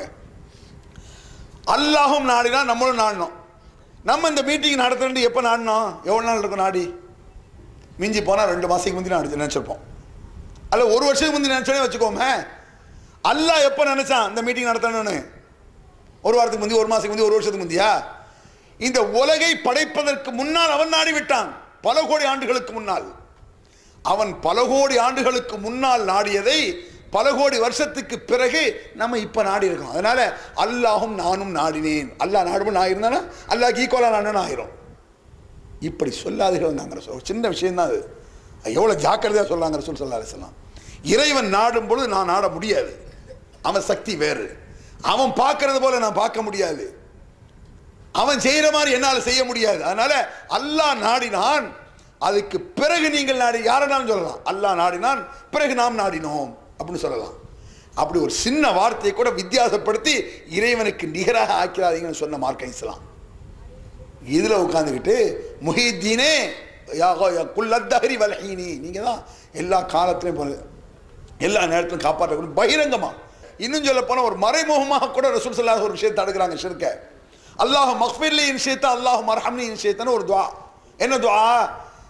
அல்லாஹும் நாடினா நம்மளும் நாடினோம் நம்ம இந்த மீட்டிங் நடத்துறது எப்போ நாடினோம் எவ்வளோ நாள் இருக்கும் நாடி மிஞ்சி போனால் ரெண்டு மாதத்துக்கு முந்தி நான் நினச்சிருப்போம் அல்ல ஒரு வருஷத்துக்கு முந்தி நினச்சோன்னே வச்சுக்கோமே அல்லாஹ் எப்போ நினச்சான் இந்த மீட்டிங் நடத்தணும்னு ஒரு வாரத்துக்கு முந்தி ஒரு மாதத்துக்கு முந்தி ஒரு வருஷத்துக்கு முந்தியா இந்த உலகை படைப்பதற்கு முன்னால் அவன் நாடி விட்டான் பல கோடி ஆண்டுகளுக்கு முன்னால் அவன் பல கோடி ஆண்டுகளுக்கு முன்னால் நாடியதை பல கோடி வருஷத்துக்கு பிறகு நம்ம இப்ப நாடி இருக்கோம் அதனால அல்லாஹும் நானும் நாடினேன் அல்லாஹ் நாடும் நான் இருந்தானா அல்லாஹ் ஈக்குவலா நானும் ஆயிரும் இப்படி சொல்லாதீர்கள் நாங்கள் சொல்ல சின்ன விஷயம் தான் அது எவ்வளோ ஜாக்கிரதையாக சொல்லாங்க ரசூல் சல்லா அலிஸ்லாம் இறைவன் நாடும் பொழுது நான் நாட முடியாது அவன் சக்தி வேறு அவன் பார்க்கறது போல நான் பார்க்க முடியாது அவன் செய்யற மாதிரி என்னால் செய்ய முடியாது அதனால அல்லாஹ் நாடினான் அதுக்கு பிறகு நீங்கள் நாடி யாரனாலும் சொல்லலாம் அல்லாஹ் நாடினான் பிறகு நாம் நாடினோம் அப்படின்னு சொல்லலாம் அப்படி ஒரு சின்ன வார்த்தையை கூட வித்தியாசப்படுத்தி இறைவனுக்கு நிகராக ஆக்கிறாதீங்கன்னு சொன்ன மார்க்கம் இஸ்லாம் இதில் உட்காந்துக்கிட்டு முஹித்தீனே யாகோ குல்லத்தஹரி வலஹீனி நீங்கள் தான் எல்லா காலத்திலையும் போனது எல்லா நேரத்திலும் காப்பாற்றக்கூடிய பகிரங்கமா இன்னும் சொல்ல போனால் ஒரு மறைமுகமாக கூட ரசூல் ஸல்லல்லாஹு ஒரு விஷயத்தை தடுக்கிறாங்க ஷிர்க அல்லாஹ் மக்ஃபிர்லி விஷயத்த அல்லாஹ் மர்ஹம்னி விஷயத்தன்னு ஒரு துவா என்ன துவா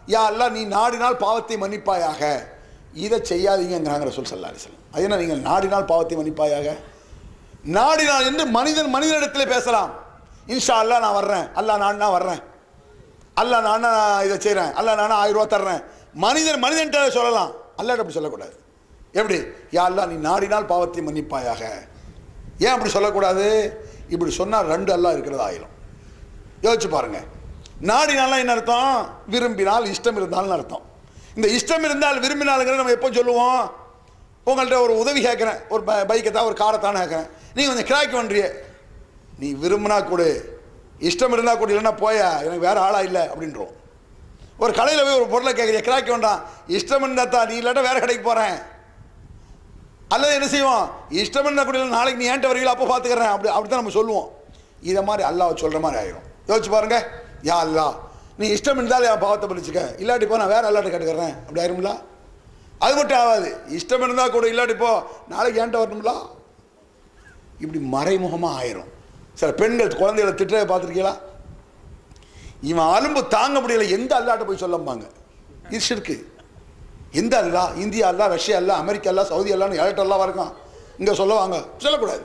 யா அல்லாஹ் நீ நாடினால் பாவத்தை மன்னிப்பாயாக இதை செய்யாதீங்கிறாங்க ரசூல் சல்லா அலிஸ்லாம் அது என்ன நீங்கள் நாடினால் பாவத்தை மன்னிப்பாயாக நாடினால் என்று மனிதன் மனிதனிடத்தில் பேசலாம் இன்ஷா அல்லாஹ் நான் வர்றேன் அல்லாஹ் நானா வர்றேன் அல்லாஹ் நானா இதை செய்கிறேன் அல்லாஹ் நானா ஆயிரம் ரூபா தர்றேன் மனிதன் மனிதன்கிட்ட சொல்லலாம் அல்லாஹ் அப்படி சொல்லக்கூடாது எப்படி யா அல்லாஹ் நீ நாடினால் பாவத்தை மன்னிப்பாயாக ஏன் அப்படி சொல்லக்கூடாது இப்படி சொன்னால் ரெண்டு அல்லாஹ் இருக்கிறது ஆயிரும் யோசிச்சு பாருங்க நாடினாலாம் என்ன அர்த்தம் விரும்பினால் இஷ்டம் இருந்தால்னு அர்த்தம் இந்த இஷ்டம் இருந்தால் விரும்பினாலுங்கிற நம்ம எப்போ சொல்லுவோம் உங்கள்கிட்ட ஒரு உதவி கேட்குறேன் ஒரு பைக்கை தான் ஒரு காரை தானே கேட்குறேன் நீங்கள் கொஞ்சம் கிராக்கி பண்ணுறிய நீ விரும்பினா கொடு இஷ்டம் இருந்தால் கொடு இல்லைன்னா போயா எனக்கு வேற ஆளா இல்லை அப்படின்றோம் ஒரு கடையில் போய் ஒரு பொருளை கேட்குறிய கிராக்கி வேண்டாம் இஷ்டம் இருந்தா தான் நீ இல்லாட்டா வேற கடைக்கு போகிறேன் அல்லது என்ன செய்வோம் இஷ்டம் இருந்தால் கூட இல்லை, நாளைக்கு நீ ஏன்ட்ட வரீங்களா அப்போ பார்த்துக்கிறேன் அப்படி அப்படி தான் நம்ம சொல்லுவோம் இதை மாதிரி அல்லாஹ் சொல்கிற மாதிரி ஆயிரும் யோசிச்சு பாருங்க யா அல்லாஹ் நீ இஷ்டம் இருந்தாலும் என் பாவத்தை பிடிச்சிக்க இல்லாட்டி போ நான் வேற அல்லாட்ட கேட்டுக்கிறேன் அப்படி ஆயிரும்ல அது மட்டும் ஆகாது இஷ்டம் இருந்தால் கூட இல்லாட்டி போ நாளைக்கு ஏன்ட்ட வரணும்ல இப்படி மறைமுகமாக ஆயிரும் சில பெண்கள் குழந்தைகளை திட்டுறதை பார்த்துருக்கீங்களா இவன் அலும்பு தாங்க முடியல எந்த அல்லாட்ட போய் சொல்லம்பாங்க இது ஷிர்க்கு எந்த Allah India Allah Russia Allah America Allah Saudi அல்லான்னு ஏழட்டு அல்லா வரைக்கும் இங்கே சொல்லுவாங்க சொல்லக்கூடாது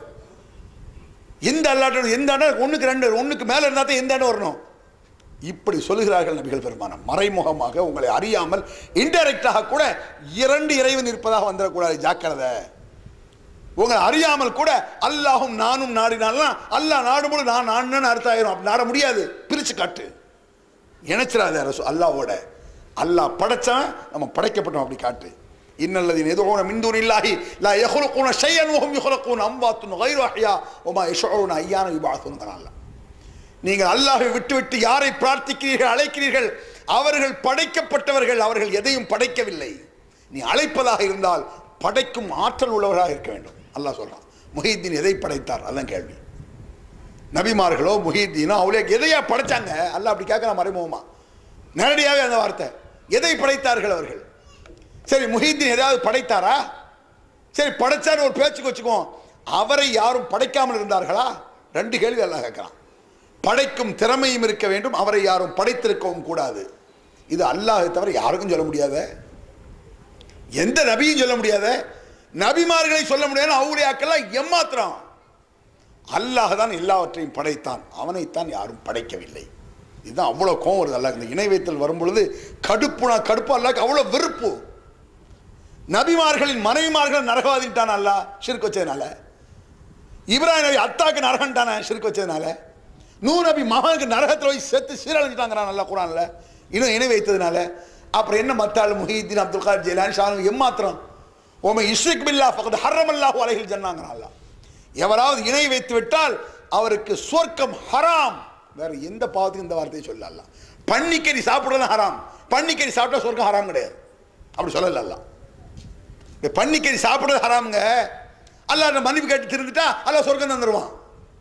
எந்த அல்லாட்டம் எந்த அண்ணா ஒன்றுக்கு ரெண்டு ஒன்றுக்கு மேலே இருந்தால் தான் எந்த அண்ணன் வரணும் இப்படி சொல்லுகிறார்கள் நபிகள் பெருமானம் மறைமுகமாக உங்களை அறியாமல் இன்டைரக்டாக கூட இரண்டு இறைவன் இருப்பதாக வந்துடக்கூடாது ஜாக்கிரதை உங்களை அறியாமல் கூட அல்லாஹும் நானும் நாடினாலாம் அல்லாஹ் நாடும்போது நான் நான் அர்த்தம் ஆயிரும் அப்படி நாட முடியாது பிரிச்சு காட்டு இணைச்சிடாத அரசு அல்லாவோட அல்லாஹ் படைச்சவன் நம்ம படைக்கப்பட்டோம் அப்படி காட்டு இன்னல்லதின் எதுவும் மின்தூன் இல்லாஹி லா யஹ்லுகூன ஷையன் வஹும் யஹ்லுகூன அம்வாத்துன் கைரு அஹ்யா வமா யஷ்உன அய்யான யுபஅஸூன் அல்லாஹ் நீங்கள் அல்லாஹை விட்டு விட்டு யாரை பிரார்த்திக்கிறீர்கள் அழைக்கிறீர்கள் அவர்கள் படைக்கப்பட்டவர்கள் அவர்கள் எதையும் படைக்கவில்லை நீ அழைப்பதாக இருந்தால் படைக்கும் ஆற்றல் உள்ளவராக இருக்க வேண்டும் அல்லாஹ் சொல்றான் முஹீத்தீன் எதை படைத்தார் அதான் கேள்வி நபிமார்களோ முஹீத்தீனோ அவளே எதையா படைச்சாங்க அல்லாஹ் அப்படி கேட்கலாம் மறைமுகமா நேரடியாகவே அந்த வார்த்தை எதை படைத்தார்கள் அவர்கள் சரி முஹீத்தீன் எதாவது படைத்தாரா சரி படைச்சாரு ஒரு பேச்சுக்கு வச்சுக்குவோம் அவரை யாரும் படைக்காமல் இருந்தார்களா ரெண்டு கேள்வி அல்லாஹ் கேட்கலாம் படைக்கும் திறமையும் இருக்க வேண்டும் அவரை யாரும் படைத்திருக்கவும் கூடாது இது அல்லாஹ் தவிர யாருக்கும் சொல்ல முடியாத எந்த நபியும் சொல்ல முடியாத நபிமார்களை சொல்ல முடியாது அவுளியாக்கெல்லாம் எம்மாத்திரம் அல்லாஹ் தான் எல்லாவற்றையும் படைத்தான் அவனைத்தான் யாரும் படைக்கவில்லை இதுதான் அவ்வளோ கோவம் வருது அல்லாஹ் இந்த இணை வைத்தல் வரும் பொழுது கடுப்புனா கடுப்பு அல்லாஹ் அவ்வளோ வெறுப்பு நபிமார்களின் மனைவிமார்கள் நரகவாதிட்டான் அல்லாஹ் ஷிர்க் வச்சதுனால இப்ராஹிம் நபி அத்தாக்கு நரகன்ட்டான ஷிர்க் வச்சதுனால நூ நபி மகனுக்கு நரகத்தில் போய் செத்து சீரழிஞ்சிட்டாங்கிறான் நல்லா குரான்ல இன்னும் இணை வைத்ததுனால அப்புறம் என்ன மத்தாள் முஹீத்தீன் அப்துல் கார் ஜெயிலான் ஷானு எம்மாத்திரம் ஓமை இஷ்ரிக் பில்லா ஃபகத் ஹர்ரம் அல்லாஹு அலைஹில் ஜன்னாங்கிறான் அல்லாஹ் எவராவது இணை வைத்து விட்டால் அவருக்கு சொர்க்கம் ஹராம் வேற எந்த பாவத்துக்கும் இந்த வார்த்தையை சொல்லலாம் பன்னிக்கறி சாப்பிடுறது ஹராம் பன்னிக்கறி சாப்பிட்டா சொர்க்கம் ஹராம் கிடையாது அப்படி சொல்லல அல்லாஹ் இந்த பன்னிக்கறி சாப்பிடுறது ஹராமுங்க அல்லாஹ் மன்னிப்பு கேட்டு திருந்துட்டா அல்லாஹ் சொர்க்கம் தந்துடுவான்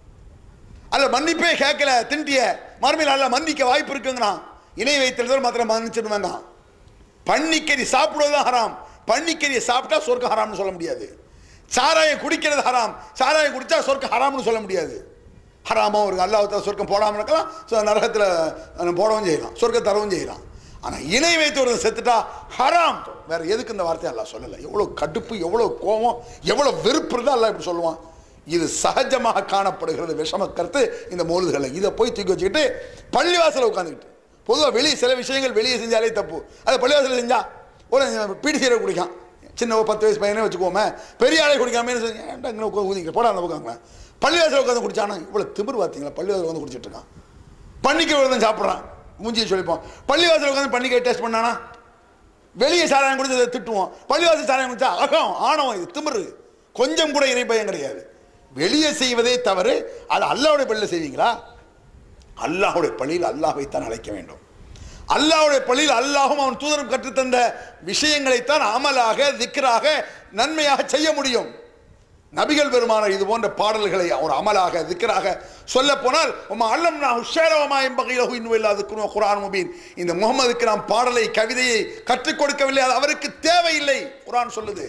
அல்ல மன்னிப்பே கேட்கல திண்டிய மறுமையில் அல்ல மன்னிக்க வாய்ப்பு இருக்குங்கிறான் இணை வைத்திருந்தவர் மாத்திரம் மன்னிச்சிடுவாங்க பன்னிக்கறி சாப்பிடுவது தான் ஹராம் பன்னிக்கறியை சாப்பிட்டா சொர்க்கம் ஹராம்னு சொல்ல முடியாது சாராயம் குடிக்கிறது ஹராம் சாராயம் குடிச்சா சொர்க்கம் ஹராம்னு சொல்ல முடியாது ஹராமாவும் இருக்கு அல்லாஹ் சொர்க்கம் போடாமல் இருக்கலாம் ஸோ நரகத்தில் போடவும் செய்யலாம் சொர்க்கம் தரவும் செய்யலாம் ஆனால் இணை வைத்து ஒரு செத்துட்டா ஹராம் வேற எதுக்கு இந்த வார்த்தையை அல்லாஹ் சொல்லலை எவ்வளோ கடுப்பு எவ்வளோ கோபம் எவ்வளோ வெறுப்பு இருந்தால் அல்லாஹ் இப்படி சொல்லுவான் இது சகஜமாக காணப்படுகிறது விஷம கருத்து இந்த மோலுதுகளை இதை போய் தூக்கி வச்சுக்கிட்டு பள்ளிவாசல உட்காந்துக்கிட்டு பொதுவாக வெளியே சில விஷயங்கள் வெளியே செஞ்சாலே தப்பு அது பள்ளிவாசல செஞ்சா ஒரு பீடி சீரை குடிக்கான் சின்ன ஒரு பத்து வயசு பையனே வச்சுக்கோமே பெரிய ஆளை குடிக்காம ஏன்டா இங்கே உட்காந்து ஊதிங்க போடா அந்த உட்காங்க பள்ளிவாசல உட்காந்து குடிச்சானா இவ்வளோ திமிர் பார்த்தீங்களா பள்ளிவாசல் வந்து குடிச்சிட்டு இருக்கான் பன்னிக்கை விரதம் சாப்பிட்றான் மூஞ்சியை சொல்லிப்போம் பள்ளிவாசல் உட்காந்து பன்னிக்கை டேஸ்ட் பண்ணானா வெளியே சாராயம் குடிச்சு அதை திட்டுவோம் பள்ளிவாசல் சாராயம் குடிச்சா அகம் ஆணவம் இது திமிரு கொஞ்சம் கூட இணை பயம் கிடையாது வெளியே செய்வதே தவறு அது அல்லாவுடைய பள்ளியில் செய்வீங்களா அல்லாஹுடைய பள்ளியில் அல்லாஹைத்தான் அழைக்க வேண்டும் அல்லாஹ்வுடைய பள்ளியில் அல்லாஹும் அவன் தூதரும் கற்றுத்தந்த விஷயங்களைத்தான் அமலாக திக்ராக நன்மையாக செய்ய முடியும் நபிகள் பெருமானார் இது போன்ற பாடல்களை ஒரு அமலாக திக்ராக சொல்ல போனால் உமா அல்லம் நான் உஷாரவமா எம்பகையிலகு இன்னும் இல்லாத குரான் முபீன் இந்த முகமதுக்கு நாம் பாடலை கவிதையை கற்றுக் கொடுக்கவில்லை அது அவருக்கு தேவையில்லை குரான் சொல்லுது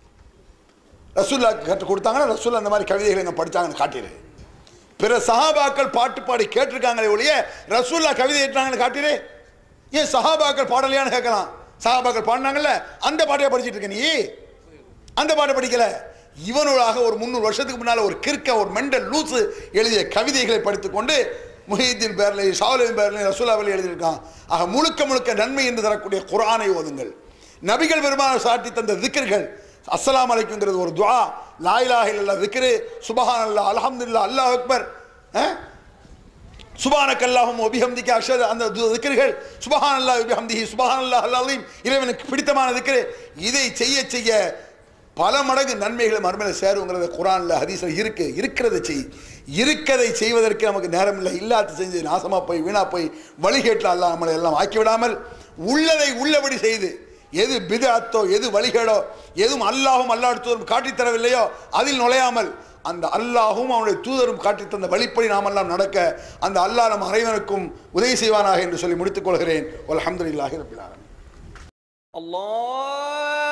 ரசூல்லா கற்றுக் கொடுத்தாங்கன்னா ரசூல்லா அந்த மாதிரி கவிதைகளை நான் படித்தாங்கன்னு காட்டிடு பிற சஹாபாக்கள் பாட்டு பாடி கேட்டிருக்காங்களே ஒழிய ரசூல்லா கவிதை ஏற்றாங்கன்னு காட்டிடு ஏன் சஹாபாக்கள் பாடலையான்னு கேட்கலாம் சஹாபாக்கள் பாடினாங்கல்ல அந்த பாட்டையா படிச்சிட்டு இருக்க நீ அந்த பாட்டை படிக்கல இவனோடாக ஒரு முந்நூறு வருஷத்துக்கு முன்னால ஒரு கிறுக்க ஒரு மெண்டல் லூசு எழுதிய கவிதைகளை படித்துக்கொண்டு முஹீத்தின் பேர்லையும் ஷாவலின் பேர்லையும் ரசூலாவில் எழுதியிருக்கான் ஆக முழுக்க முழுக்க நன்மை என்று தரக்கூடிய குர்ஆனை ஓதுங்கள் நபிகள் பெருமான சாட்டி தந்த திக்கர்கள் அஸ்ஸலாமு அலைக்குங்கிறது ஒரு துஆ லா இலாஹ இல்லல்லாஹ் திக்ரு சுபஹானல்லாஹ் அல்ஹம்துலில்லாஹ் அல்லாஹ் அக்பர் அஹ்? சுபானக் அல்லாஹும் ஒபிஹம்திக்கு அக்ஷர் அந்த து- திக்ருகள் சுபஹான் அல்லாஹ் ஒபிஹம்திஹி சுபஹான் அல்லாஹ் அல்லாஹீம் இறைவனுக்கு பிடித்தமான திக்ரு இதை செய்ய செய்ய பல மடங்கு நன்மைகளும் மறுமையில் சேருங்கிறது குரான்ல ஹதீஸில் இருக்கு இருக்கிறதை செய் இருக்கதை செய்வதற்கு நமக்கு நேரம் இல்லை இல்லாத செஞ்சு நாசமா போய் வீணா போய் வழிகேட்டில் அல்லாஹ் நம்மளை எல்லாம் ஆக்கி விடாமல் உள்ளதை உள்ளபடி செய்து எது பிதாத்தோ எது வழிகேடோ எதுவும் அல்லாஹும் அல்லாஹ் தூதரும் காட்டித் தரவில்லையோ அதில் நுழையாமல் அந்த அல்லாஹும் அவனுடைய தூதரும் காட்டித் தந்த வழிப்படி நாமெல்லாம் நடக்க அந்த அல்லாஹ் நம் அனைவருக்கும் உதவி செய்வானாக என்று சொல்லி முடித்துக் கொள்கிறேன் அல்ஹம்துலில்லாஹி ரப்பில் ஆலமீன் الله